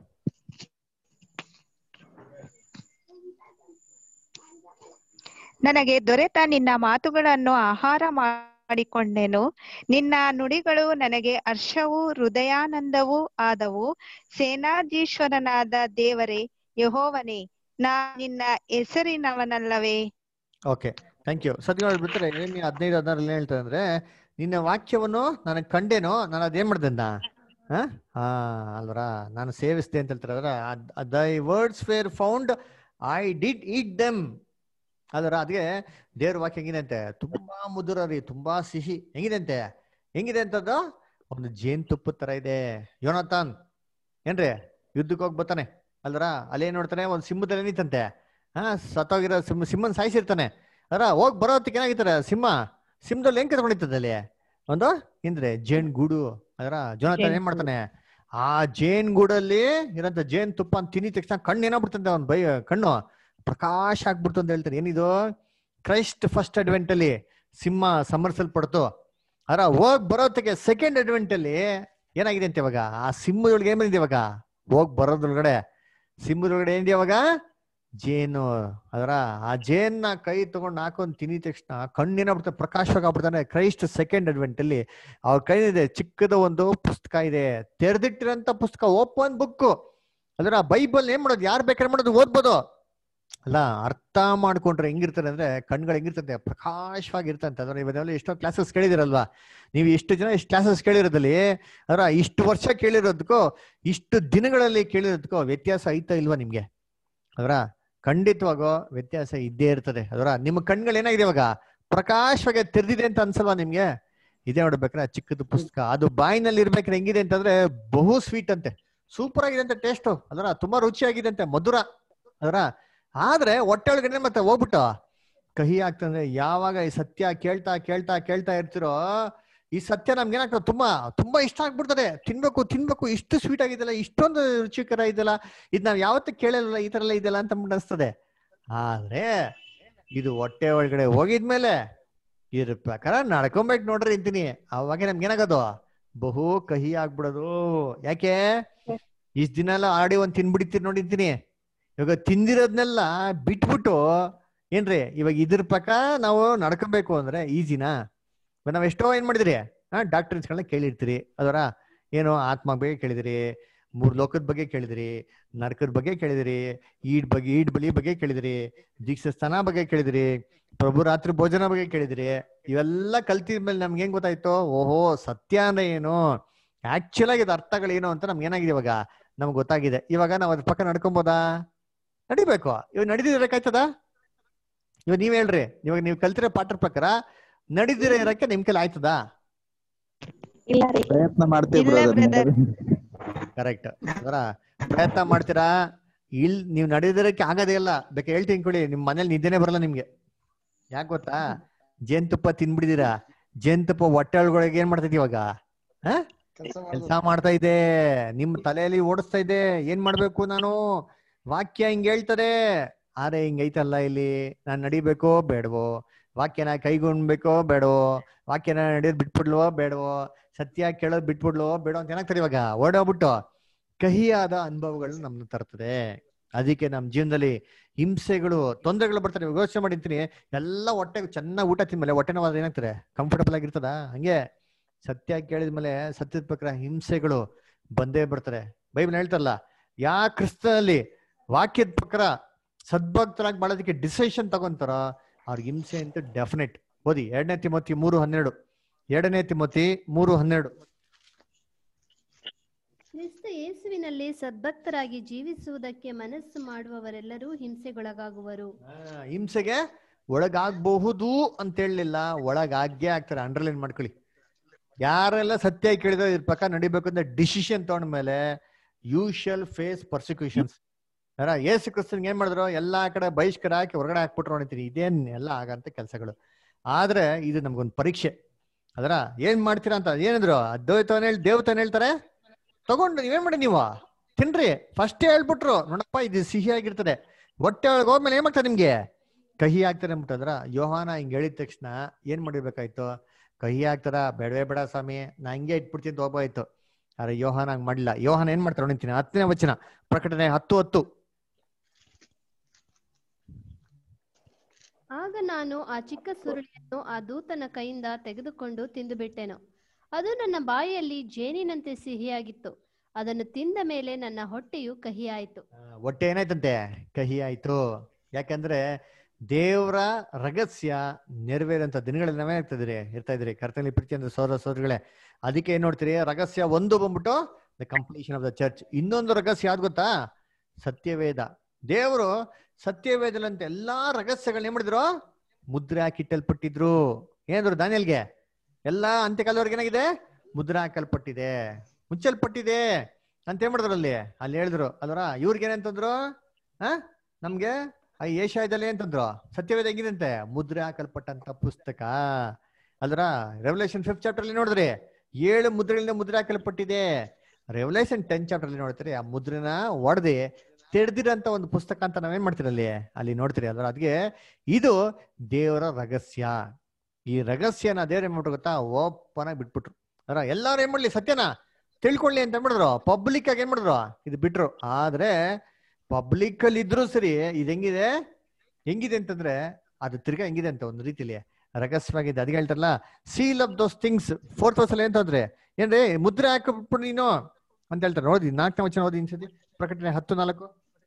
ನನಗೆ ದೊರೆತ ನಿನ್ನ ಮಾತುಗಳನ್ನು ಆಹಾರ ಮಾಡಿಕೊಂಡೆನು ನಿನ್ನ ನುಡಿಗಳು ನನಗೆ ಹರ್ಷವೂ ಹೃದಯಾನಂದವೂ ಆದವು ಸೇನಾಧೀಶ್ವರನಾದ ದೇವರೇ ಯಹೋವನೇ ನಾ ನಿನ್ನ ಹೆಸರಿನವನಲ್ಲವೇ ಓಕೆ ಥ್ಯಾಂಕ್ ಯು ಸದ್ಯ ಬಿಡ್ತಾರೆ ಏಮಿ ಹದಿನೈದು ಹದಿನಾರಲ್ಲಿ ಹೇಳ್ತಾರೆ ಅಂದ್ರೆ ನಿನ್ನ ವಾಕ್ಯವನ್ನು ನನಗೆ ಕಂಡೇನೋ ನಾನು ಅದೇನ್ ಮಾಡ್ದೆ ಅಂದ ಹಾ ಅಲ್ವರ ನಾನು ಸೇವಿಸ್ದೆ ಅಂತ ಹೇಳ್ತಾರೆ ಅದರ thy words were found I did eat them ಅದರ ಅದಕ್ಕೆ ದೇವ್ರ ವಾಕ್ಯ ಹೆಂಗಿದೆ ಅಂತೆ ತುಂಬಾ ಮಧುರ ರೀ ತುಂಬಾ ಸಿಹಿ ಹೆಂಗಿದೆ ಅಂತೆ ಹೆಂಗಿದೆ ಅಂತದ್ದು ಒಂದು ಜೇನ್ ತುಪ್ಪದ ತರ ಇದೆ ಯೋನತಾನ್ ಏನ್ರಿ ಯುದ್ಧಕ್ಕೆ ಹೋಗಿ ಬರ್ತಾನೆ ಅಲ್ರ ಅಲ್ಲೇನ್ ನೋಡ್ತಾನೆ ಒಂದು ಸಿಂಹದಲ್ಲಿ ನಿಂತಂತೆ ಹಾ ಸತ್ತೋಗಿರೋ ಸಿಂಹ ಸಿಂಹನ್ ಸಾಯಿಸಿರ್ತಾನೆ ಅದರ ಹೋಗಿ ಬರೋ ಹೊತ್ತಿಗೆ ಏನಾಗಿರ್ತಾರೆ ಸಿಂಹ ಸಿಂಹದಲ್ಲಿ ಹೆಂಗ್ ಕತ್ಕೊಂಡಿರ್ತದೆ ಅಲ್ಲಿ ಒಂದು ಇಂದ್ರೆ ಜೇನ್ ಗೂಡು ಅದರ ಜೋನತಾನ್ ಏನ್ ಮಾಡ್ತಾನೆ ಆ ಜೇನ್ ಗೂಡಲ್ಲಿ ಇರೋಂಥ ಜೇನ್ ತುಪ್ಪ ಅಂತ ತಿನ್ನಿದ ತಕ್ಷಣ ಕಣ್ಣು ಏನಾಗ್ಬಿಡ್ತಂತೆ ಅವ್ನ್ ಬೈ ಕಣ್ಣು ಪ್ರಕಾಶ ಆಗ್ಬಿಡ್ತು ಅಂತ ಹೇಳ್ತಾರೆ ಏನಿದು ಕ್ರೈಸ್ಟ್ ಫಸ್ಟ್ ಅಡ್ವೆಂಟ್ ಅಲ್ಲಿ ಸಿಂಹ ಸಮರ್ಸಲ್ಪಡ್ತು ಅರ ಹೋಗ್ ಬರೋತ್ತಿಗೆ ಸೆಕೆಂಡ್ ಅಡ್ವೆಂಟ್ ಅಲ್ಲಿ ಏನಾಗಿದೆ ಅಂತ ಇವಾಗ ಆ ಸಿಂಹದೊಳಗೆ ಏನ್ ಬಂದಿದೆ ಇವಾಗ ಹೋಗ್ ಬರೋದ್ರೊಳಗಡೆ ಸಿಂಹದೊಳಗಡೆ ಏನಿದೆ ಇವಾಗ ಜೇನು ಅದರ ಆ ಜೇನ್ನ ಕೈ ತಗೊಂಡು ಹಾಕೊಂಡ್ ತಿನ್ನಿದ ತಕ್ಷಣ ಕಣ್ಣೇನಾಗ್ಬಿಡ್ತಾರೆ ಪ್ರಕಾಶವಾಗಿ ಆಗ್ಬಿಡ್ತಾನೆ ಕ್ರೈಸ್ಟ್ ಸೆಕೆಂಡ್ ಅಡ್ವೆಂಟ್ ಅಲ್ಲಿ ಅವ್ರ ಕೈಲಿದೆ ಚಿಕ್ಕದ ಒಂದು ಪುಸ್ತಕ ಇದೆ ತೆರೆದಿಟ್ಟಿರೋಂಥ ಪುಸ್ತಕ ಓಪನ್ ಬುಕ್ ಅದರ ಬೈಬಲ್ ಏನ್ ಮಾಡೋದು ಯಾರು ಬೇಕಾದ್ರೆ ಮಾಡೋದು ಓದ್ಬೋದು ಅಲ್ಲ ಅರ್ಥ ಮಾಡ್ಕೊಂಡ್ರೆ ಹೆಂಗಿರ್ತಾರೆ ಅಂದ್ರೆ ಕಣ್ಗಳು ಹೆಂಗಿರ್ತಂತೆ ಪ್ರಕಾಶವಾಗಿರ್ತಂತೆ ಅಂದ್ರೆ ಇವನ್ನೆಲ್ಲ ಎಷ್ಟೋ ಕ್ಲಾಸಸ್ ಕೇಳಿದಿರಲ್ವಾ ನೀವು ಇಷ್ಟು ಜನ ಇಷ್ಟು ಕ್ಲಾಸಸ್ ಕೇಳಿರೋದಲ್ಲಿ ಅದರ ಇಷ್ಟು ವರ್ಷ ಕೇಳಿರೋದಕ್ಕೂ ಇಷ್ಟು ದಿನಗಳಲ್ಲಿ ಕೇಳಿರೋದಕ್ಕೂ ವ್ಯತ್ಯಾಸ ಐತಾ ಇಲ್ವಾ ನಿಮ್ಗೆ ಅದರ ಖಂಡಿತವಾಗೋ ವ್ಯತ್ಯಾಸ ಇದ್ದೇ ಇರ್ತದೆ ಅದರ ನಿಮ್ಮ ಕಣ್ಗಳು ಏನಾಗಿದೆ ಇವಾಗ ಪ್ರಕಾಶವಾಗಿ ತೆರೆದಿದೆ ಅಂತ ಅನ್ಸಲ್ವಾ ನಿಮ್ಗೆ ಇದೇ ನೋಡ್ಬೇಕ್ರೆ ಚಿಕ್ಕದು ಪುಸ್ತಕ ಅದು ಬಾಯಿನಲ್ಲಿ ಇರ್ಬೇಕ್ರೆ ಹೆಂಗಿದೆ ಅಂತಂದ್ರೆ ಬಹು ಸ್ವೀಟ್ ಅಂತೆ ಸೂಪರ್ ಆಗಿದೆ ಅಂತ ಟೇಸ್ಟ್ ಅದರ ತುಂಬಾ ರುಚಿಯಾಗಿದೆ ಅಂತೆ ಮಧುರ ಅದರ ಆದ್ರೆ ಹೊಟ್ಟೆ ಒಳಗಡೆ ಮತ್ತೆ ಹೋಗ್ಬಿಟ್ಟು ಕಹಿ ಆಗ್ತಂದ್ರೆ ಯಾವಾಗ ಈ ಸತ್ಯ ಕೇಳ್ತಾ ಕೇಳ್ತಾ ಕೇಳ್ತಾ ಇರ್ತಿರೋ ಈ ಸತ್ಯ ನಮ್ಗೆ ಏನಾಗ್ತದೆ ತುಂಬಾ ತುಂಬಾ ಇಷ್ಟ ಆಗ್ಬಿಡ್ತದೆ ತಿನ್ಬೇಕು ತಿನ್ಬೇಕು ಇಷ್ಟು ಸ್ವೀಟ್ ಆಗಿದೆಲ್ಲ ಇಷ್ಟೊಂದು ರುಚಿಕರ ಇದೆಲ್ಲ ಇದ್ ನಾವ್ ಯಾವತ್ತೂ ಕೇಳಲ್ಲ ಈ ತರ ಎಲ್ಲ ಇದೆಲ್ಲ ಅಂತ ಅಂದ್ಬಿಟ್ಟು ಅನ್ಸ್ತದೆ ಆದ್ರೆ ಇದು ಹೊಟ್ಟೆ ಒಳಗಡೆ ಹೋಗಿದ್ಮೇಲೆ ಇದ್ರ ಪ್ರಕಾರ ನಡ್ಕೊಂಬೇಕು ನೋಡ್ರಿ ಅಂತೀನಿ ಅವಾಗ ನಮ್ಗೆ ಏನಾಗೋದು ಬಹು ಕಹಿ ಆಗ್ಬಿಡೋದು ಯಾಕೆ ಇಷ್ಟ ದಿನ ಎಲ್ಲ ಆಡಿ ಒಂದ್ ತಿನ್ಬಿಡ್ತೀರಿ ನೋಡಿರ್ತೀನಿ ಇವಾಗ ತಿಂದಿರೋದ್ನೆಲ್ಲ ಬಿಟ್ಬಿಟ್ಟು ಏನ್ರಿ ಇವಾಗ ಇದ್ರ ಪ್ರಕಾರ ನಾವು ನಡ್ಕೊಬೇಕು ಅಂದ್ರೆ ಈಸಿನಾ ಇವಾಗ ನಾವ್ ಎಷ್ಟೋ ಏನ್ ಮಾಡಿದಿರಿ ಹಾ ಡಾಕ್ಟರ್ಸ್ಗಳನ್ನ ಕೇಳಿರ್ತೀರಿ ಅದರ ಏನು ಆತ್ಮ ಬಗ್ಗೆ ಕೇಳಿದಿರಿ ಮೂರ್ ಲೋಕದ ಬಗ್ಗೆ ಕೇಳಿದಿರಿ ನರಕದ ಬಗ್ಗೆ ಕೇಳಿದಿರಿ ಈಡ್ ಬಗ್ಗೆ ಈಡ್ ಬಲಿ ಬಗ್ಗೆ ಕೇಳಿದಿರಿ ದೀಕ್ಷಾ ಸ್ಥಾನ ಬಗ್ಗೆ ಕೇಳಿದಿರಿ ಪ್ರಭು ರಾತ್ರಿ ಭೋಜನ ಬಗ್ಗೆ ಕೇಳಿದಿರಿ ಇವೆಲ್ಲ ಕಲ್ತಿದ್ಮೇಲೆ ನಮ್ಗೆ ಹೆಂಗ್ ಗೊತ್ತಾಯ್ತು ಓಹೋ ಸತ್ಯ ಅಂದ್ರೆ ಏನು ಆಕ್ಚುಲ್ ಆಗಿ ಇದು ಅರ್ಥಗಳೇನು ಅಂತ ನಮ್ಗೆ ಏನಾಗಿದೆ ಇವಾಗ ನಮ್ಗೆ ಗೊತ್ತಾಗಿದೆ ಇವಾಗ ನಾವ್ ಅದ್ರ ಪಕ್ಕ ನಡ್ಕೊಬೋದಾ ನಡಿಬೇಕು ಇವಾಗ ನಡಿದಿರಕಾಯ್ತದ ಇವಾಗ ನೀವ್ ಹೇಳ್ರಿ ಇವಾಗ ನೀವು ಕಲ್ತಿರೋ ಪಾಠದ ಪ್ರಕಾರ ನಡಿದಿರ ಇರಕ್ಕೆ ನಿಮ್ ಕೈಲಿ ಆಯ್ತದಾ ಇಲ್ಲ ರೀ ಪ್ರಯತ್ನ ಮಾಡ್ತೀವಿ ಇಲ್ಲ brother. brother. ಕರೆಕ್ಟ್ ಅದರ ಪ್ರಯತ್ನ ಮಾಡ್ತೀರಾ ಇಲ್ ನೀವ್ ನಡೆದಿರಕ್ಕೆ ಆಗೋದೇ ಇಲ್ಲ ಬೇಕಾ ಹೇಳ್ತೀನಿ ಕೊಡಿ ನಿಮ್ ಮನೇಲಿ ನಿದ್ದೆನೆ ಬರಲ್ಲ ನಿಮ್ಗೆ ಯಾಕೆ ಗೊತ್ತಾ ಜೇನ್ತುಪ್ಪ ತಿನ್ಬಿಡಿದೀರಾ ಜೇನ್ತುಪ್ಪ ಹೊಟ್ಟೆ ಒಳಗೊಳಗೆ ಏನ್ ಮಾಡ್ತೈತಿ ಇವಾಗ ಕೆಲಸ ಮಾಡ್ತಾ ಇದೆ ನಿಮ್ ತಲೆಯಲ್ಲಿ ಓಡಿಸ್ತಾ ಇದೆ ಏನ್ ಮಾಡ್ಬೇಕು ನಾನು ವಾಕ್ಯ ಹಿಂಗ್ ಹೇಳ್ತಾರೆ ಆದ್ರೆ ಹಿಂಗೈತಲ್ಲ ಇಲ್ಲಿ ನಾನ್ ನಡಿಬೇಕೋ ಬೇಡವೋ ವಾಕ್ಯನ ಕೈಗೊಂಡ್ಬೇಕೋ ಬೇಡವೋ ವಾಕ್ಯನ ನಡೆಯೋದ್ ಬಿಟ್ಬಿಡ್ಲೋ ಬೇಡವೋ ಸತ್ಯ ಕೇಳೋದ್ ಬಿಟ್ಬಿಡ್ಲೋ ಬೇಡ ಅಂತ ಏನಾಗ್ತಾರೆ ಇವಾಗ ಓಡೋಗ್ಬಿಟ್ಟು ಕಹಿಯಾದ ಅನುಭವಗಳು ನಮ್ನ ತರ್ತದೆ ಅದಕ್ಕೆ ನಮ್ ಜೀವನದಲ್ಲಿ ಹಿಂಸೆಗಳು ತೊಂದರೆಗಳು ಬರ್ತಾರೆ ಇವಾಗ ಯೋಚನೆ ಮಾಡಿರ್ತೀನಿ ಎಲ್ಲ ಹೊಟ್ಟೆ ಚೆನ್ನಾಗಿ ಊಟ ತಿಂದ್ಮೇಲೆ ಹೊಟ್ಟೆ ನೋವಾದ್ರೆ ಏನಾಗ್ತಾರೆ ಕಂಫರ್ಟಬಲ್ ಆಗಿರ್ತದ ಹಂಗೆ ಸತ್ಯ ಕೇಳಿದ್ಮೇಲೆ ಸತ್ಯದ ಪ್ರಕಾರ ಹಿಂಸೆಗಳು ಬಂದೇ ಬರ್ತಾರೆ ಬೈಬಲ್ ಹೇಳ್ತಾರಲ್ಲ ಯಾ ಕ್ರಿಸ್ತನಲ್ಲಿ ವಾಕ್ಯದ ಪ್ರಕಾರ ಸದ್ಭಕ್ತರಾಗಿ ಮಾಡೋದಕ್ಕೆ ಡಿಸಿಷನ್ ತಗೊಂತಾರ ಅವ್ರಿಗೆ ಹಿಂಸೆ ಅಂತ ಡೆಫಿನೆಟ್ ಓದಿ ಎರಡನೇ ತಿಮೋತಿ ಮೂರು ಹನ್ನೆರಡು ಎರಡನೇ ತಿಮೋತಿ ಮೂರು ಹನ್ನೆರಡು ಕ್ರಿಸ್ತ ಯೇಸುವಿನಲ್ಲಿ ಸದ್ಭಕ್ತರಾಗಿ ಜೀವಿಸುವುದಕ್ಕೆ ಮನಸ್ಸು ಮಾಡುವವರೆಲ್ಲರೂ ಹಿಂಸೆಗೊಳಗಾಗುವರು ಆ, ಹಿಂಸೆಗೆ ಒಳಗಾಗಬಹುದು ಅಂತ ಹೇಳಲಿಲ್ಲ ಒಳಗಾಗೇ ಆಗ್ತಾರೆ ಅಂಡರ್ಲೈನ್ ಮಾಡ್ಕೊಳ್ಳಿ ಯಾರೆಲ್ಲ ಸತ್ಯ ಕೇಳಿದ್ರೆ ಇದ್ರ ಪ್ರಕಾರ ನಡಿಬೇಕು ಅಂತ ಡಿಸಿಷನ್ ತಗೊಂಡ್ಮೇಲೆ ಯು ಶಲ್ ಫೇಸ್ ಪರ್ಸಿಕ್ಯೂಷನ್ಸ್ ಅರ ಏಸು ಕ್ರಿಸ್ತನ್ಗೆ ಏನ್ ಮಾಡಿದ್ರು ಎಲ್ಲಾ ಕಡೆ ಬಹಿಷ್ಕಾರ ಹಾಕಿ ಹೊರಗಡೆ ಹಾಕ್ಬಿಟ್ರು ನೋಡ್ತೀನಿ ಇದೇನ್ ಎಲ್ಲ ಆಗಂತ ಕೆಲಸಗಳು ಆದ್ರೆ ಇದು ನಮ್ಗೊಂದು ಪರೀಕ್ಷೆ ಅದರ ಏನ್ ಮಾಡ್ತೀರಾ ಅಂತ ಏನಂದ್ರು ಅದ್ವೈತವನ್ ಹೇಳಿ ದೇವತವನ್ ಹೇಳ್ತಾರೆ ತಗೊಂಡು ನೀವೇನ್ ಮಾಡಿ ನೀವು ತಿನ್ರಿ ಫಸ್ಟ್ ಹೇಳ್ಬಿಟ್ರು ನೋಡಪ್ಪ ಇದು ಸಿಹಿ ಆಗಿರ್ತದೆ ಹೊಟ್ಟೆ ಒಳಗೆ ಹೋದ್ಮೇಲೆ ಏನ್ ಮಾಡ್ತಾರೆ ನಿಮ್ಗೆ ಕಹಿ ಆಗ್ತಾರೆ ಅಂದ್ಬಿಟ್ಟಂದ್ರ ಯೋಹಾನ ಹಿಂಗ್ ಹೇಳಿದ ತಕ್ಷಣ ಏನ್ ಮಾಡಿರ್ಬೇಕಾಯ್ತು ಕಹಿ ಆಗ್ತಾರ ಬೇಡವೇ ಬೇಡ ಸ್ವಾಮಿ ನಾ ಹಿಂಗೆ ಇಟ್ಬಿಡ್ತೀನಿ ಅಂತ ಹೋಗ್ಬೋಯ್ತು ಆದ್ರೆ ಯೋಹಾನ ಹಂಗ್ ಮಾಡಿಲ್ಲ ಯೋಹಾನ ಏನ್ ಮಾಡ್ತಾರೆ ನೋಡ್ತೀನಿ ಹತ್ತನೇ ವಚನ ಪ್ರಕಟಣೆ ಹತ್ತು ಹತ್ತು ಆಗ ನಾನು ಆ ಚಿಕ್ಕ ಸುರುಳಿಯನ್ನು ಆ ದೂತನ ಕೈಯಿಂದ ತೆಗೆದುಕೊಂಡು ತಿಂದುಬಿಟ್ಟೆನು ಅದು ನನ್ನ ಬಾಯಿಯಲ್ಲಿ ಜೇನಿನಂತೆ ಸಿಹಿಯಾಗಿತ್ತು ಅದನ್ನು ತಿಂದ ಮೇಲೆ ನನ್ನ ಹೊಟ್ಟೆಯು ಕಹಿಯಾಯಿತು ಆ, ಹೊಟ್ಟೆ ಏನಾಯ್ತಂತೆ ಕಹಿ ಆಯ್ತು ಯಾಕಂದ್ರೆ ದೇವರ ರಹಸ್ಯ ನೆರವೇರಂತ ದಿನಗಳಲ್ಲಿ ನಾವೇ ಇರ್ತಿದ್ರಿ ಇರ್ತಾ ಇದ್ರಿ ಕರ್ತನಲ್ಲಿ ಪ್ರೀತಿ ಅಂದ್ರೆ ಸೋದರ ಸೋದರಿಗಳೇ ಅದಕ್ಕೆ ಏನ್ ನೋಡ್ತೀರಿ ರಹಸ್ಯ ಒಂದು ಬಂದ್ಬಿಟ್ಟು the completion of the church ಇನ್ನೊಂದು ರಹಸ್ಯ ಯಾವ್ದು ಗೊತ್ತಾ ಸತ್ಯವೇದ ದೇವರು ಸತ್ಯವೇದಲಂತ ಎಲ್ಲಾ ರಹಸ್ಯಗಳನ್ನ ಏನ್ ಮಾಡಿದ್ರು ಮುದ್ರೆ ಹಾಕಿಟ್ಟಲ್ಪಟ್ಟಿದ್ರು ಏನಾದ್ರು ದಾನಿಯಲ್ಗೆ ಎಲ್ಲಾ ಅಂತ್ಯಕಾಲದವರೆಗೆ ಏನಾಗಿದೆ ಮುದ್ರೆ ಹಾಕಲ್ಪಟ್ಟಿದೆ ಮುಚ್ಚಲ್ಪಟ್ಟಿದೆ ಅಂತ ಏನ್ ಮಾಡಿದ್ರು ಅಲ್ಲಿ ಅಲ್ಲಿ ಹೇಳಿದ್ರು ಅಲ್ವರ ಇವ್ರಿಗೆ ಏನಂತಂದ್ರು ಆ ನಮ್ಗೆ ಆ ಏಷ್ಯಾದಲ್ಲಿ ಅಂತಂದ್ರು ಸತ್ಯವೇದ ಹೆಂಗಿದಂತೆ ಮುದ್ರೆ ಹಾಕಲ್ಪಟ್ಟಂತ ಪುಸ್ತಕ ಅಲ್ರ ರೆವಲ್ಯೂಷನ್ ಫಿಫ್ತ್ ಚಾಪ್ಟರ್ ಅಲ್ಲಿ ನೋಡಿದ್ರಿ ಏಳು ಮುದ್ರೆಗಳಿಂದ ಮುದ್ರೆ ಹಾಕಲ್ಪಟ್ಟಿದೆ ರೆವಲ್ಯೂಷನ್ ಟೆನ್ ಚಾಪ್ಟರ್ ಅಲ್ಲಿ ನೋಡ್ತೀರಿ ಆ ಮುದ್ರೆನ ಒಡೆದಿ ತೆಡ್ದಿರಂತ ಒಂದು ಪುಸ್ತಕ ಅಂತ ನಾವೇನ್ ಮಾಡ್ತೀರಿ ಅಲ್ಲಿ ಅಲ್ಲಿ ನೋಡ್ತೀರಿ ಅಲ್ರ ಅದಕ್ಕೆ ಇದು ದೇವರ ರಹಸ್ಯ ಈ ರಹಸ್ಯನ ದೇವ್ರ ಏನ್ ಮಾಡ್ಬಿಟ್ರು ಗೊತ್ತಾ ಓಪನ್ ಆಗಿ ಬಿಟ್ಬಿಟ್ರು ಅದ್ರ ಎಲ್ಲಾರು ಏನ್ ಮಾಡ್ಲಿ ಸತ್ಯನ ತಿಳ್ಕೊಳ್ಳಿ ಅಂತ ಮಾಡಿದ್ರು ಪಬ್ಲಿಕ್ ಆಗಿ ಏನ್ ಮಾಡಿದ್ರು ಇದು ಬಿಟ್ರು ಆದ್ರೆ ಪಬ್ಲಿಕ್ ಅಲ್ಲಿ ಇದ್ರು ಸರಿ ಇದು ಹೆಂಗಿದೆ ಹೆಂಗಿದೆ ಅಂತಂದ್ರೆ ಅದು ತಿರ್ಗಾ ಹೆಂಗಿದೆ ಅಂತ ಒಂದು ರೀತಿಲಿ ರಹಸ್ಯವಾಗಿದೆ ಅದಕ್ಕೆ ಹೇಳ್ತಾರಲ್ಲ seal of those things fourth verse ಅಲ್ಲಿ ಅಂತಂದ್ರೆ ಏನ್ರಿ ಮುದ್ರೆ ಹಾಕ್ಬಿಟ್ಟು ನೀನು ಅಂತ ಹೇಳ್ತಾರೆ ನೋಡಿ ನಾಲ್ಕನೇ ವಚನ ಓದಿ ಇನ್ಸತಿ ಪ್ರಕಟಣೆ ಹತ್ತು ನಾಲ್ಕು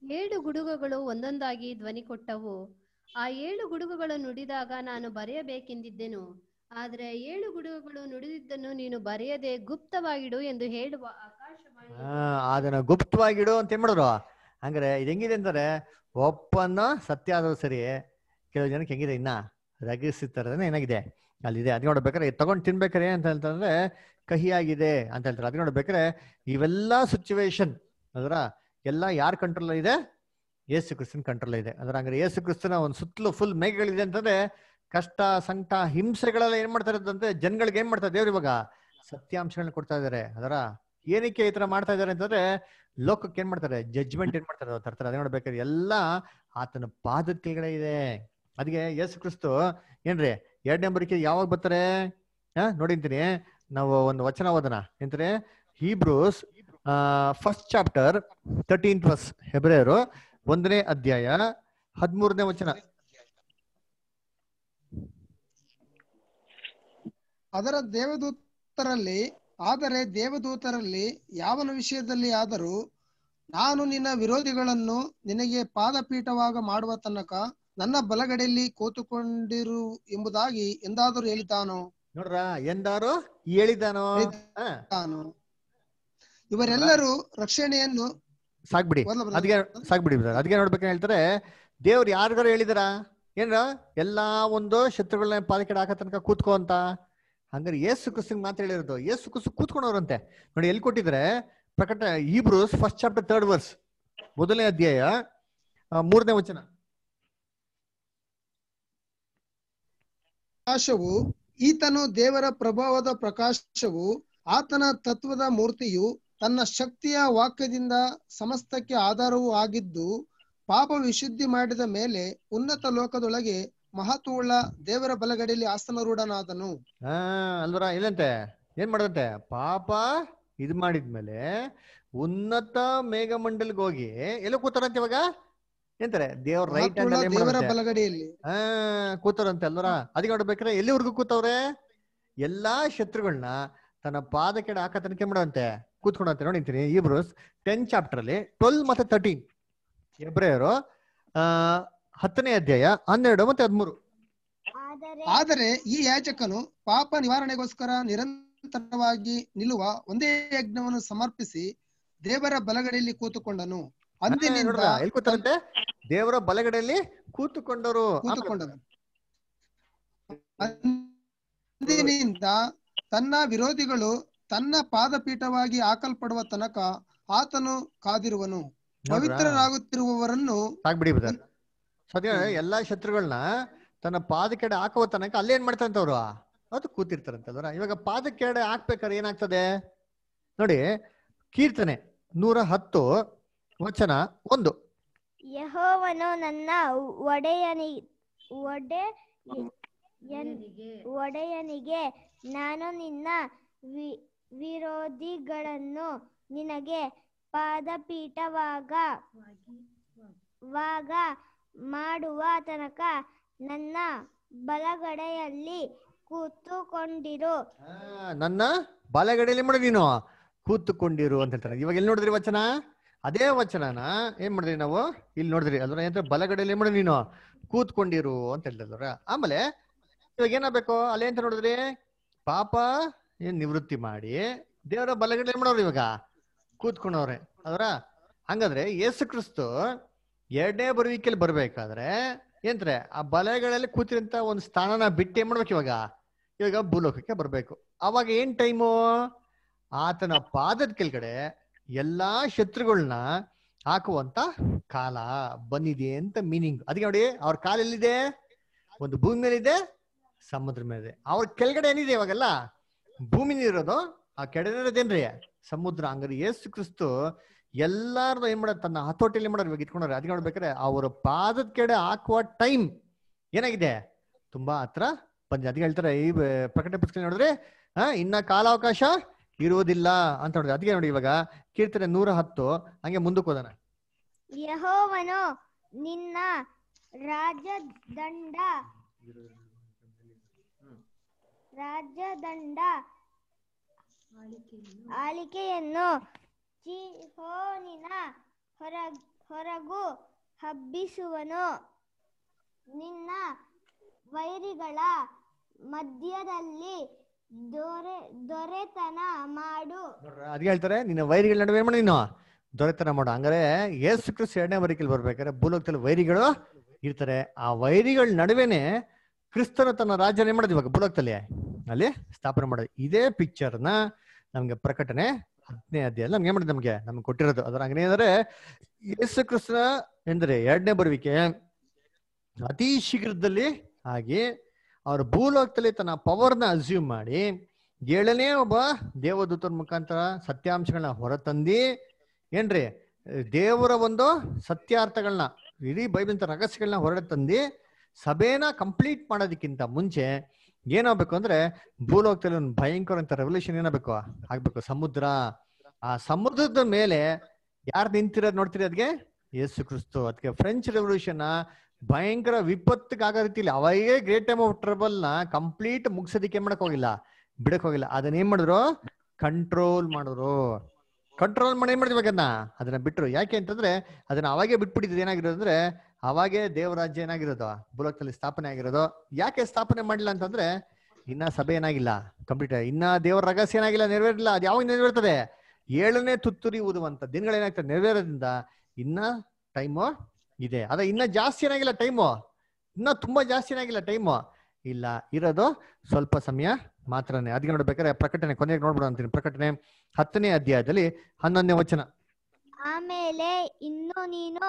ಏಳು ಗುಡುಗುಗಳು ಒಂದೊಂದಾಗಿ ಧ್ವನಿ ಕೊಟ್ಟವು ಆ ಏಳು ಗುಡುಗುಗಳು ನುಡಿದಾಗ ನಾನು ಬರೆಯಬೇಕೆಂದಿದ್ದೆನು ಆದರೆ ಏಳು ಗುಡುಗುಗಳು ನುಡಿದಿದ್ದನ್ನು ನೀನು ಬರೆಯದೆ ಗುಪ್ತವಾಗಿಡು ಎಂದು ಹೇಳುವ ಆಕಾಶವಾಣಿ ಆ, ಅದನ್ನ ಗುಪ್ತವಾಗಿಡು ಅಂತ ಏನ್ ಮಾಡಿದ್ರು ಹಂಗಾರೆ ಇದು ಹೆಂಗಿದೆ ಅಂದ್ರೆ ಒಪ್ಪನ್ನ ಸತ್ಯ ಆದ್ರೂ ಸರಿ ಕೆಲವು ಜನಕ್ಕೆ ಹೆಂಗಿದೆ ಇನ್ನ ರಗಿಸಿರ್ತಾರೆ ಏನಾಗಿದೆ ಅಲ್ಲಿದೆ ಅದ್ ನೋಡ್ಬೇಕಾರೆ ಇದ್ ತಗೊಂಡ್ ತಿನ್ಬೇಕಾರೆ ಅಂತ ಹೇಳ್ತಂದ್ರೆ ಕಹಿಯಾಗಿದೆ ಅಂತ ಹೇಳ್ತಾರೆ ಅದ್ ನೋಡ್ಬೇಕಾರೆ ಇವೆಲ್ಲಾ ಸಿಚುವೇಶನ್ ಅದರ ಎಲ್ಲ ಯಾರ್ ಕಂಟ್ರೋಲ್ ಇದೆ ಯೇಸು ಕ್ರಿಸ್ತನ್ ಕಂಟ್ರೋಲ್ ಇದೆ ಅಂದ್ರೆ ಹಂಗಾರೆ ಯೇಸು ಕ್ರಿಸ್ತನ ಒಂದು ಸುತ್ತಲೂ ಫುಲ್ ಮೇಘಗಳಿದೆ ಅಂತಂದ್ರೆ ಕಷ್ಟ ಸಂಕಟ ಹಿಂಸೆಗಳೆಲ್ಲ ಏನ್ ಮಾಡ್ತಾ ಇರೋದಂದ್ರೆ ಜನಗಳಿಗೆ ಏನ್ ಮಾಡ್ತಾರೆ ದೇವ್ರು ಇವಾಗ ಸತ್ಯಾಂಶಗಳನ್ನ ಕೊಡ್ತಾ ಇದಾರೆ ಅದರ ಏನಕ್ಕೆ ಈ ತರ ಮಾಡ್ತಾ ಇದಾರೆ ಅಂತಂದ್ರೆ ಲೋಕಕ್ಕೆ ಏನ್ ಮಾಡ್ತಾರೆ ಜಡ್ಜ್ಮೆಂಟ್ ಏನ್ ಮಾಡ್ತಾರೆ ಅವ್ರು ತರ್ತಾರೆ ಅದೇ ನೋಡ್ಬೇಕಾದ್ರೆ ಎಲ್ಲ ಆತನ ಪಾದದ ಕೆಳಗಡೆ ಇದೆ ಅದಕ್ಕೆ ಯೇಸು ಕ್ರಿಸ್ತು ಏನ್ರಿ ಎರಡನೇ ಬರಿಕೆ ಯಾವಾಗ ಬರ್ತಾರೆ ಹಾ ನೋಡಿಂತೀನಿ ನಾವು ಒಂದು ವಚನ ಓದೋಣ ಎಂದ್ರೆ Hebrews first chapter thirteen plus ಹೆಬ್ರಿಯರು ಒಂದನೇ ಅಧ್ಯಾಯ ಹದಿಮೂರನೇ ವಚನ ಅದರ ದೇವದೂತರಲ್ಲಿ ಆದರೆ ದೇವದೂತರಲ್ಲಿ ಯಾವನ ವಿಷಯದಲ್ಲಿ ಆದರೂ ನಾನು ನಿನ್ನ ವಿರೋಧಿಗಳನ್ನು ನಿನಗೆ ಪಾದಪೀಠವಾಗ ಮಾಡುವ ತನಕ ನನ್ನ ಬಲಗಡೆಯಲ್ಲಿ ಕೂತುಕೊಂಡಿರು ಎಂಬುದಾಗಿ ಎಂದಾದರೂ ಹೇಳಿದ್ದಾನೋ ನೋಡ್ರ ಎಂದಾರು ಹೇಳಿದಾನೋ ಹಾ ತಾನು ಇವರೆಲ್ಲರೂ ರಕ್ಷಣೆಯನ್ನು ಸಾಕ್ಬಿಡಿ ಓದ್ಲಾ brother? ಅದಕ್ಕೆ ಸಾಕ್ಬಿಡಿ brother. ಅದಕ್ಕೆ ನೋಡ್ಬೇಕು ಹೇಳ್ತಾರೆ ದೇವ್ರು ಯಾರಿಗಾರು ಹೇಳಿದಾರ ಏನ್ರ ಎಲ್ಲಾ ಒಂದು ಶತ್ರುಗಳನ್ನ ಪಾದಕೆಡೆ ಹಾಕೋ ತನಕ ಕೂತ್ಕೋ ಅಂತ ಹಂಗಾರೆ ಏಸು ಕ್ರಿಸ್ತನ್ ಮಾತು ಹೇಳಿರೋದು ಏಸು ಕ್ರಿಸ್ತು ಕೂತ್ಕೊಂಡವ್ರಂತೆ ನೋಡಿ ಎಲ್ಲಿ ಕೊಟ್ಟಿದ್ರೆ ಪ್ರಕಟ Hebrews first chapter third verse ಮೊದಲನೇ ಅಧ್ಯಾಯ ಆ, ಮೂರನೇ ವಚನ ಪ್ರಕಾಶವು ಈತನು ದೇವರ ಪ್ರಭಾವದ ಪ್ರಕಾಶವು ಆತನ ತತ್ವದ ಮೂರ್ತಿಯು ತನ್ನ ಶಕ್ತಿಯ ವಾಕ್ಯದಿಂದ ಸಮಸ್ತಕ್ಕೆ ಆಧಾರವೂ ಆಗಿದ್ದು ಪಾಪ ವಿಶುದ್ಧಿ ಮಾಡಿದ ಮೇಲೆ ಉನ್ನತ ಲೋಕದೊಳಗೆ ಮಹತ್ವವುಳ್ಳ ದೇವರ ಬಲಗಡೆಯಲ್ಲಿ ಆಸನರೂಢನಾದನು ಹಾ ಅಲ್ವರ ಇಲ್ಲಂತೆ ಏನ್ ಮಾಡದಂತೆ ಪಾಪ ಇದ್ ಮಾಡಿದ್ಮೇಲೆ ಉನ್ನತ ಮೇಘಮಂಡಲ್ಗೆ ಹೋಗಿ ಎಲ್ಲ ಕೂತಾರಂತೆ ಇವಾಗ ಎಂತಾರೆ ದೇವ್ರ ರೈಟ್ ಮಹತ್ವವುಳ್ಳ ಹ್ಯಾಂಡ್ ದೇವರ ಬಲಗಡೆಯಲ್ಲಿ ಹಾ ಕೂತಾರಂತೆ ಅಲ್ವರ ಅದಕ್ಕೆ ನೋಡ್ಬೇಕಾರೆ ಎಲ್ಲಿವರೆಗೂ ಕೂತವ್ರೆ ಎಲ್ಲಾ ಶತ್ರುಗಳನ್ನ ತನ್ನ ಪಾದ ಕೆಡ ಹಾಕ ತನಕ ಮಾಡಂತೆ ಕೂತ್ಕೊಂಡಂತೆ ನೋಡಿಂತೀನಿ ಇಬ್ರು ಟೆನ್ ಚಾಪ್ಟರ್ ಅಲ್ಲಿ ಟ್ವೆಲ್ ಮತ್ತೆ ತರ್ಟೀನ್ ಎಬ್ರಿಯರು ಆ ಹತ್ತನೇ ಅಧ್ಯಾಯ ಹನ್ನೆರಡು ಮತ್ತೆ ಹದಿಮೂರು ಆದರೆ ಈ ಯಾಜಕನು ಪಾಪ ನಿವಾರಣೆಗೋಸ್ಕರ ನಿರಂತರವಾಗಿ ನಿಲ್ಲುವ ಒಂದೇ ಯಜ್ಞವನ್ನು ಸಮರ್ಪಿಸಿ ದೇವರ ಬಲಗಡೆಯಲ್ಲಿ ಕೂತುಕೊಂಡನು ಅಂದಿನಿಂದ ನೋಡ್ರ ಎಲ್ಲಿ ಕೂತಾರಂತೆ ದೇವರ ಬಲಗಡೆಯಲ್ಲಿ ಕೂತುಕೊಂಡರು ಆಮೇಲೆ ಕೂತುಕೊಂಡನು ಅಂದಿನಿಂದ ತನ್ನ ವಿರೋಧಿಗಳು ತನ್ನ ಪಾದಪೀಠವಾಗಿ ಹಾಕಲ್ಪಡುವ ತನಕ ಆತನು ಕಾದಿರುವನು ನೋಡ್ರಾ? ಪವಿತ್ರರಾಗುತ್ತಿರುವವರನ್ನು ಸಾಕ್ಬಿಡಿ ಬ್ರದರ್ ಸದ್ಯ ಎಲ್ಲಾ ಶತ್ರುಗಳನ್ನ ತನ್ನ ಪಾದಕೆಡೆ ಹಾಕುವ ತನಕ ಅಲ್ಲೇನ್ ಮಾಡ್ತಾರಂತ ಅವ್ರು ಅದು ಕೂತಿರ್ತಾರಂತಲ್ವರ ಇವಾಗ ಪಾದಕೆಡೆ ಹಾಕ್ಬೇಕಾದ್ರೆ ಏನಾಗ್ತದೆ ನೋಡಿ ಕೀರ್ತನೆ ನೂರ ಹತ್ತು ವಚನ ಒಂದು ಯಹೋವನು ನನ್ನ ಒಡೆಯನಿ ಒಡೆ ಯನಿಗೆ ಒಡೆಯನಿಗೆ ನಾನು ನಿನ್ನ ವಿ ವಿರೋಧಿಗಳನ್ನು ನಿನಗೆ ಪಾದಪೀಠವಾಗ ವಾಗ ಮಾಡುವ ತನಕ ನನ್ನ ಬಲಗಡೆಯಲ್ಲಿ ಕೂತುಕೊಂಡಿರು ಆ, ನನ್ನ ಬಲಗಡೆಯಲ್ಲಿ ಮಾಡು ನೀನು ಕೂತುಕೊಂಡಿರು ಅಂತ ಹೇಳ್ತಾರೆ ಇವಾಗ ಎಲ್ಲಿ ನೋಡಿದ್ರಿ ವಚನ ಅದೇ ವಚನನ ಏನ್ ಮಾಡಿದ್ರಿ ನಾವು ಇಲ್ಲಿ ನೋಡಿದ್ರಿ ಅಲ್ವ ಏನಂದ್ರೆ ಬಲಗಡೆಯಲ್ಲಿ ಮಾಡು ನೀನು ಕೂತ್ಕೊಂಡಿರು ಅಂತ ಹೇಳ್ತಿದ್ರ ಆಮೇಲೆ ಇವಾಗ ಏನಾಗಬೇಕು ಅಲ್ಲೇ ಅಂತ ನೋಡಿದ್ರಿ ಪಾಪ ಏನ್ ನಿವೃತ್ತಿ ಮಾಡಿ ದೇವರ ಬಲಗಡೆ ಮಾಡೋರು ಇವಾಗ ಕೂತ್ಕೊಂಡವ್ರೆ ಅದರ ಹಂಗಾದ್ರೆ ಯೇಸು ಕ್ರಿಸ್ತು ಎರಡನೇ ಬರುವಿಕೆಯಲ್ಲಿ ಬರ್ಬೇಕಾದ್ರೆ ಏನ್ರೆ ಆ ಬಲಗಳಲ್ಲಿ ಕೂತಿರಂತ ಒಂದು ಸ್ಥಾನನ ಬಿಟ್ಟು ಏನ್ ಮಾಡ್ಬೇಕು ಇವಾಗ ಇವಾಗ ಭೂಲೋಕಕ್ಕೆ ಬರ್ಬೇಕು ಅವಾಗ ಏನ್ ಟೈಮು ಆತನ ಪಾದದ ಕೆಳಗಡೆ ಎಲ್ಲಾ ಶತ್ರುಗಳನ್ನ ಹಾಕುವಂತ ಕಾಲ ಬಂದಿದೆ ಅಂತ ಮೀನಿಂಗ್ ಅದಕ್ಕೆ ನೋಡಿ ಅವ್ರ ಕಾಲ ಎಲ್ಲಿದೆ ಒಂದು ಭೂಮಿ ಮೇಲಿದೆ ಸಮುದ್ರ ಮೇಲಿದೆ ಅವ್ರ ಕೆಳಗಡೆ ಏನಿದೆ ಇವಾಗೆಲ್ಲ ಭೂಮಿ ಇರೋದು ಆ ಕೆಳಗಡೆ ಇರೋದೇನ್ರಿ ಸಮುದ್ರ ಹಂಗಾರೆ ಯೇಸು ಕ್ರಿಸ್ತು ಎಲ್ಲಾರ್ದು ಏನ್ ಮಾಡೋದು ತನ್ನ ಹತೋಟಿಯಲ್ಲಿ ಮಾಡೋರು ಇವಾಗ ಇಟ್ಕೊಂಡ್ರೆ ಅದಕ್ಕೆ ನೋಡ್ಬೇಕಾದ್ರೆ ಅವ್ರ ಪಾದದ ಕೆಡೆ ಹಾಕುವ ಟೈಮ್ ಏನಾಗಿದೆ ತುಂಬಾ ಹತ್ರ ಬಂದಿದೆ ಅದಕ್ಕೆ ಹೇಳ್ತಾರೆ ಈ ಬ- ಪ್ರಕಟಣೆ ಪುಸ್ತಕ ನೋಡಿದ್ರೆ ಆ ಇನ್ನ ಕಾಲಾವಕಾಶ ಇರುವುದಿಲ್ಲ ಅಂತ ನೋಡಿದ್ರೆ ಅದಕ್ಕೆ ನೋಡಿ ಇವಾಗ ಕೀರ್ತನೆ ನೂರ ಹತ್ತು ಹಂಗೆ ಮುಂದಕ್ಕೆ ಹೋದಾನ ಯಹೋವನು ನಿನ್ನ ರಾಜದಂಡ ರಾಜದಂಡ ಆಳಿಕೆಯನ್ನು ಆಳಿಕೆಯನ್ನು ಚಿಹೋನಿನ ಹೊರ ಹೊರಗು ಹಬ್ಬಿಸುವನು ನಿನ್ನ ವೈರಿಗಳ ಮಧ್ಯದಲ್ಲಿ ದೊರೆ ದೊರೆತನ ಮಾಡು ನೋಡ್ರ ಅದ್ ಹೇಳ್ತಾರೆ ನಿನ್ನ ವೈರಿಗಳ ನಡುವೆ ಏನ್ ಮಾಡಿ ನೀನು ದೊರೆತನ ಮಾಡು ಹಂಗಾರೆ ಯೇಸು ಕ್ರಿಸ್ತ ಎರಡನೇ ಬರಿಕೆಲ್ ಬರ್ಬೇಕಾದ್ರೆ ಭೂಲೋಕದಲ್ಲಿ ವೈರಿಗಳು ಇರ್ತಾರೆ ಆ ವೈರಿಗಳ ನಡುವೆನೆ ಕ್ರಿಸ್ತನ ತನ್ನ ರಾಜ್ಯನ ಏನ್ ಮಾಡೋದು ಇವಾಗ ಭೂಲೋಕದಲ್ಲಿ ಅಲ್ಲಿ ಸ್ಥಾಪನೆ ಮಾಡೋದು ಇದೇ ಪಿಕ್ಚರ್ನ ನಮ್ಗೆ ಪ್ರಕಟಣೆ ಹತ್ತನೇ ಅಧ್ಯಾಯ ನಮ್ಗೆ ಏನ್ ಮಾಡಿದ್ ನಮ್ಗೆ ನಮ್ಗೆ ಕೊಟ್ಟಿರೋದು ಅದರ ಹಂಗನೇ ಅಂದ್ರೆ ಯೇಸು ಕ್ರಿಸ್ತನ ಎಂದ್ರೆ ಎರಡನೇ ಬರುವಿಕೆ ಅತಿ ಶೀಘ್ರದಲ್ಲಿ ಆಗಿ ಅವ್ರ ಭೂಲೋಕದಲ್ಲಿ ತನ್ನ ಪವರ್ನ ಅಸ್ಯೂಮ್ ಮಾಡಿ ಏಳನೇ ಒಬ್ಬ ದೇವದೂತನ ಮುಖಾಂತರ ಸತ್ಯಾಂಶಗಳನ್ನ ಹೊರತಂದಿ ಏನ್ರಿ ದೇವರ ಒಂದು ಸತ್ಯಾರ್ಥಗಳನ್ನ ಇಡೀ ಬೈಬಲ್ ರಹಸ್ಯಗಳನ್ನ ಹೊರಗೆ ತಂದು ಸಭೆನ ಕಂಪ್ಲೀಟ್ ಮಾಡೋದಕ್ಕಿಂತ ಮುಂಚೆ ಏನಾಗ್ಬೇಕು ಅಂದ್ರೆ ಭೂಲೋಕದಲ್ಲಿ ಒಂದು ಭಯಂಕರ ಅಂತ ರೆವಲ್ಯೂಷನ್ ಏನಾಗಬೇಕು ಆಗ್ಬೇಕು ಸಮುದ್ರ ಆ ಸಮುದ್ರದ ಮೇಲೆ ಯಾರು ನಿಂತಿರೋದು ನೋಡ್ತೀರಿ ಅದ್ಗೆ ಯೇಸು ಕ್ರಿಸ್ತು ಅದಕ್ಕೆ ಫ್ರೆಂಚ್ ರೆವಲ್ಯೂಷನ್ ಭಯಂಕರ ವಿಪತ್ತಿಗೆ ಆಗೋ ರೀತಿಲಿ ಅವಾಗೇ ಗ್ರೇಟ್ ಟೈಮ್ ಆಫ್ ಟ್ರಬಲ್ ನ ಕಂಪ್ಲೀಟ್ ಮುಗಿಸೋದಕ್ಕೆ ಮಾಡಕ್ ಹೋಗಿಲ್ಲ ಬಿಡಕ್ ಹೋಗಿಲ್ಲ ಅದನ್ನ ಏನ್ ಮಾಡಿದ್ರು ಕಂಟ್ರೋಲ್ ಮಾಡಿದ್ರು ಕಂಟ್ರೋಲ್ ಮಾಡಿ ಏನ್ ಮಾಡಿದ್ವಿ ಅದನ್ನ ಅದನ್ನ ಬಿಟ್ರು ಯಾಕೆ ಅಂತಂದ್ರೆ ಅದನ್ನ ಅವಾಗೆ ಬಿಟ್ಬಿಟ್ಟಿದ್ದು ಏನಾಗಿರೋದು ಅಂದ್ರೆ ಅವಾಗೆ ದೇವರಾಜ್ಯ ಏನಾಗಿರೋದು ಭೂಲೋಕದಲ್ಲಿ ಸ್ಥಾಪನೆ ಆಗಿರೋದು ಯಾಕೆ ಸ್ಥಾಪನೆ ಮಾಡಿಲ್ಲ ಅಂತಂದ್ರೆ ಇನ್ನ ಸಭೆ ಏನಾಗಿಲ್ಲ ಕಂಪ್ಲೀಟ್ ಇನ್ನ ದೇವರ ರಹಸ್ಯ ಏನಾಗಿಲ್ಲ ನೆರವೇರಿಲ್ಲ ಅದು ಯಾವಾಗ ನೆರವೇರ್ತದೆ ಏಳನೇ ತುತ್ತೂರಿ ಊದುವಂತ ದಿನಗಳೇನಾಗ್ತದೆ ನೆರವೇರೋದ್ರಿಂದ ಇನ್ನ ಟೈಮು ಇದೆ ಅದ ಇನ್ನ ಜಾಸ್ತಿ ಏನಾಗಿಲ್ಲ ಟೈಮು ಇನ್ನ ತುಂಬಾ ಜಾಸ್ತಿ ಏನಾಗಿಲ್ಲ ಟೈಮು ಇಲ್ಲ ಇರೋದು ಸ್ವಲ್ಪ ಸಮಯ ಮಾತ್ರನೇ ಅದಕ್ಕೆ ನೋಡ್ಬೇಕಾದ್ರೆ ಪ್ರಕಟಣೆ ಕೊನೆಗೆ ನೋಡ್ಬಿಡು ಅಂತೀನಿ ಪ್ರಕಟಣೆ ಹತ್ತನೇ ಅಧ್ಯಾಯದಲ್ಲಿ ಹನ್ನೊಂದನೇ ವಚನ ಆಮೇಲೆ ಇನ್ನು ನೀನು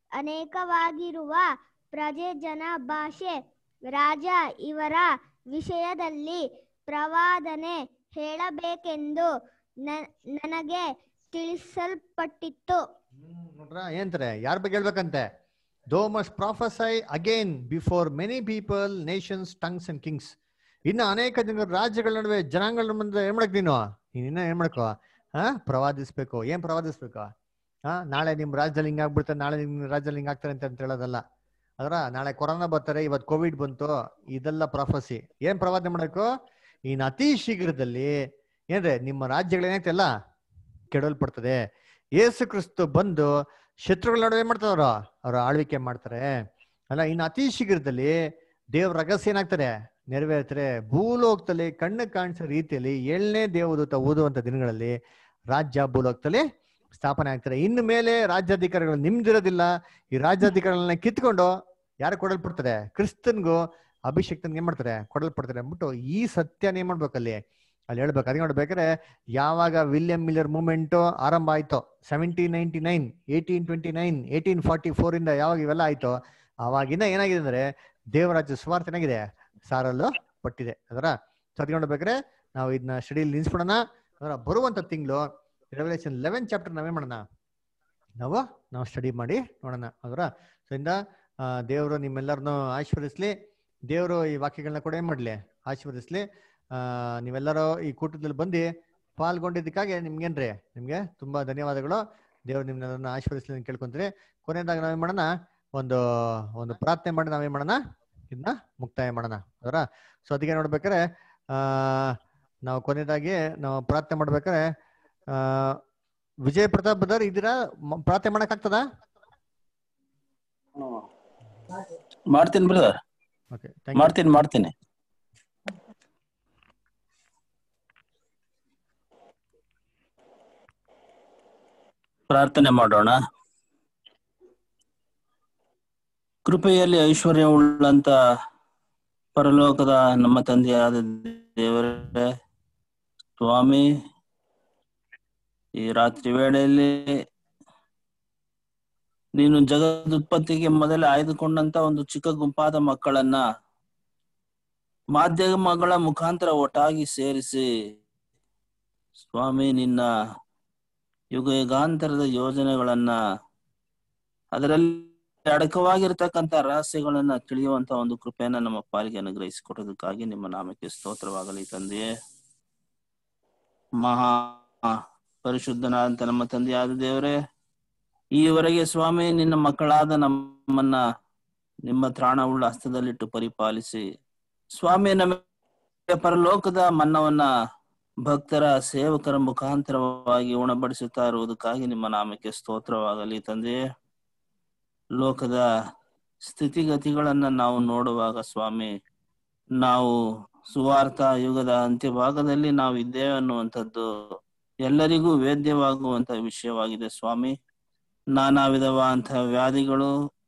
ಅನೇಕವಾಗಿರುವ ಪ್ರಜೆ ಜನ ಭಾಷೆ ರಾಜ ಇವರ ವಿಷಯದಲ್ಲಿ ಪ್ರವಾದನೆ ಹೇಳಬೇಕೆಂದು ನ- ನನಗೆ ತಿಳಿಸಲ್ಪಟ್ಟಿತ್ತು ನೋಡ್ರ ಏನಂತಾರೆ ಯಾರ ಬಗ್ಗೆ ಹೇಳ್ಬೇಕಂತೆ though must prophesy again before many people nations tongues and kings ಇನ್ನ ಅನೇಕ ಜನ ರಾಜ್ಯಗಳ ನಡುವೆ ಜನಾಂಗಗಳ ಮುಂದೆ ಏನ್ ಮಾಡಕ್ ನೀನು ನೀನ್ ಇನ್ನ ಏನ್ ಮಾಡ್ಕೋ ಹಾ ಪ್ರವಾದಿಸ್ಬೇಕು ಏನ್ ಪ್ರವಾದಿಸ್ಬೇಕು ಹಾ ನಾಳೆ ನಿಮ್ ರಾಜ್ಯದಲ್ಲಿ ಹಿಂಗ್ ಆಗ್ಬಿಡ್ತಾರೆ ನಾಳೆ ನಿಮ್ ರಾಜ್ಯದಲ್ಲಿ ಹಿಂಗ್ ಆಗ್ತಾರೆ ಅಂತ ಅಂತ ಹೇಳೋದಲ್ಲ ಅದರ ನಾಳೆ ಕೊರೋನಾ ಬರ್ತಾರೆ ಇವತ್ತು ಕೋವಿಡ್ ಬಂತು ಇದೆಲ್ಲ ಪ್ರಾಫಸಿ ಏನ್ ಪ್ರವಾದನೆ ಮಾಡಬೇಕು ಇನ್ ಅತಿ ಶೀಘ್ರದಲ್ಲಿ ಏನ್ರೆ ನಿಮ್ಮ ರಾಜ್ಯಗಳೇನಾಯ್ತಲ್ಲ ಕೆಡಲ್ಪಡ್ತದೆ ಯೇಸು ಕ್ರಿಸ್ತು ಬಂದು ಶತ್ರುಗಳ ನಡುವೆ ಏನ್ ಮಾಡ್ತಾರೆ ಅವರು ಅವ್ರ ಆಳ್ವಿಕೆ ಮಾಡ್ತಾರೆ ಅಲ್ಲ ಇನ್ನು ಅತಿ ಶೀಘ್ರದಲ್ಲಿ ದೇವ್ರ ರಹಸ್ಯ ಏನಾಗ್ತಾರೆ ನೆರವೇರ್ತಾರೆ ಭೂಲೋಕದಲ್ಲಿ ಕಣ್ಣು ಕಾಣಿಸೋ ರೀತಿಯಲ್ಲಿ ಏಳನೇ ದೇವದೂತ ಓದುವಂತ ದಿನಗಳಲ್ಲಿ ರಾಜ್ಯ ಭೂಲೋಕದಲ್ಲಿ ಸ್ಥಾಪನೆ ಆಗ್ತಾರೆ ಇನ್ನು ಮೇಲೆ ರಾಜ್ಯಾಧಿಕಾರಿಗಳು ನಿಮ್ದಿರೋದಿಲ್ಲ ಈ ರಾಜ್ಯಾಧಿಕಾರಿಗಳನ್ನ ಕಿತ್ಕೊಂಡು ಯಾರು ಕೊಡಲ್ಪಡ್ತಾರೆ ಕ್ರಿಸ್ತನ್ಗೂ ಅಭಿಷೇಕ್ತನ್ಗೆ ಏನ್ ಮಾಡ್ತಾರೆ ಕೊಡಲ್ಪಡ್ತಾರೆ ಅಂದ್ಬಿಟ್ಟು ಈ ಸತ್ಯನ ಏನ್ ಮಾಡ್ಬೇಕಲ್ಲಿ ಅಲ್ಲಿ ಹೇಳ್ಬೇಕು ಅದಕ್ಕೆ ನೋಡ್ಬೇಕಾದ್ರೆ ಯಾವಾಗ ವಿಲಿಯಂ ಮಿಲ್ಲರ್ ಮೂವ್ಮೆಂಟ್ ಆರಂಭ ಆಯ್ತೋ seventeen ninety nine eighteen twenty nine eighteen forty four ಇಂದ ಯಾವಾಗ ಇವೆಲ್ಲ ಆಯ್ತೋ ಅವಾಗಿಂದ ಏನಾಗಿದೆ ಅಂದ್ರೆ ದೇವರಾಜ್ಯ ಸ್ವಾರ್ಥ ಏನಾಗಿದೆ ಸಾರಲು ಪಟ್ಟಿದೆ ಅದರ ಸೊ ಅದಕ್ಕೆ ನೋಡ್ಬೇಕಾದ್ರೆ ನಾವು ಇದನ್ನ ಸ್ಟಡಿಯಲ್ಲಿ ನಿಲ್ಸ್ಬಿಡೋಣ ಅದರ ಬರುವಂತ ತಿಂಗಳು ರೆವಲ್ಯೂಷನ್ ಲೆವೆನ್ ಚಾಪ್ಟರ್ ನಾವೇ ಮಾಡೋಣ ನಾವು ನಾವು ಸ್ಟಡಿ ಮಾಡಿ ನೋಡೋಣ ಅದರ ಸೊ ಇಂದ ದೇವರು ನಿಮ್ಮೆಲ್ಲರನ್ನು ಆಶೀರ್ವದಿಸ್ಲಿ ದೇವರು ಈ ವಾಕ್ಯಗಳನ್ನ ಕೂಡ ಏನ್ ಮಾಡ್ಲಿ ಆಶೀರ್ವದಿಸ್ಲಿ ಆ ನೀವೆಲ್ಲರೂ ಈ ಕೂಟದಲ್ಲಿ ಬಂದು ಪಾಲ್ಗೊಂಡಿದ್ದಕ್ಕಾಗಿ ನಿಮ್ಗೇನ್ರಿ ನಿಮ್ಗೆ ತುಂಬಾ ಧನ್ಯವಾದಗಳು ದೇವ್ರು ನಿಮ್ನೆಲ್ಲರನ್ನ ಆಶೀರ್ವದಿಸ್ಲಿ ಅಂತ ಕೇಳ್ಕೊಂತೀರಿ ಕೊನೆಯದಾಗ ನಾವೇನ್ ಮಾಡೋಣ ಒಂದು ಒಂದು ಪ್ರಾರ್ಥನೆ ಮಾಡಿ ನಾವೇನ್ ಮಾಡೋಣ ಇದನ್ನ ಮುಕ್ತಾಯ ಮಾಡೋಣ ಅದರ ಸೊ ಅದಕ್ಕೆ ನೋಡ್ಬೇಕಾರೆ ಆ ನಾವು ಕೊನೆಯದಾಗಿ ನಾವು ಪ್ರಾರ್ಥನೆ ಮಾಡ್ಬೇಕಾದ್ರೆ ಆ ವಿಜಯ್ ಪ್ರತಾಪ್ ಬದರ್ ಇದೀರಾ ಮ- ಪ್ರಾರ್ಥನೆ ಮಾಡಕ್ ಆಗ್ತದಾ ಮಾಡ್ತೀನಿ ಬ್ರದರ್ ಓಕೆ ಥ್ಯಾಂಕ್ ಯು ಮಾಡ್ತೀನಿ ಮಾಡ್ತೀನಿ ಪ್ರಾರ್ಥನೆ ಮಾಡೋಣ ಕೃಪೆಯಲ್ಲಿ ಐಶ್ವರ್ಯ ಉಳ್ಳಂತ ಪರಲೋಕದ ನಮ್ಮ ತಂದೆಯಾದ ದೇವರೇ ಸ್ವಾಮಿ ಈ ರಾತ್ರಿ ವೇಳೆಯಲ್ಲಿ ನೀನು ಜಗದುತ್ಪತ್ತಿಗೆ ಮೊದಲೇ ಆಯ್ದುಕೊಂಡಂತ ಒಂದು ಚಿಕ್ಕ ಗುಂಪಾದ ಮಕ್ಕಳನ್ನ ಮಾಧ್ಯಮಗಳ ಮುಖಾಂತರ ಒಟ್ಟಾಗಿ ಸೇರಿಸಿ ಸ್ವಾಮಿ ನಿನ್ನ ಯುಗ ಯುಗಾಂತರದ ಯೋಜನೆಗಳನ್ನ ಅದರಲ್ಲಿ ಅಡಕವಾಗಿರ್ತಕ್ಕಂಥ ರಹಸ್ಯಗಳನ್ನ ತಿಳಿಯುವಂತ ಒಂದು ಕೃಪೆಯನ್ನ ನಮ್ಮ ಪಾಲಿಗೆ ಅನುಗ್ರಹಿಸಿಕೊಡೋದಕ್ಕಾಗಿ ನಿಮ್ಮ ನಾಮಕ್ಕೆ ಸ್ತೋತ್ರವಾಗಲಿ ತಂದೆಯೇ ಮಹಾ ಪರಿಶುದ್ಧನಾದಂತ ನಮ್ಮ ತಂದೆಯಾದ ದೇವರೇ ಈವರೆಗೆ ಸ್ವಾಮಿ ನಿನ್ನ ಮಕ್ಕಳಾದ ನಮ್ಮನ್ನ ನಿಮ್ಮ ತ್ರಾಣವುಳ್ಳ ಹಸ್ತದಲ್ಲಿಟ್ಟು ಪರಿಪಾಲಿಸಿ ಸ್ವಾಮಿ ನಮಗೆ ಪರಲೋಕದ ಮನ್ನವನ್ನ ಭಕ್ತರ ಸೇವಕರ ಮುಖಾಂತರವಾಗಿ ಉಣಬಡಿಸುತ್ತಾ ಇರುವುದಕ್ಕಾಗಿ ನಿಮ್ಮ ನಾಮಕ್ಕೆ ಸ್ತೋತ್ರವಾಗಲಿ ತಂದೆಯೇ ಲೋಕದ ಸ್ಥಿತಿಗತಿಗಳನ್ನ ನಾವು ನೋಡುವಾಗ ಸ್ವಾಮಿ ನಾವು ಸುವಾರ್ಥ ಯುಗದ ಅಂತ್ಯಭಾಗದಲ್ಲಿ ನಾವು ಇದ್ದೇವೆ ಅನ್ನುವಂಥದ್ದು ಎಲ್ಲರಿಗೂ ವೇದ್ಯವಾಗುವಂತ ವಿಷಯವಾಗಿದೆ ಸ್ವಾಮಿ ನಾನಾ ವಿಧವಾದಂತಹ ವ್ಯಾಧಿಗಳು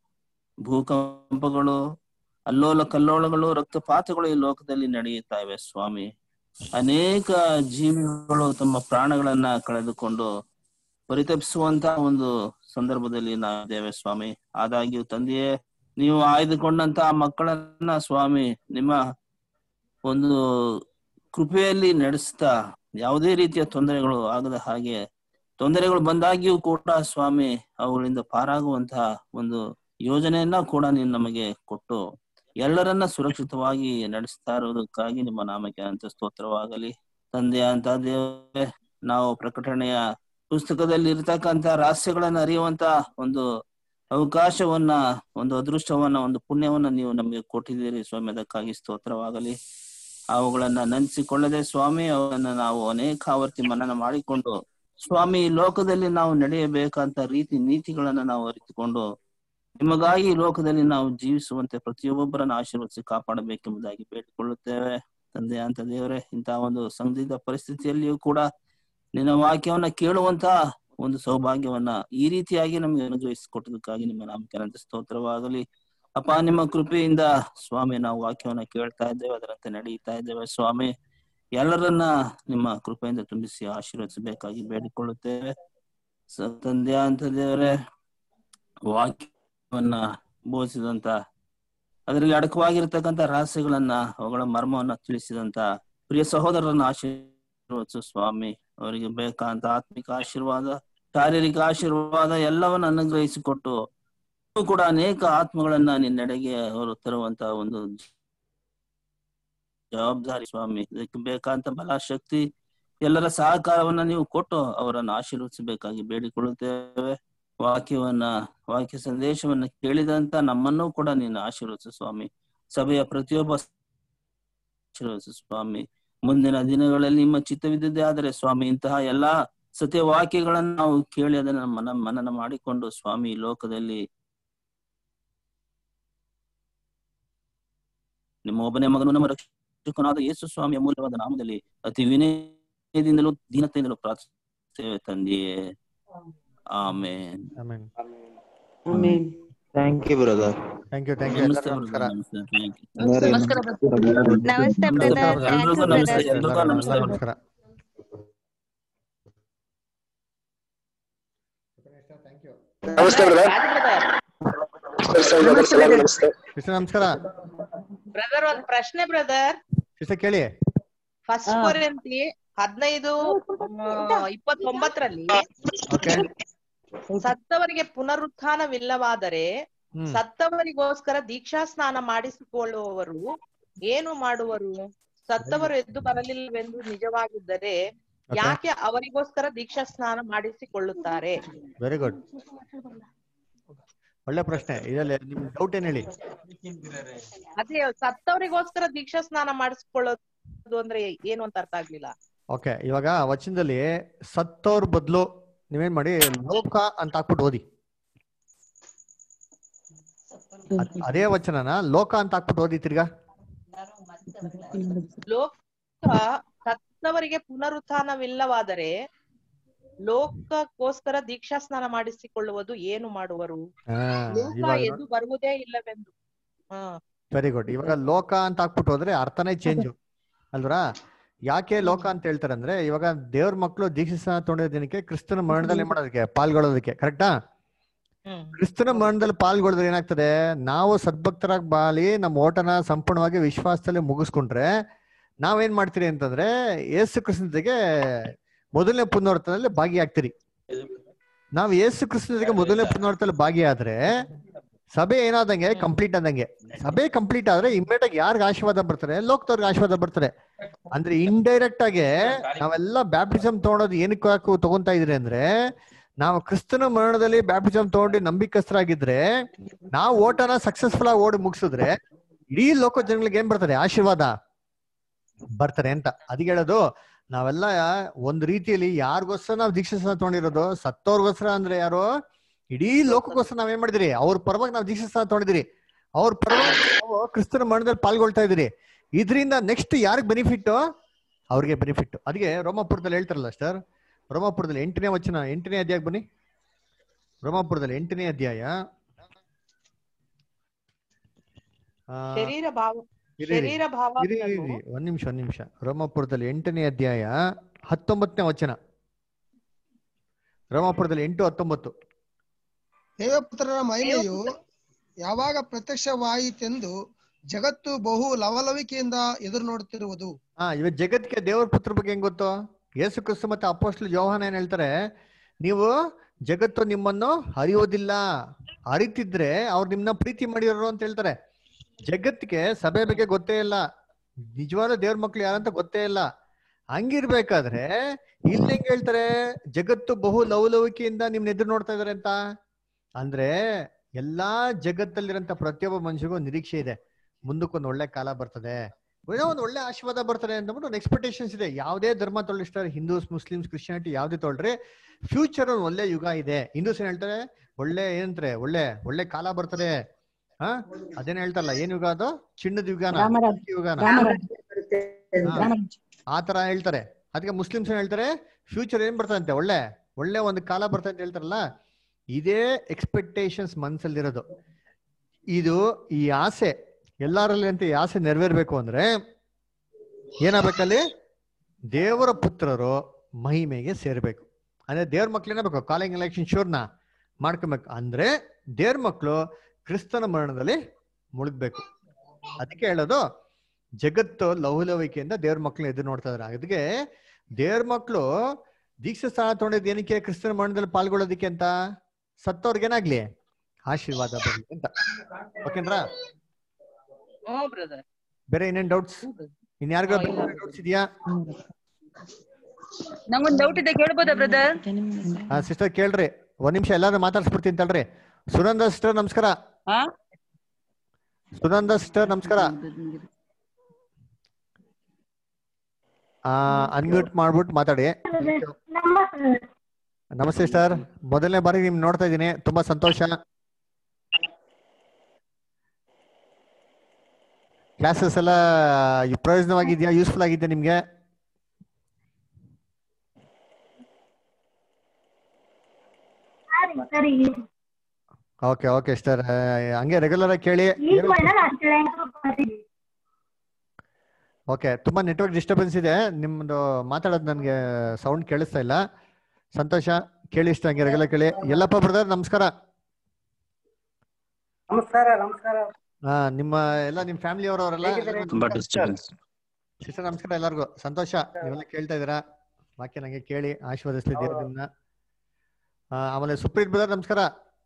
ಭೂಕಂಪಗಳು ಅಲ್ಲೋಲ ಕಲ್ಲೋಲಗಳು ರಕ್ತಪಾತಗಳು ಈ ಲೋಕದಲ್ಲಿ ನಡೆಯುತ್ತಾ ಇವೆ ಸ್ವಾಮಿ ಅನೇಕ ಜೀವಿಗಳು ತಮ್ಮ ಪ್ರಾಣಗಳನ್ನ ಕಳೆದುಕೊಂಡು ಪರಿತಪಿಸುವಂತ ಒಂದು ಸಂದರ್ಭದಲ್ಲಿ ನಾವಿದ್ದೇವೆ ಸ್ವಾಮಿ ಆದಾಗ್ಯೂ ತಂದೆಯೇ ನೀವು ಆಯ್ದುಕೊಂಡಂತ ಮಕ್ಕಳನ್ನ ಸ್ವಾಮಿ ನಿಮ್ಮ ಒಂದು ಕೃಪೆಯಲ್ಲಿ ನಡೆಸ್ತಾ ಯಾವುದೇ ರೀತಿಯ ತೊಂದರೆಗಳು ಆಗದ ಹಾಗೆ ತೊಂದರೆಗಳು ಬಂದಾಗ್ಯೂ ಕೂಡ ಸ್ವಾಮಿ ಅವುಗಳಿಂದ ಪಾರಾಗುವಂತಹ ಒಂದು ಯೋಜನೆಯನ್ನ ಕೂಡ ನೀನು ನಮಗೆ ಕೊಟ್ಟು ಎಲ್ಲರನ್ನ ಸುರಕ್ಷಿತವಾಗಿ ನಡೆಸ್ತಾ ಇರೋದಕ್ಕಾಗಿ ನಿಮ್ಮ ನಾಮಕ್ಕೆ ಅಂತ ಸ್ತೋತ್ರವಾಗಲಿ ತಂದೆ ಅಂತ ದೇವರೇ ನಾವು ಪ್ರಕಟಣೆಯ ಪುಸ್ತಕದಲ್ಲಿ ಇರ್ತಕ್ಕಂತ ರಹಸ್ಯಗಳನ್ನ ಅರಿಯುವಂತ ಒಂದು ಅವಕಾಶವನ್ನ ಒಂದು ಅದೃಷ್ಟವನ್ನ ಒಂದು ಪುಣ್ಯವನ್ನ ನೀವು ನಮಗೆ ಕೊಟ್ಟಿದ್ದೀರಿ ಸ್ವಾಮಿ ಅದಕ್ಕಾಗಿ ಸ್ತೋತ್ರವಾಗಲಿ ಅವುಗಳನ್ನ ನೆನೆಸಿಕೊಳ್ಳದೆ ಸ್ವಾಮಿ ಅವುಗಳನ್ನ ನಾವು ಅನೇಕ ಆವರ್ತಿ ಮನನ ಮಾಡಿಕೊಂಡು ಸ್ವಾಮಿ ಈ ಲೋಕದಲ್ಲಿ ನಾವು ನಡೆಯಬೇಕಂತ ರೀತಿ ನೀತಿಗಳನ್ನ ನಾವು ಅರಿತುಕೊಂಡು ನಿಮಗಾಗಿ ಈ ಲೋಕದಲ್ಲಿ ನಾವು ಜೀವಿಸುವಂತೆ ಪ್ರತಿಯೊಬ್ಬರನ್ನ ಆಶೀರ್ವದಿಸಿ ಕಾಪಾಡಬೇಕೆಂಬುದಾಗಿ ಬೇಡಿಕೊಳ್ಳುತ್ತೇವೆ ತಂದೆ ಅಂತ ದೇವರೇ ಇಂತಹ ಒಂದು ಸಂದಿಗ್ಧ ಪರಿಸ್ಥಿತಿಯಲ್ಲಿಯೂ ಕೂಡ ನಿನ್ನ ವಾಕ್ಯವನ್ನ ಕೇಳುವಂತ ಒಂದು ಸೌಭಾಗ್ಯವನ್ನ ಈ ರೀತಿಯಾಗಿ ನಮಗೆ ಅನುಗ್ರಹಿಸಿಕೊಟ್ಟದಕ್ಕಾಗಿ ನಿಮ್ಮ ನಾಮಕ್ಕೆ ಅನಂತ ಸ್ತೋತ್ರವಾಗಲಿ ಅಪ್ಪ ನಿಮ್ಮ ಕೃಪೆಯಿಂದ ಸ್ವಾಮಿ ನಾವು ವಾಕ್ಯವನ್ನ ಕೇಳ್ತಾ ಇದ್ದೇವೆ ಅದರಂತೆ ನಡೀತಾ ಇದ್ದೇವೆ ಸ್ವಾಮಿ ಎಲ್ಲರನ್ನ ನಿಮ್ಮ ಕೃಪೆಯಿಂದ ತುಂಬಿಸಿ ಆಶೀರ್ವದಿಸಬೇಕಾಗಿ ಬೇಡಿಕೊಳ್ಳುತ್ತೇವೆ ಸ- ತಂದೆ ಅಂತ ದೇವರೇ ವಾಕ್ಯವನ್ನ ಬೋಧಿಸಿದಂತ ಅದರಲ್ಲಿ ಅಡಕವಾಗಿರ್ತಕ್ಕಂಥ ರಹಸ್ಯಗಳನ್ನ ಅವುಗಳ ಮರ್ಮವನ್ನ ತಿಳಿಸಿದಂತ ಪ್ರಿಯ ಸಹೋದರರನ್ನ ಆಶೀರ್ವದಿಸು ಸ್ವಾಮಿ ಅವರಿಗೆ ಬೇಕಾದಂತ ಆತ್ಮಿಕ ಆಶೀರ್ವಾದ ಶಾರೀರಿಕ ಆಶೀರ್ವಾದ ಎಲ್ಲವನ್ನ ಅನುಗ್ರಹಿಸಿಕೊಟ್ಟು ಇನ್ನೂ ಕೂಡ ಅನೇಕ ಆತ್ಮಗಳನ್ನ ನಿನ್ನೆಡೆಗೆ ಅವರು ತರುವಂತ ಒಂದು ಜವಾಬ್ದಾರಿ ಸ್ವಾಮಿ ಇದಕ್ಕೆ ಬೇಕಾದಂತ ಬಲ ಶಕ್ತಿ ಎಲ್ಲರ ಸಹಕಾರವನ್ನ ನೀವು ಕೊಟ್ಟು ಅವರನ್ನು ಆಶೀರ್ವದಿಸಬೇಕಾಗಿ ಬೇಡಿಕೊಳ್ಳುತ್ತೇವೆ ವಾಕ್ಯವನ್ನ ವಾಕ್ಯ ಸಂದೇಶವನ್ನ ಕೇಳಿದಂತ ನಮ್ಮನ್ನೂ ಕೂಡ ನೀನು ಆಶೀರ್ವದಿಸು ಸ್ವಾಮಿ ಸಭೆಯ ಪ್ರತಿಯೊಬ್ಬ ಆಶೀರ್ವದಿಸು ಸ್ವಾಮಿ ಮುಂದಿನ ದಿನಗಳಲ್ಲಿ ನಿಮ್ಮ ಚಿತ್ತವಿದ್ದಿದ್ದೇ ಆದರೆ ಸ್ವಾಮಿ ಇಂತಹ ಎಲ್ಲಾ ಸತ್ಯ ವಾಕ್ಯಗಳನ್ನು ನಾವು ಕೇಳಿ ಅದನ್ನ ಮನ ಮನನ ಮಾಡಿಕೊಂಡು ಸ್ವಾಮಿ ಈ ಲೋಕದಲ್ಲಿ ನಿಮ್ಮ ಒಬ್ಬನೇ ಮಗನು ನಮ್ಮ ರಕ್ಷಕನಾದ ಯೇಸು ಸ್ವಾಮಿ ಅಮೂಲ್ಯವಾದ ನಾಮದಲ್ಲಿ ಅತಿ ವಿನಯದಿಂದಲೂ ದೀನತೆಯಿಂದಲೂ ಪ್ರಾರ್ಥಿಸ್ತೇವೆ ತಂದೆಯೇ amen amen thank you brother thank you thank you ನಮಸ್ತೆ ನಮಸ್ಕಾರ ನಮಸ್ತೆ thank you. ನಮಸ್ತೆ ಬ್ರದರ್ ಥ್ಯಾಂಕ್ ಯು ಎಲ್ರಿಗೂ ನಮಸ್ತೆ ಬ್ರದರ್ ಎಲ್ರಿಗೂ ನಮಸ್ತೆ ನಮಸ್ಕಾರ ನಮಸ್ತೆ ಬ್ರದರ್ ನಮಸ್ತೆ ಕೃಷ್ಣ ನಮಸ್ಕಾರ ಬ್ರದರ್ ಒಂದ್ ಪ್ರಶ್ನೆ ಬ್ರದರ್ ಕೃಷ್ಣ ಕೇಳಿ ಫಸ್ಟ್ ಕೊರಿಂತಿ ಹದಿನೈದು ಇಪ್ಪತ್ತೊಂಬತ್ತರಲ್ಲಿ ಓಕೆ ಸತ್ತವರಿಗೆ ಪುನರುತ್ಥಾನವಿಲ್ಲವಾದರೆ ಹ್ಮ್ ಸತ್ತವರಿಗೋಸ್ಕರ ದೀಕ್ಷಾ ಸ್ನಾನ ಮಾಡಿಸಿಕೊಳ್ಳುವವರು ಏನು ಮಾಡುವರು ಸತ್ತವರು ಎದ್ದು ಬರಲಿಲ್ಲವೆಂದು ನಿಜವಾಗಿದ್ದರೆ Okay. ಯಾಕೆ ಅವರಿಗೋಸ್ಕರ ದೀಕ್ಷಾ ಸ್ನಾನ ಮಾಡಿಸಿಕೊಳ್ಳುತ್ತಾರೆ ವೆರಿ ಗುಡ್ ಒಳ್ಳೆ ಪ್ರಶ್ನೆ ಇದರಲ್ಲಿ ನಿಮ್ ಡೌಟ್ ಏನ್ ಹೇಳಿ ಅದೇ ಸತ್ತವರಿಗೋಸ್ಕರ ದೀಕ್ಷಾ ಸ್ನಾನ ಮಾಡಿಸಿಕೊಳ್ಳೋದು ಅಂದ್ರೆ ಏನು ಅಂತ ಅರ್ಥ ಆಗ್ಲಿಲ್ಲ ಓಕೆ ಇವಾಗ ವಚನದಲ್ಲಿ ಸತ್ತೋರ್ ಬದಲು ನೀವೇನ್ ಮಾಡಿ ಲೋಕ ಅಂತ ಹಾಕ್ಬಿಟ್ಟು ಓದಿ ಅದ್- ಅದೇ ವಚನನ ಲೋಕ ಅಂತ ಹಾಕ್ಬಿಟ್ಟು ಓದಿ ತಿರ್ಗಾ ಲೋಕ ಸತ್ತವರಿಗೆ ಪುನರುತ್ಥಾನವಿಲ್ಲವಾದರೆ ಲೋಕಕ್ಕೋಸ್ಕರ ದೀಕ್ಷಾ ಸ್ನಾನ ಮಾಡಿಸಿಕೊಳ್ಳುವುದು ಏನು ಮಾಡುವರು ಹಾ, ಲೋಕ ಇವಾಗ ಎದ್ದು ಬರುವುದೇ ಇಲ್ಲವೆಂದು ಹ ವೆರಿ ಗುಡ್ ಇವಾಗ ಲೋಕ ಅಂತ ಹಾಕ್ಬಿಟ್ಟು ಹೋದ್ರೆ ಅರ್ಥನೇ ಚೇಂಜ್ ಅಲ್ವರಾ ಯಾಕೆ ಲೋಕ ಅಂತ ಹೇಳ್ತಾರೆ ಅಂದ್ರೆ ಇವಾಗ ದೇವ್ರ ಮಕ್ಕಳು ದೀಕ್ಷಿಸ ತೊಗೊಂಡಿರೋ ದಿನಕ್ಕೆ ಕ್ರಿಸ್ತನ ಮರಣದಲ್ಲಿ ಏನ್ ಮಾಡೋದಕ್ಕೆ ಪಾಲ್ಗೊಳ್ಳೋದಕ್ಕೆ ಕರೆಕ್ಟಾ ಹ್ಮ್ ಕ್ರಿಸ್ತನ ಮರಣದಲ್ಲಿ ಪಾಲ್ಗೊಳ್ದ್ರೆ ಏನಾಗ್ತದೆ ನಾವು ಸದ್ಭಕ್ತರಾಗಿ ಬಾಳಿ ನಮ್ಮ ಓಟನ ಸಂಪೂರ್ಣವಾಗಿ ವಿಶ್ವಾಸದಲ್ಲಿ ಮುಗಿಸ್ಕೊಂಡ್ರೆ ನಾವೇನ್ ಮಾಡ್ತೀರಿ ಅಂತಂದ್ರೆ ಯೇಸು ಕ್ರಿಸ್ತನ ಜೊತೆಗೆ ಮೊದಲನೇ ಪುನರ್ತದಲ್ಲಿ ಭಾಗಿಯಾಗ್ತೀರಿ ನಾವು ಯೇಸು ಕ್ರಿಸ್ತನ ಜೊತೆಗೆ ಮೊದಲನೇ ಪುನರ್ತದಲ್ಲಿ ಭಾಗಿಯಾದ್ರೆ ಸಭೆ ಏನಾದಂಗೆ ಕಂಪ್ಲೀಟ್ ಆದಂಗೆ ಸಭೆ ಕಂಪ್ಲೀಟ್ ಆದ್ರೆ ಇಮ್ಮಿಡಿಯೇಟ್ ಆಗಿ ಯಾರಿಗ ಆಶೀರ್ವಾದ ಬರ್ತಾರೆ ಲೋಕದವ್ರಿಗೆ ಆಶೀರ್ವಾದ ಬರ್ತಾರೆ ಅಂದ್ರೆ ಇಂಡೈರೆಕ್ಟ್ ಆಗಿ ನಾವೆಲ್ಲ ಬ್ಯಾಪ್ಟಿಸಮ್ ತಗೊಳೋದು ಏನಕ್ಕೆ ಯಾಕೆ ತಗೊಂತಾ ಇದ್ರಿ ಅಂದ್ರೆ ನಾವು ಕ್ರಿಸ್ತನ ಮರಣದಲ್ಲಿ ಬ್ಯಾಪ್ಟಿಸಮ್ ತಗೊಂಡು ನಂಬಿಕಸ್ಥರಾಗಿದ್ರೆ ನಾವು ಓಟನ ಸಕ್ಸಸ್ಫುಲ್ ಆಗಿ ಓಡಿ ಮುಗಿಸಿದ್ರೆ ಇಡೀ ಲೋಕ ಜನಗಳಿಗೆ ಏನ್ ಬರ್ತದೆ ಆಶೀರ್ವಾದ ಬರ್ತಾರೆ ಅಂತ ಅದಕ್ಕೆ ಹೇಳೋದು ನಾವೆಲ್ಲ ಒಂದ್ ರೀತಿಯಲ್ಲಿ ಯಾರಿಗೋಸ್ಕರ ನಾವು ದೀಕ್ಷೆ ತಗೊಂಡಿರೋದು ಸತ್ತೋರ್ಗೋಸ್ಕರ ಅಂದ್ರೆ ಯಾರು ಇಡೀ ಲೋಕಕ್ಕೋಸ್ಕರ ನಾವ್ ಏನ್ ಮಾಡಿದಿರಿ ಅವ್ರ ಪರವಾಗಿ ನಾವು ದೀಕ್ಷಾ ಸ್ಥಾನ ತಗೊಂಡಿದಿರಿ ಅವ್ರ ಪರವಾಗಿ ನಾವು ಕ್ರಿಸ್ತನ ಮರಣದಲ್ಲಿ ಪಾಲ್ಗೊಳ್ತಾ ಇದೀರಿ ಇದರಿಂದ ನೆಕ್ಸ್ಟ್ ಯಾರಿಗೆ ಬೆನಿಫಿಟ್ ಅವ್ರಿಗೆ ಬೆನಿಫಿಟ್ ಅದಕ್ಕೆ ರೋಮಾಪುರದಲ್ಲಿ ಹೇಳ್ತಾರಲ್ಲ ಸರ್ ರೋಮಾಪುರದಲ್ಲಿ ಎಂಟನೇ ವಚನ ಎಂಟನೇ ಅಧ್ಯಾಯಕ್ಕೆ ಬನ್ನಿ ರೋಮಾಪುರದಲ್ಲಿ ಎಂಟನೇ ಅಧ್ಯಾಯ ಆ, ಶರೀರ ಭಾವ ಇರಿ, ಇರಿ. ಶರೀರ ಭಾವ ಇರಿ, ಇರಿ, ಇರಿ. ಒಂದ್ ನಿಮಿಷ ಒಂದ್ ನಿಮಿಷ ರೋಮಾಪುರದಲ್ಲಿ ಎಂಟನೇ ಅಧ್ಯಾಯ ಹತ್ತೊಂಬತ್ತನೇ ವಚನ ರೋಮಾಪುರದಲ್ಲಿ ಎಂಟು ಹತ್ತೊಂಬತ್ತು ದೇವಪುತ್ರರ ಮಹಿಮೆಯು ಯಾವಾಗ ಪ್ರತ್ಯಕ್ಷವಾಯಿತೆಂದು ಜಗತ್ತು ಬಹು ಲವಲವಿಕೆಯಿಂದ ಎದುರು ನೋಡುತ್ತಿರುವುದು ಹಾ ಇವತ್ತು ಜಗತ್ತಿಗೆ ದೇವರ ಪುತ್ರ ಬಗ್ಗೆ ಹೆಂಗ್ ಗೊತ್ತು ಯೇಸು ಕ್ರಿಸ್ತು ಮತ್ತೆ ಅಪೋಸ್ಟಲ್ ಜೋಹಾನ ಏನ್ ಹೇಳ್ತಾರೆ ನೀವು ಜಗತ್ತು ನಿಮ್ಮನ್ನು ಅರಿಯೋದಿಲ್ಲ ಅರಿತಿದ್ರೆ ಅವ್ರು ನಿಮ್ನ ಪ್ರೀತಿ ಮಾಡಿರೋರು ಅಂತ ಹೇಳ್ತಾರೆ ಜಗತ್ತಿಗೆ ಸಭೆ ಬಗ್ಗೆ ಗೊತ್ತೇ ಇಲ್ಲ ನಿಜವಾದ ದೇವ್ರ ಮಕ್ಳು ಯಾರಂತ ಗೊತ್ತೇ ಇಲ್ಲ ಹಂಗಿರ್ಬೇಕಾದ್ರೆ ಇಲ್ಲಿ ಹೆಂಗ್ ಹೇಳ್ತಾರೆ ಜಗತ್ತು ಬಹು ಲವಲವಿಕೆಯಿಂದ ನಿಮ್ನ ಎದುರು ನೋಡ್ತಾ ಇದಾರೆ ಅಂತ ಅಂದ್ರೆ ಎಲ್ಲಾ ಜಗತ್ತಲ್ಲಿರಂತ ಪ್ರತಿಯೊಬ್ಬ ಮನುಷ್ಯಗೂ ನಿರೀಕ್ಷೆ ಇದೆ ಮುಂದಕ್ಕೊಂದು ಒಳ್ಳೆ ಕಾಲ ಬರ್ತದೆ ಏನೋ ಒಂದು ಒಳ್ಳೆ ಆಶೀರ್ವಾದ ಬರ್ತಾರೆ ಅಂದ್ಬಿಟ್ಟು ಒಂದು ಎಕ್ಸ್ಪೆಕ್ಟೇಷನ್ಸ್ ಇದೆ ಯಾವುದೇ ಧರ್ಮ ತೊಳಿಸ್ತಾರೆ ಹಿಂದೂಸ್ ಮುಸ್ಲಿಮ್ಸ್ ಕ್ರಿಶ್ಚಿಯಾನಿಟಿ ಯಾವ್ದೇ ತೊಳ್ರಿ ಫ್ಯೂಚರ್ ಒಂದು ಒಳ್ಳೆ ಯುಗ ಇದೆ ಹಿಂದೂಸ್ ಏನ್ ಹೇಳ್ತಾರೆ ಒಳ್ಳೆ ಏನಂತಾರೆ ಒಳ್ಳೆ ಒಳ್ಳೆ ಕಾಲ ಬರ್ತದೆ ಹಾ ಅದೇನ್ ಹೇಳ್ತಾರಲ್ಲ ಏನ್ ಯುಗ ಅದು ಚಿನ್ನದ ಯುಗನ ರಾಮರಾಜ್- ಬೆಳ್ಳಿ ಯುಗನ ರಾಮರಾಜ್- ಹಾ. ರಾಮರಾಜ್. ಆ ತರ ಹೇಳ್ತಾರೆ ಅದಕ್ಕೆ ಮುಸ್ಲಿಮ್ಸ್ ಏನ್ ಹೇಳ್ತಾರೆ ಫ್ಯೂಚರ್ ಏನ್ ಬರ್ತದಂತೆ ಒಳ್ಳೆ ಒಳ್ಳೆ ಒಂದು ಕಾಲ ಬರ್ತದೆ ಅಂತ ಹೇಳ್ತಾರಲ್ಲ ಇದೇ ಎಕ್ಸ್ಪೆಕ್ಟೇಷನ್ಸ್ ಮನ್ಸಲ್ಲಿರೋದು ಇದು ಈ ಆಸೆ ಎಲ್ಲಾರಲ್ಲಿ ಅಂತ ಈ ಆಸೆ ನೆರವೇರ್ಬೇಕು ಅಂದ್ರೆ ಏನಾಗ್ಬೇಕಲ್ಲಿ ದೇವರ ಪುತ್ರರು ಮಹಿಮೆಗೆ ಸೇರ್ಬೇಕು ಅಂದ್ರೆ ದೇವ್ರ ಮಕ್ಳು ಏನಾಗಬೇಕು ಕಾಲಿಂಗ್ ಎಲೆಕ್ಷನ್ ಶೋರ್ನ ಮಾಡ್ಕೊಬೇಕು ಅಂದ್ರೆ ದೇವ್ರ ಮಕ್ಳು ಕ್ರಿಸ್ತನ ಮರಣದಲ್ಲಿ ಮುಳುಗ್ಬೇಕು ಅದಕ್ಕೆ ಹೇಳೋದು ಜಗತ್ತು ಲವಲವಿಕೆಯಿಂದ ದೇವ್ರ ಮಕ್ಳನ್ನ ಎದುರು ನೋಡ್ತಾ ಇದಾರೆ ಅದಕ್ಕೆ ದೇವ್ರ ಮಕ್ಳು ದೀಕ್ಷಾ ಸ್ಥಾನ ತಗೊಂಡಿದ್ದು ಏನಕ್ಕೆ ಕ್ರಿಸ್ತನ ಮರಣದಲ್ಲಿ ಪಾಲ್ಗೊಳ್ಳೋದಿಕ್ಕೆ ಅಂತ ಸತ್ತವ್ರಿಗೇನಾಗ್ಲಿ ಆಶೀರ್ವಾದ ಬರ್ಲಿ ಅಂತ ಓಕೆನ್ರಾ ಹ್ಮ್ ಬ್ರದರ್ ಬೇರೆ ಇನ್ನೇನ್ ಡೌಟ್ಸ್ ಇನ್ಯಾರಿಗೋ ಹಾ, ಇಲ್ಲ. ಡೌಟ್ಸ್ ಇದೆಯಾ ನಂಗೊಂದ್ ಡೌಟ್ ಇದೆ ಕೇಳ್ಬೋದಾ ಬ್ರದರ್ ಹಾ ಸಿಸ್ಟರ್ ಕೇಳ್ರಿ ಒಂದ್ ನಿಮಿಷ ಎಲ್ಲಾರು ಮಾತಾಡ್ಸ್ಬಿಡ್ತೀನಿ ತಡ್ರಿ ಸುನಂದ ಸಿಸ್ಟರ್ ನಮಸ್ಕಾರ ಹಾ ಸುನಂದ ಸಿಸ್ಟರ್ ನಮಸ್ಕಾರ ಆ ಅನ್ಮ್ಯೂಟ್ ಮಾಡ್ಬಿಟ್ಟು ಮಾತಾಡಿ ನಮಸ್ತೆ ಸರ್ ಮೊದಲನೇ ಬಾರಿ ನಿಮ್ ನೋಡ್ತಾ ಇದ್ದೀನಿ ತುಂಬಾ ಸಂತೋಷ ಕ್ಲಾಸಸ್ ಎಲ್ಲ ಪ್ರಯೋಜನವಾಗಿದ್ಯಾ ಯೂಸ್ಫುಲ್ ಆಗಿದ್ಯಾ ನಿಮ್ಗೆ ಓಕೆ ಓಕೆ ಸರ್ ಹಂಗೆ ರೆಗ್ಯುಲರ್ ಆಗಿ ಕೇಳಿ ಓಕೆ ತುಂಬಾ ನೆಟ್ವರ್ಕ್ ಡಿಸ್ಟರ್ಬೆನ್ಸ್ ಇದೆ ನಿಮ್ದು ಮಾತಾಡೋದು ನನಗೆ ಸೌಂಡ್ ಕೇಳಿಸ್ತಾ ಇಲ್ಲ ಸಂತೋಷ ಕೇಳಿ ಇಷ್ಟ ಹಂಗೆ ರೆಗ್ಯುಲರ್ ಕೇಳಿ ಎಲ್ಲಪ್ಪ ಬ್ರದರ್ ನಮಸ್ಕಾರ ನಮಸ್ಕಾರ ನಮಸ್ಕಾರ ಹಾ ನಿಮ್ಮ ಎಲ್ಲ ನಿಮ್ ಫ್ಯಾಮಿಲಿ ಅವರವರೆಲ್ಲ ಹೇಗಿದ್ದಾರೆ? ತುಂಬಾ ಡಿಸ್ಟರ್ಬೆನ್ಸ್ ಸಿಸ್ಟರ್ ನಮಸ್ಕಾರ ಎಲ್ಲರಿಗೂ ಸಂತೋಷ ನೀವೆಲ್ಲ ಕೇಳ್ತಾ ಇದೀರಾ ವಾಕ್ಯ ನಂಗೆ ಕೇಳಿ ಆಶೀರ್ವದಿಸ್ಲಿ ದೇವ್ರು ನಿಮ್ನ ಆ, ಆಮೇಲೆ ಸುಪ್ರೀತ್ ಬ್ರದರ್ ನಮಸ್ಕಾರ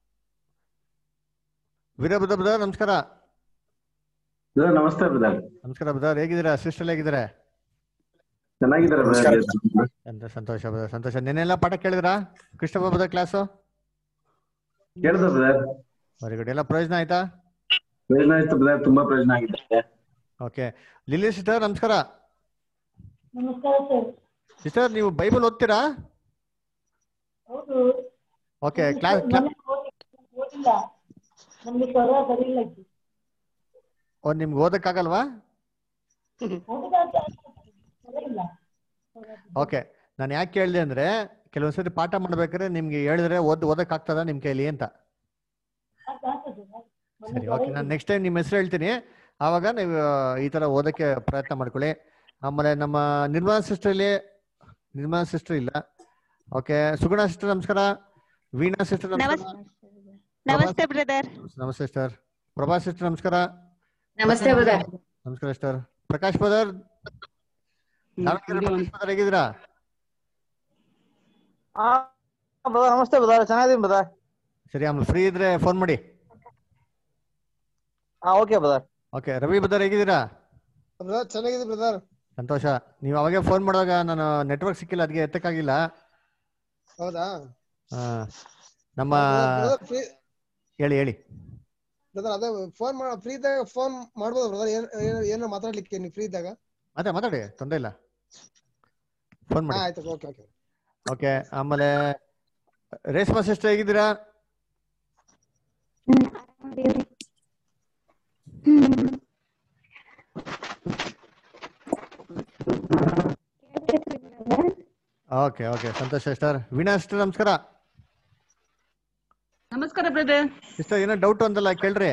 ವೀರಭದ್ರ ಬ್ರದರ್ ನಮಸ್ಕಾರ ನಮಸ್ತೆ ಬ್ರದರ್ ನಮಸ್ಕಾರ ಬ್ರದರ್ ಹೇಗಿದ್ದೀರಾ ಸಿಸ್ಟರ್ ಹೇಗಿದ್ದಾರೆ ಚೆನ್ನಾಗಿದ್ದಾರೆ ನಮಸ್ಕಾರ. ಬ್ರದರ್ ಅಂತ ಸಂತೋಷ ಬ್ರದರ್ ಸಂತೋಷ ನೆನ್ನೆಲ್ಲ ಪಾಠ ಕೇಳಿದ್ರಾ ಕೃಷ್ಣಪ್ಪ ಬ್ರದರ್ ಕ್ಲಾಸು ಕೇಳ್ದ ಬ್ರದರ್ ವೆರಿ ಗುಡ್ ಎಲ್ಲ ಪ್ರಯೋಜನ ಆಯ್ತಾ ಪ್ರಯೋಜನ ಆಯ್ತು ಬ್ರದರ್ ತುಂಬಾ ಪ್ರಯೋಜನ ಆಗಿದೆ ಓಕೆ ಲಿಲಿ ಸಿಸ್ಟರ್ ನಮಸ್ಕಾರ ನಮಸ್ಕಾರ ಸರ್ ಸಿಸ್ಟರ್ ನೀವು ಬೈಬಲ್ ಓದ್ತೀರಾ ಹೌದು ಓಕೆ ಕ್ಲಾಸ್ ಮೊನ್ನೆ ಓದಿ- ಓದಿಲ್ಲ ನಮ್ಗೆ ಸ್ವರ ಸರಿ ಇಲ್ಲ ಇತ್ತು. ಓ ನಿಮ್ಗೆ ಓದಕ್ಕಾಗಲ್ವಾ ಓದಿದ ಸರಿ ಇಲ್ಲ ಓಕೆ ನಾನು ಯಾಕೆ ಕೇಳಿದೆ ಅಂದ್ರೆ ಕೆಲವೊಂದ್ಸರಿ ಪಾಠ ಮಾಡ್ಬೇಕಾದ್ರೆ ನಿಮ್ಗೆ ಹೇಳಿದ್ರೆ ಓದ್ ಓದಕ್ ಆಗ್ತದ ನಿಮ್ ಕೈಲಿ ಅಂತ ಆಗ್ತದೆ, ಆಗ್ತದೆ. ಮೊನ್ನೆ ಸರಿ ಸ್ವರ ಓಕೆ ಇಲ್ಲ. ನಾನು ನೆಕ್ಸ್ಟ್ ಟೈಮ್ ನಿಮ್ಮ ಹೆಸರು ಹೇಳ್ತೀನಿ ಆವಾಗ ನೀವು ಈ ತರ ಓದಕ್ಕೆ ಪ್ರಯತ್ನ ಮಾಡ್ಕೊಳ್ಳಿ ಆಮೇಲೆ ನಮ್ಮ ನಿರ್ಮಲಾ ಸಿಸ್ಟರ್ ಇಲ್ಲಿ ನಿರ್ಮಲಾ ಸಿಸ್ಟರ್ ಇಲ್ಲ ಓಕೆ ಸುಗುಣ ಸಿಸ್ಟರ್ ನಮಸ್ಕಾರ ವೀಣಾ ಸಿಸ್ಟರ್ ನಮಸ್ಕಾರ ನಮಸ್ತೆ ಬ್ರದರ್ ನಮಸ್ತೆ ಸಿಸ್ಟರ್ ಪ್ರಭಾ ಸಿಸ್ಟರ್ ನಮಸ್ಕಾರ ನಮಸ್ತೆ ಬ್ರದರ್ ನಮಸ್ಕಾರ sister Prakash brother Davanagere Prakash brother ಹೇಗಿದ್ದೀರಾ ಬ್ರದರ್ ನಮಸ್ತೆ ಬ್ರದರ್ ಚೆನ್ನಾಗಿದ್ದೀನಿ ಬ್ರದರ್ ಸರಿ ಆಮೇಲೆ ಫ್ರೀ ಇದ್ರೆ ಫೋನ್ ಮಾಡಿ ಹಾ okay brother okay Ravi brother ಹೇಗಿದ್ದೀರಾ ಬ್ರದರ್ ಚೆನ್ನಾಗಿದೆ ಬ್ರದರ್ ಸಂತೋಷ ನೀವು ಅವಾಗೆ ಫೋನ್ ಮಾಡಿದಾಗ ನಾನು ನೆಟ್ವರ್ಕ್ ಸಿಕ್ಕಿಲ್ಲ ಅದಕ್ಕೆ ಎತ್ತಕ್ಕಾಗಿಲ್ಲ ಹೌದಾ ಆ, ನಮ್ಮ ಬ್ರದರ್ ಫ್ರೀ ಹೇಳಿ ಹೇಳಿ ಬ್ರದರ್ ಅದೇ ಫೋನ್ ಮಾಡ ಫ್ರೀ ಇದ್ದಾಗ ಫೋನ್ ಮಾಡ್ಬೋದು ಬ್ರದರ್ ಏನ್ ಏನ್- ಏನೋ ಮಾತಾಡ್ಲಿಕ್ಕೆ ನೀವು ಫ್ರೀ ಇದ್ದಾಗ ಮಾತಾ ಮಾತಾಡಿ ತೊಂದರೆ ಇಲ್ಲ ಫೋನ್ ಹಾ ಮಾಡಿ ಆಯ್ತು ಓಕೆ ಓಕೆ ಓಕೆ ಆಮೇಲೆ ರೇಷ್ಮಾ ಸಿಸ್ಟರ್ ಹೇಗಿದ್ದೀರಾ ಓಕೆ ಓಕೆ ಸಂತೋಷ ಸಿಸ್ಟರ್ ವೀಣಾ ಸಿಸ್ಟರ್ ನಮಸ್ಕಾರ ನಮಸ್ಕಾರ ಬ್ರದರ್ ಸಿಸ್ಟರ್ ಏನೋ ಡೌಟ್ ಅಂತಲ್ಲ ಕೇಳ್ರಿ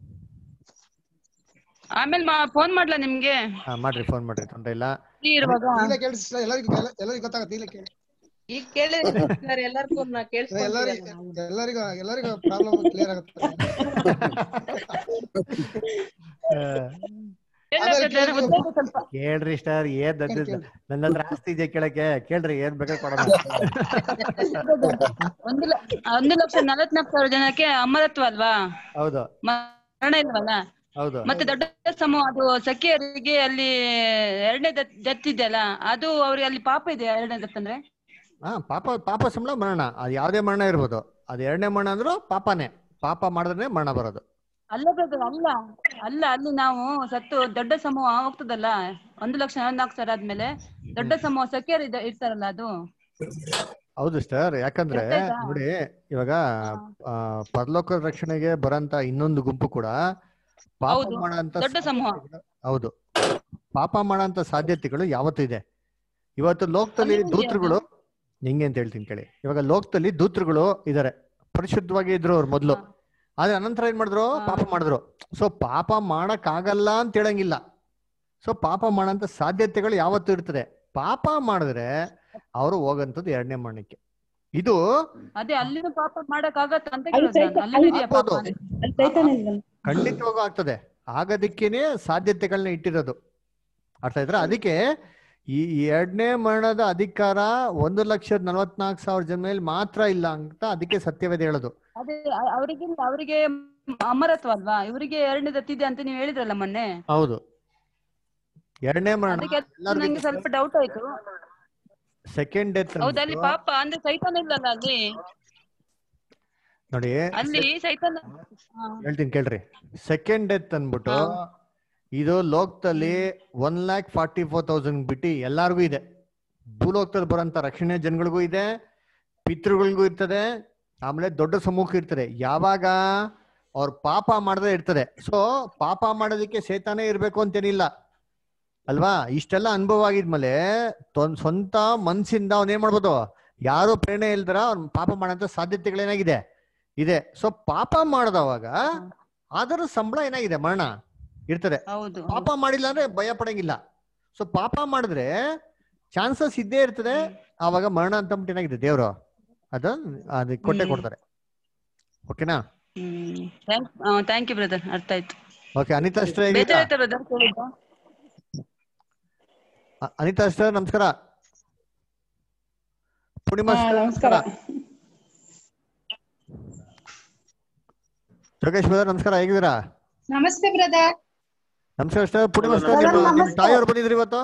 ಆಮೇಲೆ ಫೋನ್ ಮಾಡ್ಲಾ ನಿಮ್ಗೆ ಹಾ ಮಾಡ್ರಿ ಫೋನ್ ಮಾಡ್ರಿ ತೊಂದ್ರೆ ಇಲ್ಲ ಫ್ರೀ ಇರುವಾಗ ಈಗಲೇ ಕೇಳಿ sister, ಎಲ್ಲರಿಗೂ ಎಲ್ಲ- ಎಲ್ಲರಿಗೂ ಗೊತ್ತಾಗುತ್ತೆ ಈಗಲೇ ಕೇಳಿ ಈಗ ಕೇಳಿದ್ರೆ ಎಲ್ಲರಿಗೂ ಕೇಳಿಸ್ಕೊಂತೀವಿ ಎಲ್ಲರಿಗೂ ಎಲ್ಲರಿಗೂ ಎಲ್ಲರಿಗೂ ಪ್ರಾಬ್ಲಮ್ ಕ್ಲಿಯರ್ ಆಗುತ್ತೆ ಆಮೇಲೆ ಕೇಳಿದ್ರು- ಸ್ವಲ್ಪ ಕೇಳ್ರಿ ಸ್ಟಾರ್ ಏನ್ ನನ್ನ ನನ್ನ ಹತ್ರ ಆಸ್ತಿ ಇದೆ ಕೇಳಕ್ಕೆ ಕೇಳ್ರಿ ಏನ್ ಬೇಕಾದ್ರೆ ಕೊಡೋಣ ಒಂದು ಲ- ಒಂದು ಲಕ್ಷ ನಲವತ್ನಾಲ್ಕು ಸಾವಿರ ಜನಕ್ಕೆ ಅಮರತ್ವ ಅಲ್ವಾ ಹೌದು ಮರಣ ಇಲ್ವಲ್ಲ ಹೌದು ಮತ್ತೆ ದೊಡ್ಡ ಸಮೂಹ ಅದು ಸಖಿಯರಿಗೆ ಅಲ್ಲಿ ಎರಡನೇ ದತ್ ದತ್ ಇದೆಯಲ್ಲ ಅದು ಅವ್ರಿಗೆ ಅಲ್ಲಿ ಪಾಪ ಇದೆ ಎರಡನೇ ದತ್ ಅಂದ್ರೆ ಹಾ ಪಾಪ ಪಾಪ ಸಂಬಳ ಮರಣ ಅದು ಯಾವ್ದೇ ಮರಣ ಇರ್ಬೋದು ಅದು ಎರಡನೇ ಮರಣ ಅಂದ್ರೂ ಪಾಪನೇ ಪಾಪ ಮಾಡಿದ್ರೆ ಮರಣ ಬರೋದು ಅಲ್ಲ ಬ್ರದರ್ ಅಲ್ಲ ಅಲ್ಲ ಅಲ್ಲಿ ನಾವು ಸತ್ತು ದೊಡ್ಡ ಸಮೂಹ ಹೋಗ್ತದಲ್ಲ ಒಂದು ಲಕ್ಷ ನಲವತ್ನಾಲ್ಕು ಸಾವಿರ ಆದ್ಮೇಲೆ ದೊಡ್ಡ ಸಮೂಹ ಸಖಿಯರು ಇದ- ಇರ್ತಾರಲ್ಲ ಅದು ಹೌದು ಸರ್ ಯಾಕಂದ್ರೆ ಗೊತ್ತಾಯ್ತಾ? ನೋಡಿ ಇವಾಗ ಆ, ಪರಲೋಕ ರಕ್ಷಣೆಗೆ ಬರಂತ ಇನ್ನೊಂದು ಗುಂಪು ಕೂಡ ಪಾಪ ಹೌದು ಮಾಡಂತ ದೊಡ್ಡ ಸಮೂಹ ಹೌದು ಪಾಪ ಮಾಡಂತ ಸಾಧ್ಯತೆಗಳು ಯಾವತ್ತೂ ಇದೆ ಇವತ್ತು ಲೋಕದಲ್ಲಿ ಅಲ್ಲಿ ಇದೆ ದೂತರುಗಳು ಹೆಂಗೆ ಅಂತ ಹೇಳ್ತೀನಿ ಕೇಳಿ ಇವಾಗ ಲೋಕದಲ್ಲಿ ದೂತರುಗಳು ಇದಾರೆ ಪರಿಶುದ್ಧವಾಗಿ ಇದ್ರು ಅವ್ರು ಮೊದ್ಲು ಆದ್ರೆ ಅನಂತರ ಏನ್ ಮಾಡಿದ್ರು ಪಾಪ ಮಾಡಿದ್ರು ಸೊ ಪಾಪ ಮಾಡಕ್ ಆಗಲ್ಲ ಅಂತ ಹೇಳಂಗಿಲ್ಲ ಸೊ ಪಾಪ ಮಾಡಂತ ಸಾಧ್ಯತೆಗಳು ಯಾವತ್ತೂ ಇರ್ತದೆ ಪಾಪ ಮಾಡಿದ್ರೆ ಅವರು ಹೋಗಂತದ್ದು ಎರಡನೇ ಮರಣಕ್ಕೆ ಇದು ಅದೇ ಅಲ್ಲಿನೂ ಪಾಪ ಮಾಡಕ್ ಆಗತ್ತ ಅಂತ ಕೇಳೋದು ನಾನು ಅಲ್ಲಿನೂ ಇದೆಯಾ ಪಾಪ ಆಗ್ಬೋದು. ಅಂತ. ಖಂಡಿತವಾಗೂ ಆಗ್ತದೆ ಆಗೋದಕ್ಕೇನೆ ಸಾಧ್ಯತೆಗಳನ್ನ ಇಟ್ಟಿರೋದು ಅರ್ಥ ಆಯ್ತಾ ಅದಕ್ಕೆ ಈ ಎರಡನೇ ಮರಣದ ಅಧಿಕಾರ ಒಂದು ಲಕ್ಷದ ನಲವತ್ನಾಲ್ಕು ಸಾವಿರ ಜನ ಮೇಲೆ ಮಾತ್ರ ಇಲ್ಲ ಅಂತ ಅದಕ್ಕೆ ಸತ್ಯವೇದ ಹೇಳೋದು ಅದೇ ಅ- ಅವರಿಗಿಲ್ಲ ಅವರಿಗೆ ಅಮರತ್ವ ಅಲ್ವಾ ಇವರಿಗೆ ಎರಡನೇ ದತ್ತಿದೆ ಅಂತ ನೀವು ಹೇಳಿದ್ರಲ್ಲ ಮೊನ್ನೆ ಹೌದು ಎರಡನೇ ಮರಣ ಅದಕ್ಕೆ ಅದು ನಂಗೆ ಸ್ವಲ್ಪ ಡೌಟ್ ಆಯ್ತು ಸೆಕೆಂಡ್ ಡೆತ್ ಹೌದು ಅಲ್ಲಿ ಪಾಪ ಅಂದ್ರೆ ಸೈತಾನ ಇಲ್ಲಲ್ಲ ಅಲ್ಲಿ ನೋಡಿ ಅಲ್ಲಿ ಸೈತಾನ ಹಾ. ಹೇಳ್ತೀನಿ ಕೇಳ್ರಿ ಸೆಕೆಂಡ್ ಡೆತ್ ಅನ್ಬಿಟ್ಟು ಇದು ಲೋಕದಲ್ಲಿ one lakh forty four thousand ಬಿಟ್ಟು ಎಲ್ಲಾರ್ಗೂ ಇದೆ ಭೂಲೋಕದಲ್ಲಿ ಬರೋಂಥ ರಕ್ಷಣೆ ಜನಗಳಿಗೂ ಇದೆ ಪಿತೃಗಳಿಗೂ ಇರ್ತದೆ ಆಮೇಲೆ ದೊಡ್ಡ ಸಮೂಹ ಇರ್ತದೆ ಯಾವಾಗ ಅವ್ರ ಪಾಪ ಮಾಡದೇ ಇರ್ತದೆ ಸೊ ಪಾಪ ಮಾಡೋದಕ್ಕೆ ಸೇತಾನೇ ಇರ್ಬೇಕು ಅಂತೇನಿಲ್ಲ ಅಲ್ವಾ ಇಷ್ಟೆಲ್ಲ ಅನುಭವ ಆಗಿದ್ಮೇಲೆ ತೊನ್- ಸ್ವಂತ ಮನ್ಸಿಂದ ಅವ್ನ್ ಏನ್ ಮಾಡ್ಬೋದು ಯಾರು ಪ್ರೇರಣೆ ಇಲ್ದರ ಅವ್ನ್ ಪಾಪ ಮಾಡೋಂಥ ಸಾಧ್ಯತೆಗಳೇನಾಗಿದೆ ಇದೆ ಸೊ ಪಾಪ ಮಾಡದವಾಗ ಅದರ ಸಂಬಳ ಏನಾಗಿದೆ ಮರಣ ಇರ್ತದೆ ಹೌದು ಪಾಪ ಮಾಡಿಲ್ಲ ಅಂದ್ರೆ ಭಯ ಪಡಂಗಿಲ್ಲ ಸೊ ಪಾಪ ಮಾಡಿದ್ರೆ ಚಾನ್ಸಸ್ ಇದ್ದೇ ಇರ್ತದೆ ಆವಾಗ ಮರಣ ಅಂತ ಅಂದ್ಬಿಟ್ಟು ಏನಾಗಿದೆ ದೇವ್ರು ಅದ ಅದು ಕೊಟ್ಟೆ ಹ್ಮ್. ಕೊಡ್ತಾರೆ ಓಕೆನಾ ಹ್ಮ್ ಥ್ಯಾಂಕ್ ಯು ಬ್ರದರ್ ಅರ್ಥ ಆಯ್ತು ಓಕೆ ಅನಿತಾ ಅಷ್ಟೇ ಬೇಜಾರಾಯ್ತಾ ಬ್ರದರ್ ಕೇಳಿದ್ದು ಅನಿತಾ ಅಷ್ಟೇ ನಮಸ್ಕಾರ ಪೂರ್ಣಿಮಾ ಹಾ, sister, ನಮಸ್ಕಾರ. ಜೋಗೇಶ್ brother, ನಮಸ್ಕಾರ ಹೇಗಿದ್ದೀರಾ ನಮಸ್ತೆ ಬ್ರದರ್ ನಮಸ್ಕಾರ ಅಷ್ಟೇ ಪೂರ್ಣಿಮಾ sister, Brother, ನಿಮ್ಮ ನಿಮ್ಮ ನಮಸ್ತೆ. ತಾಯಿಯವ್ರು ಬಂದಿದ್ರು ಇವತ್ತು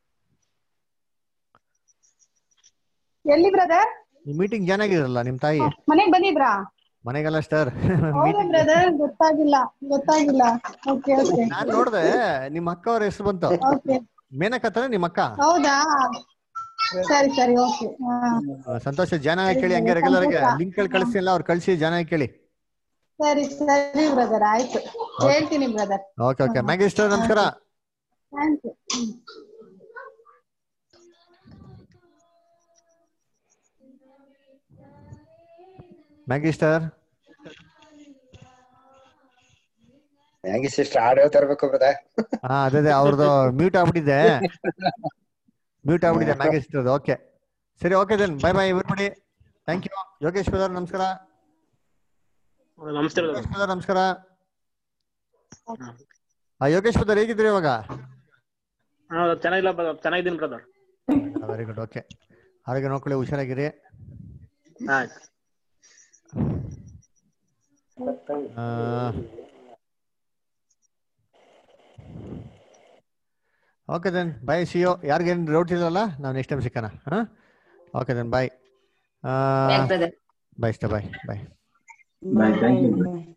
ಎಲ್ಲಿ ಬ್ರದರ್ ಮೀಟಿಂಗ್ ಜಾಯ್ನ್ ಆಗಿದ್ರಲ್ಲ ನಿಮ್ ತಾಯಿ ಮನೆಗ್ ಬಂದಿದ್ರಾ ಮನೆಗೆಲ್ಲ ಸ್ಟಾರ್ ಹೌದಾ ಬ್ರದರ್ ಗೊತ್ತಾಗಿಲ್ಲ ಗೊತ್ತಾಗಿಲ್ಲ ಓಕೆ ಓಕೆ ನಾನ್ ನೋಡ್ದೆ ನಿಮ್ಮ ಅಕ್ಕ ಅವ್ರ ಹೆಸರು ಬಂತು ಓಕೆ ಮೇನಕ ತಾನೆ ನಿಮ್ಮ ಅಕ್ಕ ಹೌದಾ ಸರಿ ಸರಿ ಓಕೆ ಹಾ ಆ, ಸಂತೋಷ ಜನ ಕೇಳಿ ಹಂಗೆ ರೆಗ್ಯುಲರ್ ಆಗಿ ಲಿಂಕ್ ಗಳು ಕಳಿಸ್ತಿಲ್ಲ ಅವ್ರು ಕಳಿಸಿ ಜನ ಕೇಳಿ ಸರಿ ಸರಿ ಬ್ರದರ್ ಆಯ್ತು ಹೇಳ್ತೀನಿ ಬ್ರದರ್ ಓಕೆ ಓಕೆ ಮ್ಯಾಗಿಸ್ಟರ್ ನಮಸ್ಕಾರ ಥ್ಯಾಂಕ್ ಯು ಮ್ಯಾಗಿಸ್ಟರ್ ಹೆಂಗೆ ಸಿಸ್ಟರ್ ಹಾಡು ಹೇಳ್ತಾ ಇರ್ಬೇಕು ಬ್ರದರ್ ಹಾ ಅದೇ ಅದೇ ಅವ್ರದ್ದು ಮ್ಯೂಟ್ ಆಗ್ಬಿಟ್ಟಿದೆ ಮ್ಯೂಟ್ ಆಗ್ಬಿಟ್ಟಿದೆ ಮ್ಯಾಗಿಸ್ಟರ್ ಓಕೆ ಸರಿ okay then bye bye everybody thank you Yogesh brother ನಮಸ್ಕಾರ ನಮಸ್ತೆ brother. ಯೋಗೇಶ್ ಬ್ರದರ್ ನಮಸ್ಕಾರ ಆ ಯೋಗೇಶ್ ಬ್ರದರ್ ಹೇಗಿದ್ರಿ ಇವಾಗ ಹಾ ಚೆನ್ನಾಗಿಲ್ಲ brother. ಚೆನ್ನಾಗಿದ್ದೀನಿ ಬ್ರದರ್ ವೆರಿ ಗುಡ್ ಓಕೆ ಆರೋಗ್ಯ ನೋಡ್ಕೊಳ್ಳಿ ಹುಷಾರಾಗಿರಿ ಆಯ್ತು okay then bye see you ಯಾರಿಗೇನು ಡೌಟ್ ಇಲ್ಲಲ್ಲ ನಾವು ನೆಕ್ಸ್ಟ್ ಟೈಮ್ ಸಿಕ್ಕಣ ಹಾಂ okay then bye Thanks, brother. Bye ಇಷ್ಟ bye bye bye thank you